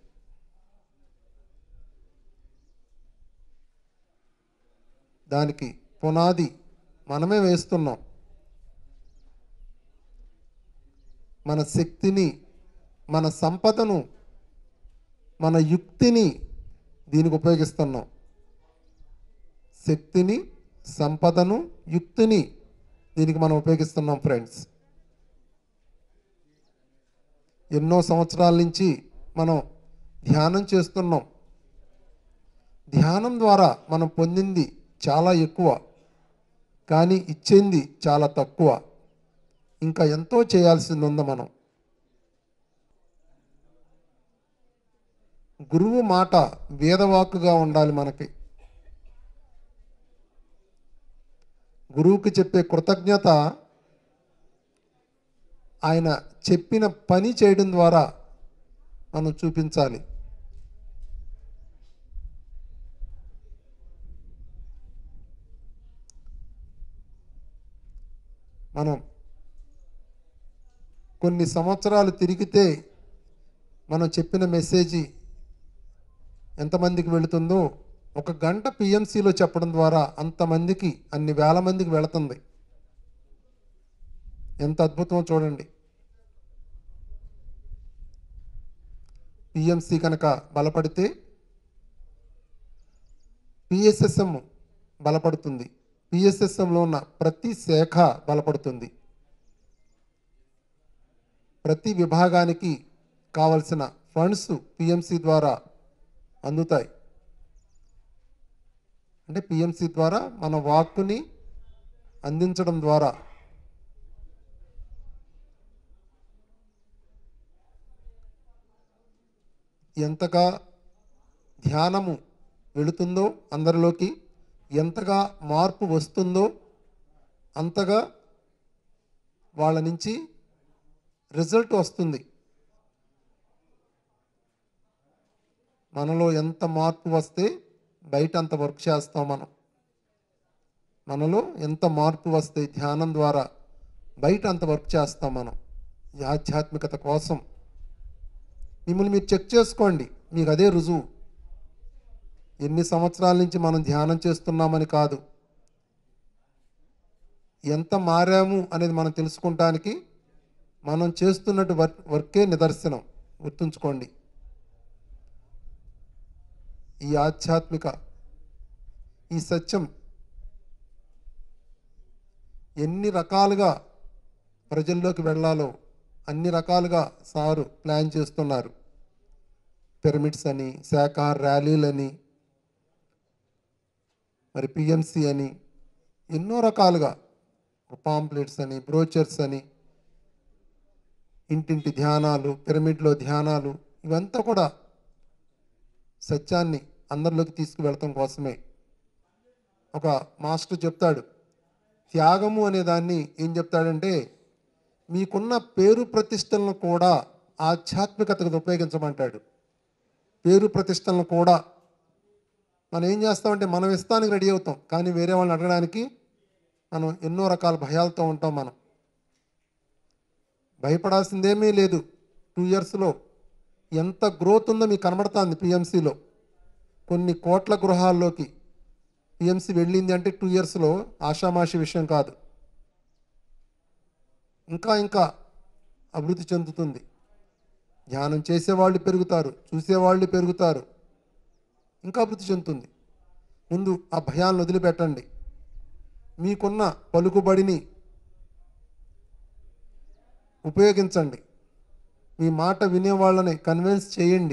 దానికి పునాది మనమే వేస్తున్నాం మన శక్తిని మన సంపదను మన యుక్తిని దీనికి ఉపయోగిస్తున్నాం శక్తిని సంపదను యుక్తిని దీనికి మనం ఉపయోగిస్తున్నాం ఫ్రెండ్స్ ఎన్నో సంవత్సరాల నుంచి మనం ధ్యానం చేస్తున్నాం ధ్యానం ద్వారా మనం పొందింది చాలా ఎక్కువ కానీ ఇచ్చింది చాలా తక్కువ ఇంకా ఎంతో చేయాల్సింది ఉంది మనం గురువు మాట వేదవాక్కుగా ఉండాలి మనకి గురువుకి చెప్పే కృతజ్ఞత ఆయన చెప్పిన పని చేయడం ద్వారా మనం చూపించాలి మనం కొన్ని సంవత్సరాలు తిరిగితే మనం చెప్పిన మెసేజీ ఎంతమందికి వెళుతుందో ఒక గంట పిఎంసిలో చెప్పడం ద్వారా అంతమందికి అన్ని వేల మందికి వెళుతుంది ఎంత అద్భుతమో చూడండి పిఎంసి కనుక బలపడితే పిఎస్ఎస్ఎం బలపడుతుంది పిఎస్ఎస్ఎంలో ఉన్న ప్రతి శాఖ బలపడుతుంది ప్రతి విభాగానికి కావలసిన ఫండ్స్ పిఎంసి ద్వారా అందుతాయి అంటే పిఎంసి ద్వారా మన వాక్కుని అందించడం ద్వారా ఎంతగా ధ్యానము వెళుతుందో అందరిలోకి ఎంతగా మార్పు వస్తుందో అంతగా వాళ్ళ నుంచి రిజల్ట్ వస్తుంది మనలో ఎంత మార్పు వస్తే బయట అంత వర్క్ చేస్తాం మనం మనలో ఎంత మార్పు వస్తే ధ్యానం ద్వారా బయట అంత వర్క్ చేస్తాం మనం ఈ ఆధ్యాత్మికత కోసం మిమ్మల్ని మీరు చెక్ చేసుకోండి మీకు అదే రుజువు ఎన్ని సంవత్సరాల నుంచి మనం ధ్యానం చేస్తున్నామని కాదు ఎంత మారాము అనేది మనం తెలుసుకుంటానికి మనం చేస్తున్నట్టు వర్క్ వర్కే నిదర్శనం గుర్తుంచుకోండి ఈ ఆధ్యాత్మిక ఈ సత్యం ఎన్ని రకాలుగా ప్రజల్లోకి వెళ్ళాలో అన్ని రకాలుగా సారు ప్లాన్ చేస్తున్నారు పిరమిడ్స్ అని శాఖాహార ర్యాలీలని మరి పిఎంసి అని ఎన్నో రకాలుగా పాంప్లెట్స్ అని బ్రోచర్స్ అని ఇంటింటి ధ్యానాలు పిరమిడ్లో ధ్యానాలు ఇవంతా కూడా సత్యాన్ని అందరిలోకి తీసుకువెళ్ళటం కోసమే ఒక మాస్టర్ చెప్తాడు త్యాగము అనే దాన్ని ఏం చెప్తాడంటే మీకున్న పేరు ప్రతిష్టలను కూడా ఆధ్యాత్మికతకు ఉపయోగించమంటాడు పేరు ప్రతిష్టలను కూడా మనం ఏం చేస్తామంటే మనం ఇస్తానికి రెడీ అవుతాం కానీ వేరే వాళ్ళని అడగడానికి మనం ఎన్నో రకాల భయాలతో ఉంటాం మనం భయపడాల్సిందేమీ లేదు టూ ఇయర్స్లో ఎంత గ్రోత్ ఉందో మీకు కనబడుతుంది పిఎంసిలో కొన్ని కోట్ల గృహాల్లోకి పిఎంసి వెళ్ళింది అంటే టూ ఇయర్స్లో ఆషామాషి విషయం కాదు ఇంకా ఇంకా అభివృద్ధి చెందుతుంది ధ్యానం చేసేవాళ్ళు పెరుగుతారు చూసేవాళ్ళు పెరుగుతారు ఇంకా అభివృద్ధి చెందుతుంది ముందు ఆ భయాలను వదిలిపెట్టండి మీకున్న పలుకుబడిని ఉపయోగించండి మీ మాట వినేవాళ్ళని కన్విన్స్ చేయండి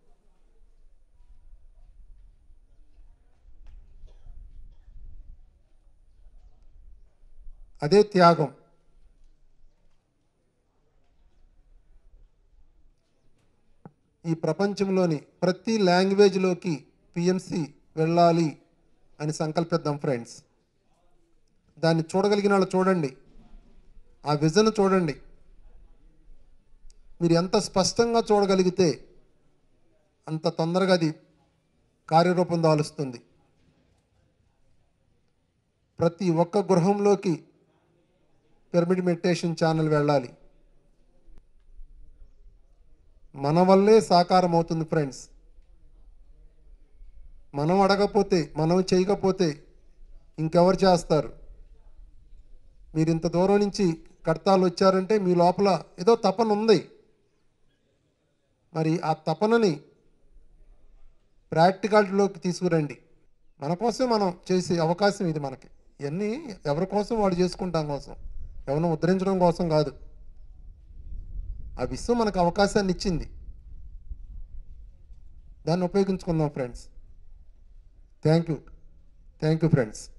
అదే త్యాగం ఈ ప్రపంచంలోని ప్రతి లాంగ్వేజ్లోకి పిఎంసి వెళ్ళాలి అని సంకల్పిద్దాం ఫ్రెండ్స్ దాన్ని చూడగలిగిన వాళ్ళు చూడండి ఆ విజన్ చూడండి మీరు ఎంత స్పష్టంగా చూడగలిగితే అంత తొందరగా అది కార్యరూపం దాలుస్తుంది ప్రతి ఒక్క గృహంలోకి పిరమిడ్ మెడిటేషన్ ఛానల్ వెళ్ళాలి మన వల్లే సాకారం అవుతుంది ఫ్రెండ్స్ మనం అడగపోతే మనం చేయకపోతే ఇంకెవరు చేస్తారు మీరు ఇంత దూరం నుంచి కడతాలు వచ్చారంటే మీ లోపల ఏదో తపన ఉంది మరి ఆ తపనని ప్రాక్టికాలిటీలోకి తీసుకురండి మన కోసం మనం చేసే అవకాశం ఇది మనకి ఇవన్నీ ఎవరి కోసం వాడు చేసుకుంటాం కోసం ఎవరిని ఉద్ధరించడం కోసం కాదు ఆ విశ్వం మనకు అవకాశాన్ని ఇచ్చింది దాన్ని ఉపయోగించుకుందాం friends thank you thank you friends